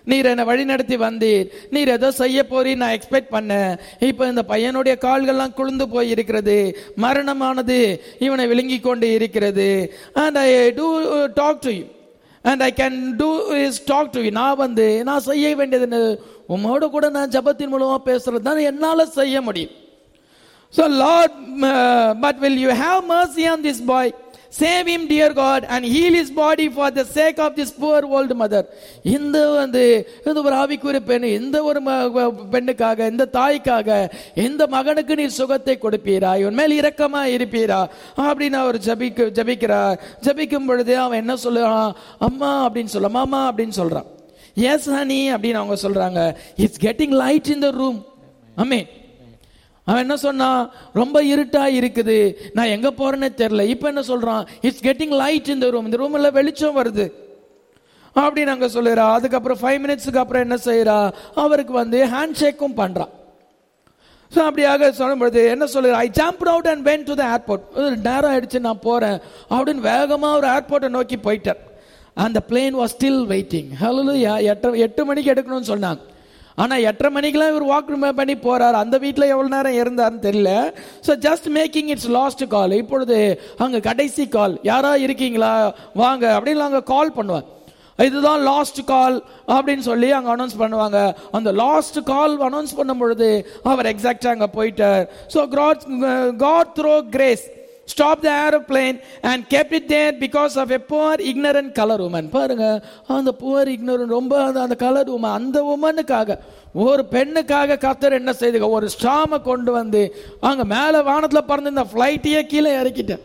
நீர் என்னை வழிநடத்தி வந்தீர் நீர் ஏதோ செய்ய போறீர் நான் எக்ஸ்பெக்ட் பண்ணேன் இப்போ இந்த பையனுடைய கால்கள்லாம் குளிர்ந்து போய் இருக்கிறது மரணமானது இவனை விழுங்கி கொண்டு இருக்கிறது and I do talk to you and I can do is talk to you நான் வந்து நான் செய்ய வேண்டியது என்ன? உம்மோட கூட நான் ஜபத்தின் மூலமா பேசுறது தான் என்னால செய்ய முடியும் So, Lord, uh, but will you have mercy on this boy? Save him, dear God, and heal his body for the sake of this poor old mother. இந்த வந்து இந்த ஒரு ஆவிக்குரிய பெண் இந்த ஒரு ம- வ- பெண்ணுக்காக இந்த தாய்க்காக இந்த மகனுக்கு நீ சுகத்தை கொடுப்பீரா இவன் மேல் இரக்கமா இருப்பீரா அப்படின்னு அவர் ஜபிக்க ஜபிக்கிறார் ஜபிக்கும் பொழுது அவன் என்ன சொல்லுறான் அம்மா அப்படின்னு சொல்ல மாமா அப்படின்னு சொல்றான் எஸ் ஹனி அப்படின்னு அவங்க சொல்றாங்க it's getting light in the room அமே அவன் என்ன சொன்னான் ரொம்ப இருட்டா இருக்குது நான் எங்க போறேன்னே தெரியல இப்போ என்ன சொல்றான் இட்ஸ் கெட்டிங் லைட் இந்த ரூம் இந்த ரூம்ல வெளிச்சம் வருது அப்படின்னு அங்க சொல்லுறா அதுக்கப்புறம் ஃபைவ் மினிட்ஸுக்கு அப்புறம் என்ன செய்யறா அவருக்கு வந்து ஹேண்ட் ஷேக்கும் பண்றான் ஸோ அப்படியாக சொல்லும்பொழுது என்ன சொல்லுறா I jump out and went to the airport நேரம் ஆயிடுச்சு நான் போறேன் அப்படின்னு வேகமா ஒரு ஏர்போர்ட்டை நோக்கி போயிட்டேன் அந்த plane was still waiting hello எட்டு எட்டு மணிக்கு எடுக்கணும்னு சொன்னாங்க ஆனா எட்டரை மணிக்கெல்லாம் இவர் வாக் பண்ணி போறார் அந்த வீட்டில் எவ்வளவு நேரம் இருந்தாருன்னு தெரியல so just making its last call இப்பொழுது அங்க கடைசி கால் யாரா இருக்கீங்களா வாங்க அப்படின்னு அங்க கால் பண்ணுவாங்க இதுதான் லாஸ்ட் கால் அப்படின்னு சொல்லி அங்க அனௌன்ஸ் பண்ணுவாங்க அந்த லாஸ்ட் கால் அனௌன்ஸ் பண்ணும் பொழுது அவர் எக்ஸாக்டா அங்க போயிட்டார் so God God through grace stop the aeroplane and kept it there because of a poor ignorant colour woman பாருங்க அந்த புவர் ignorant ரொம்ப அந்த அந்த கலர் உமன் அந்த உமனுக்காக ஒரு பெண்ணுக்காக கத்தர் என்ன செய்துங்க ஒரு ஸ்டாமை கொண்டு வந்து அங்க மேல வானத்துல பறந்து இந்த ஃப்ளைட்டையே கீழே இறக்கிட்டேன்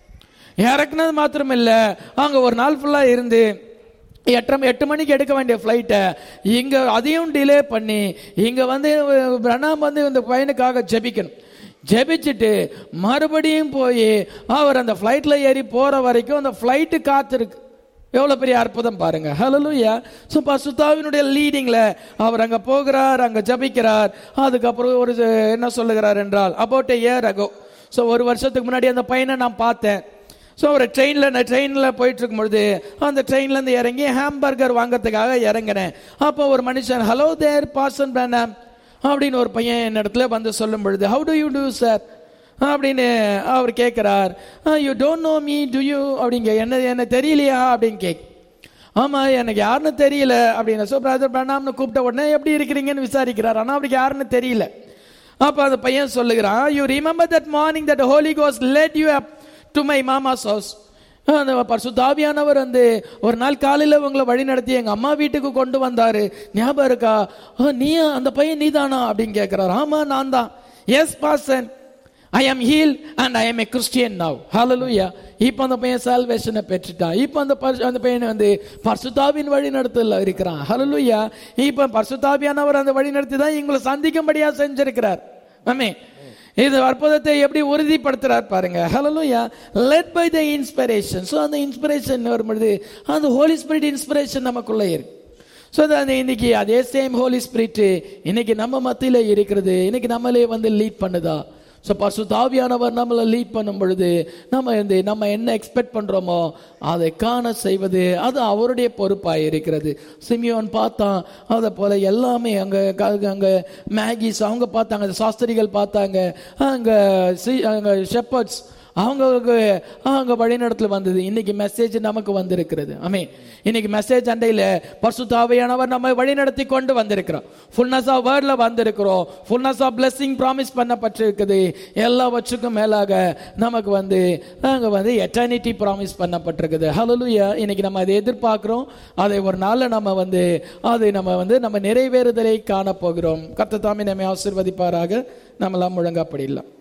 இறக்குனது மாத்திரம் இல்ல அங்க ஒரு நாள் ஃபுல்லா இருந்து எட்டரை எட்டு மணிக்கு எடுக்க வேண்டிய ஃப்ளைட்டை இங்க அதையும் டிலே பண்ணி இங்க வந்து பிரணாம் வந்து இந்த பையனுக்காக ஜெபிக்கணும் ஜெபிச்சுட்டு மறுபடியும் போய் அவர் அந்த ஃப்ளைட்ல ஏறி போற வரைக்கும் அந்த ஃப்ளைட்டு காத்திருக்கு எவ்வளவு பெரிய அற்புதம் பாருங்க ஹலலூயா ஸோ பசுத்தாவினுடைய லீடிங்ல அவர் அங்க போகிறார் அங்க ஜபிக்கிறார் அதுக்கப்புறம் ஒரு என்ன சொல்லுகிறார் என்றால் about a year ago so ஒரு வருஷத்துக்கு முன்னாடி அந்த பையனை நான் பார்த்தேன் ஸோ ஒரு ட்ரெயினில் நான் ட்ரெயினில் போயிட்டு இருக்கும்பொழுது அந்த ட்ரெயின்லேருந்து இறங்கி ஹாம்பர்கர் வாங்கறதுக்காக இறங்கினேன் அப்போ ஒரு மனுஷன் ஹலோ தேர் பாசன் பிரானாம் அப்படின்னு ஒரு பையன் என் இடத்துல வந்து சொல்லும் பொழுது how do you do sir அப்படின்னு அவர் கேட்குறார் you don't know me do you அப்படிங்க என்ன என்ன தெரியலையா அப்படின்னு கேக் ஆமா எனக்கு யாருன்னு தெரியல அப்படின்னு ஸோ பிரதர் பிரணாம்னு கூப்பிட்ட உடனே எப்படி இருக்கிறீங்கன்னு விசாரிக்கிறார் ஆனால் அவருக்கு யாருன்னு தெரியல அப்போ அந்த பையன் சொல்லுகிறான் you remember that morning that Holy கோஸ் led you up to my mama's house அந்த பரிசுத்தாவியானவர் வந்து ஒரு நாள் காலையில் உங்களை வழி நடத்தி எங்க அம்மா வீட்டுக்கு கொண்டு வந்தாரு ஞாபகம் இருக்கா "ஆ, நீ அந்த பையன் நீதானா அப்படின்னு கேட்கிறார் ஆமா நான் தான் yes parson I am healed and I am a Christian now. Hallelujah. இப்போ அந்த பையன் சால்வேஷனை பெற்றுட்டான் இப்போ அந்த பரிசு- அந்த பையன் வந்து பரிசுத்தாவின் வழி நடத்தல இருக்கிறான் ஹalleluya இப்போ பரிசுத்தாவியானவர் அந்த வழி நடத்தி தான் எங்களை சந்திக்கும்படியா செஞ்சிருக்கிறார் ஆமே இது அற்புதத்தை எப்படி உறுதிப்படுத்துறார் பாருங்க ஹalleluya led by the inspiration so அந்த இன்ஸ்பிரேஷன் வரும்பொழுது அந்த ஹோலி ஸ்பிரிட் இன்ஸ்பிரேஷன் நமக்குள்ள இருக்கு ஸோ அந்த இன்னைக்கு அதே சேம் ஹோலி ஸ்பிரிட் இன்னைக்கு நம்ம மத்தியில இருக்கிறது இன்னைக்கு நம்மளே வந்து லீட் பண்ணுதா ஸோ பசுதாவியானவர் நம்மளை லீட் பண்ணும் பொழுது நம்ம இந்த நம்ம என்ன எக்ஸ்பெக்ட் பண்றோமோ அதை காண செய்வது அது அவருடைய பொறுப்பாக இருக்கிறது சிமியோன் பார்த்தான் அதை போல எல்லாமே அங்க க- அங்க மேகிஸ் அவங்க பார்த்தாங்க சாஸ்திரிகள் பார்த்தாங்க அங்க சி- அங்க ஷெப்பர்ட்ஸ் அவங்களுக்கு அவங்க வழிநடத்தில் வந்தது இன்னைக்கு மெசேஜ் நமக்கு வந்திருக்கிறது ஆமே இன்னைக்கு மெசேஜ் அண்டையில் பரிசுத்தாவியானவர் நம்ம வழிநடத்தி கொண்டு வந்திருக்கிறோம் ஃபுல்னஸ் ஆஃப் வேர்ட்ல வந்திருக்கிறோம் ஃபுல்னஸ் ஆஃப் blessing ப்ராமிஸ் பண்ணப்பட்டிருக்குது எல்லாவற்றுக்கும் மேலாக நமக்கு வந்து அங்க வந்து எட்டர்னிட்டி ப்ராமிஸ் பண்ணப்பட்டிருக்குது ஹalleluya இன்னைக்கு நம்ம அதை எதிர்பார்க்கிறோம் அதை ஒரு நாள்ல நம்ம வந்து அதை நம்ம வந்து நம்ம நிறைவேறுதலை காண போகிறோம் கர்த்தர் தாமே நம்மை ஆசீர்வதிப்பாராக நம்மளாம் முழங்கப்படிடலாம்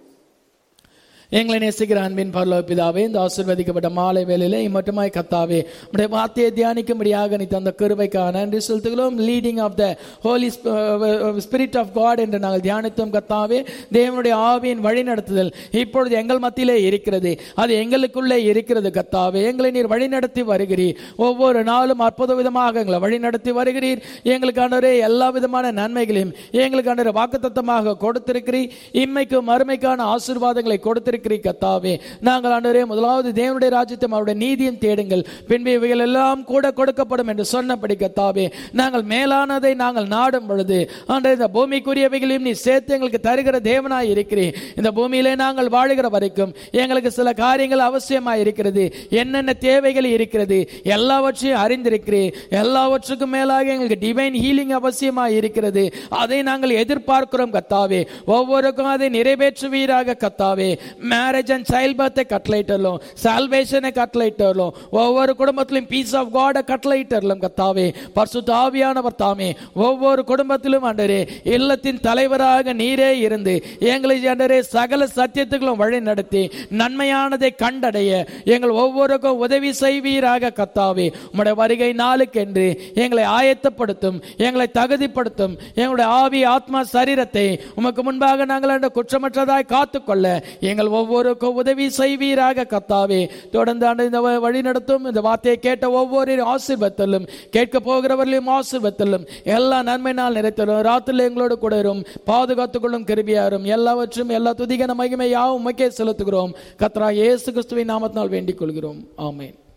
எங்களை நேசிக்கிற அன்பின் பரலோக பிதாவே இந்த ஆசீர்வதிக்கப்பட்ட மாலை வேளையிலே மட்டுமாய் கத்தாவே உடைய வார்த்தையை தியானிக்கும்படியாக நீ தந்த கிருபைக்காக நன்றி செலுத்துகிறோம் leading of the Holy Spirit of God என்று நாங்கள் தியானித்தோம் கத்தாவே தேவனுடைய ஆவியின் வழிநடத்துதல் இப்பொழுது எங்கள் மத்தியிலே இருக்கிறது அது எங்களுக்குள்ளே இருக்கிறது கத்தாவே எங்களை நீர் வழிநடத்தி வருகிறீர் ஒவ்வொரு நாளும் அற்புத விதமாக எங்களை வழிநடத்தி வருகிறீர் எங்களுக்கானவரே எல்லா விதமான நன்மைகளையும் எங்களுக்கான வாக்குத்தத்தமாக கொடுத்திருக்கிறீர் இம்மைக்கும் மறுமைக்கான ஆசீர்வாதங்களை கொடுத்திருக்கிறீர் கொடுத்திருக்கிறீர் கத்தாவே நாங்கள் ஆண்டவரே முதலாவது தேவனுடைய ராஜ்யத்தையும் அவருடைய நீதியும் தேடுங்கள் பின்பு இவைகள் எல்லாம் கூட கொடுக்கப்படும் என்று சொன்னபடி கத்தாவே நாங்கள் மேலானதை நாங்கள் நாடும் பொழுது ஆண்டவரே இந்த பூமிக்குரியவைகளையும் நீ சேர்த்து எங்களுக்கு தருகிற தேவனாய் இருக்கிறீர் இந்த பூமியிலே நாங்கள் வாழுகிற வரைக்கும் எங்களுக்கு சில காரியங்கள் அவசியமாய் இருக்கிறது என்னென்ன தேவைகள் இருக்கிறது எல்லாவற்றையும் அறிந்திருக்கிறேன் எல்லாவற்றுக்கும் மேலாக எங்களுக்கு டிவைன் ஹீலிங் அவசியமாய் இருக்கிறது அதை நாங்கள் எதிர்பார்க்கிறோம் கத்தாவே ஒவ்வொருக்கும் அதை நிறைவேற்றுவீராக கத்தாவே மேரேஜ் அண்ட் சைல்ட் பர்த்தை கட்டளையிட்டலும் சால்வேஷனை கட்டளையிட்டலும் ஒவ்வொரு குடும்பத்திலும் பீஸ் ஆஃப் காட கட்டளையிட்டலும் கத்தாவே பரிசுத்த ஆவியானவர் தாமே ஒவ்வொரு குடும்பத்திலும் ஆண்டரே இல்லத்தின் தலைவராக நீரே இருந்து எங்களை ஆண்டரே சகல சத்தியத்துக்களும் வழி நடத்தி நன்மையானதை கண்டடைய எங்கள் ஒவ்வொருக்கும் உதவி செய்வீராக கத்தாவே உம்முடைய வருகை நாளுக்கென்று எங்களை ஆயத்தப்படுத்தும் எங்களை தகுதிப்படுத்தும் எங்களுடைய ஆவி ஆத்மா சரீரத்தை உமக்கு முன்பாக நாங்கள் அந்த குற்றமற்றதாய் காத்துக்கொள்ள எங்கள் ஒவ்வொருக்கும் உதவி செய்வீராக கத்தாவே தொடர்ந்து ஆண்டு இந்த வ- வழி நடத்தும் இந்த வார்த்தையை கேட்ட ஒவ்வொரு ஆசீர்வத்திலும் கேட்க போகிறவர்களையும் ஆசீர்வத்திலும் எல்லா நன்மை நாள் நிறைத்தலும் ராத்திரில எங்களோடு கூட இரும் பாதுகாத்துக்கொள்ளும் கிருபியாரும் எல்லாவற்றும் எல்லா துதிகன மகிமை யாவும் உமக்கே செலுத்துகிறோம் கத்ரா இயேசு கிறிஸ்துவின் நாமத்தினால் வேண்டிக் கொள்கிறோம் ஆமென்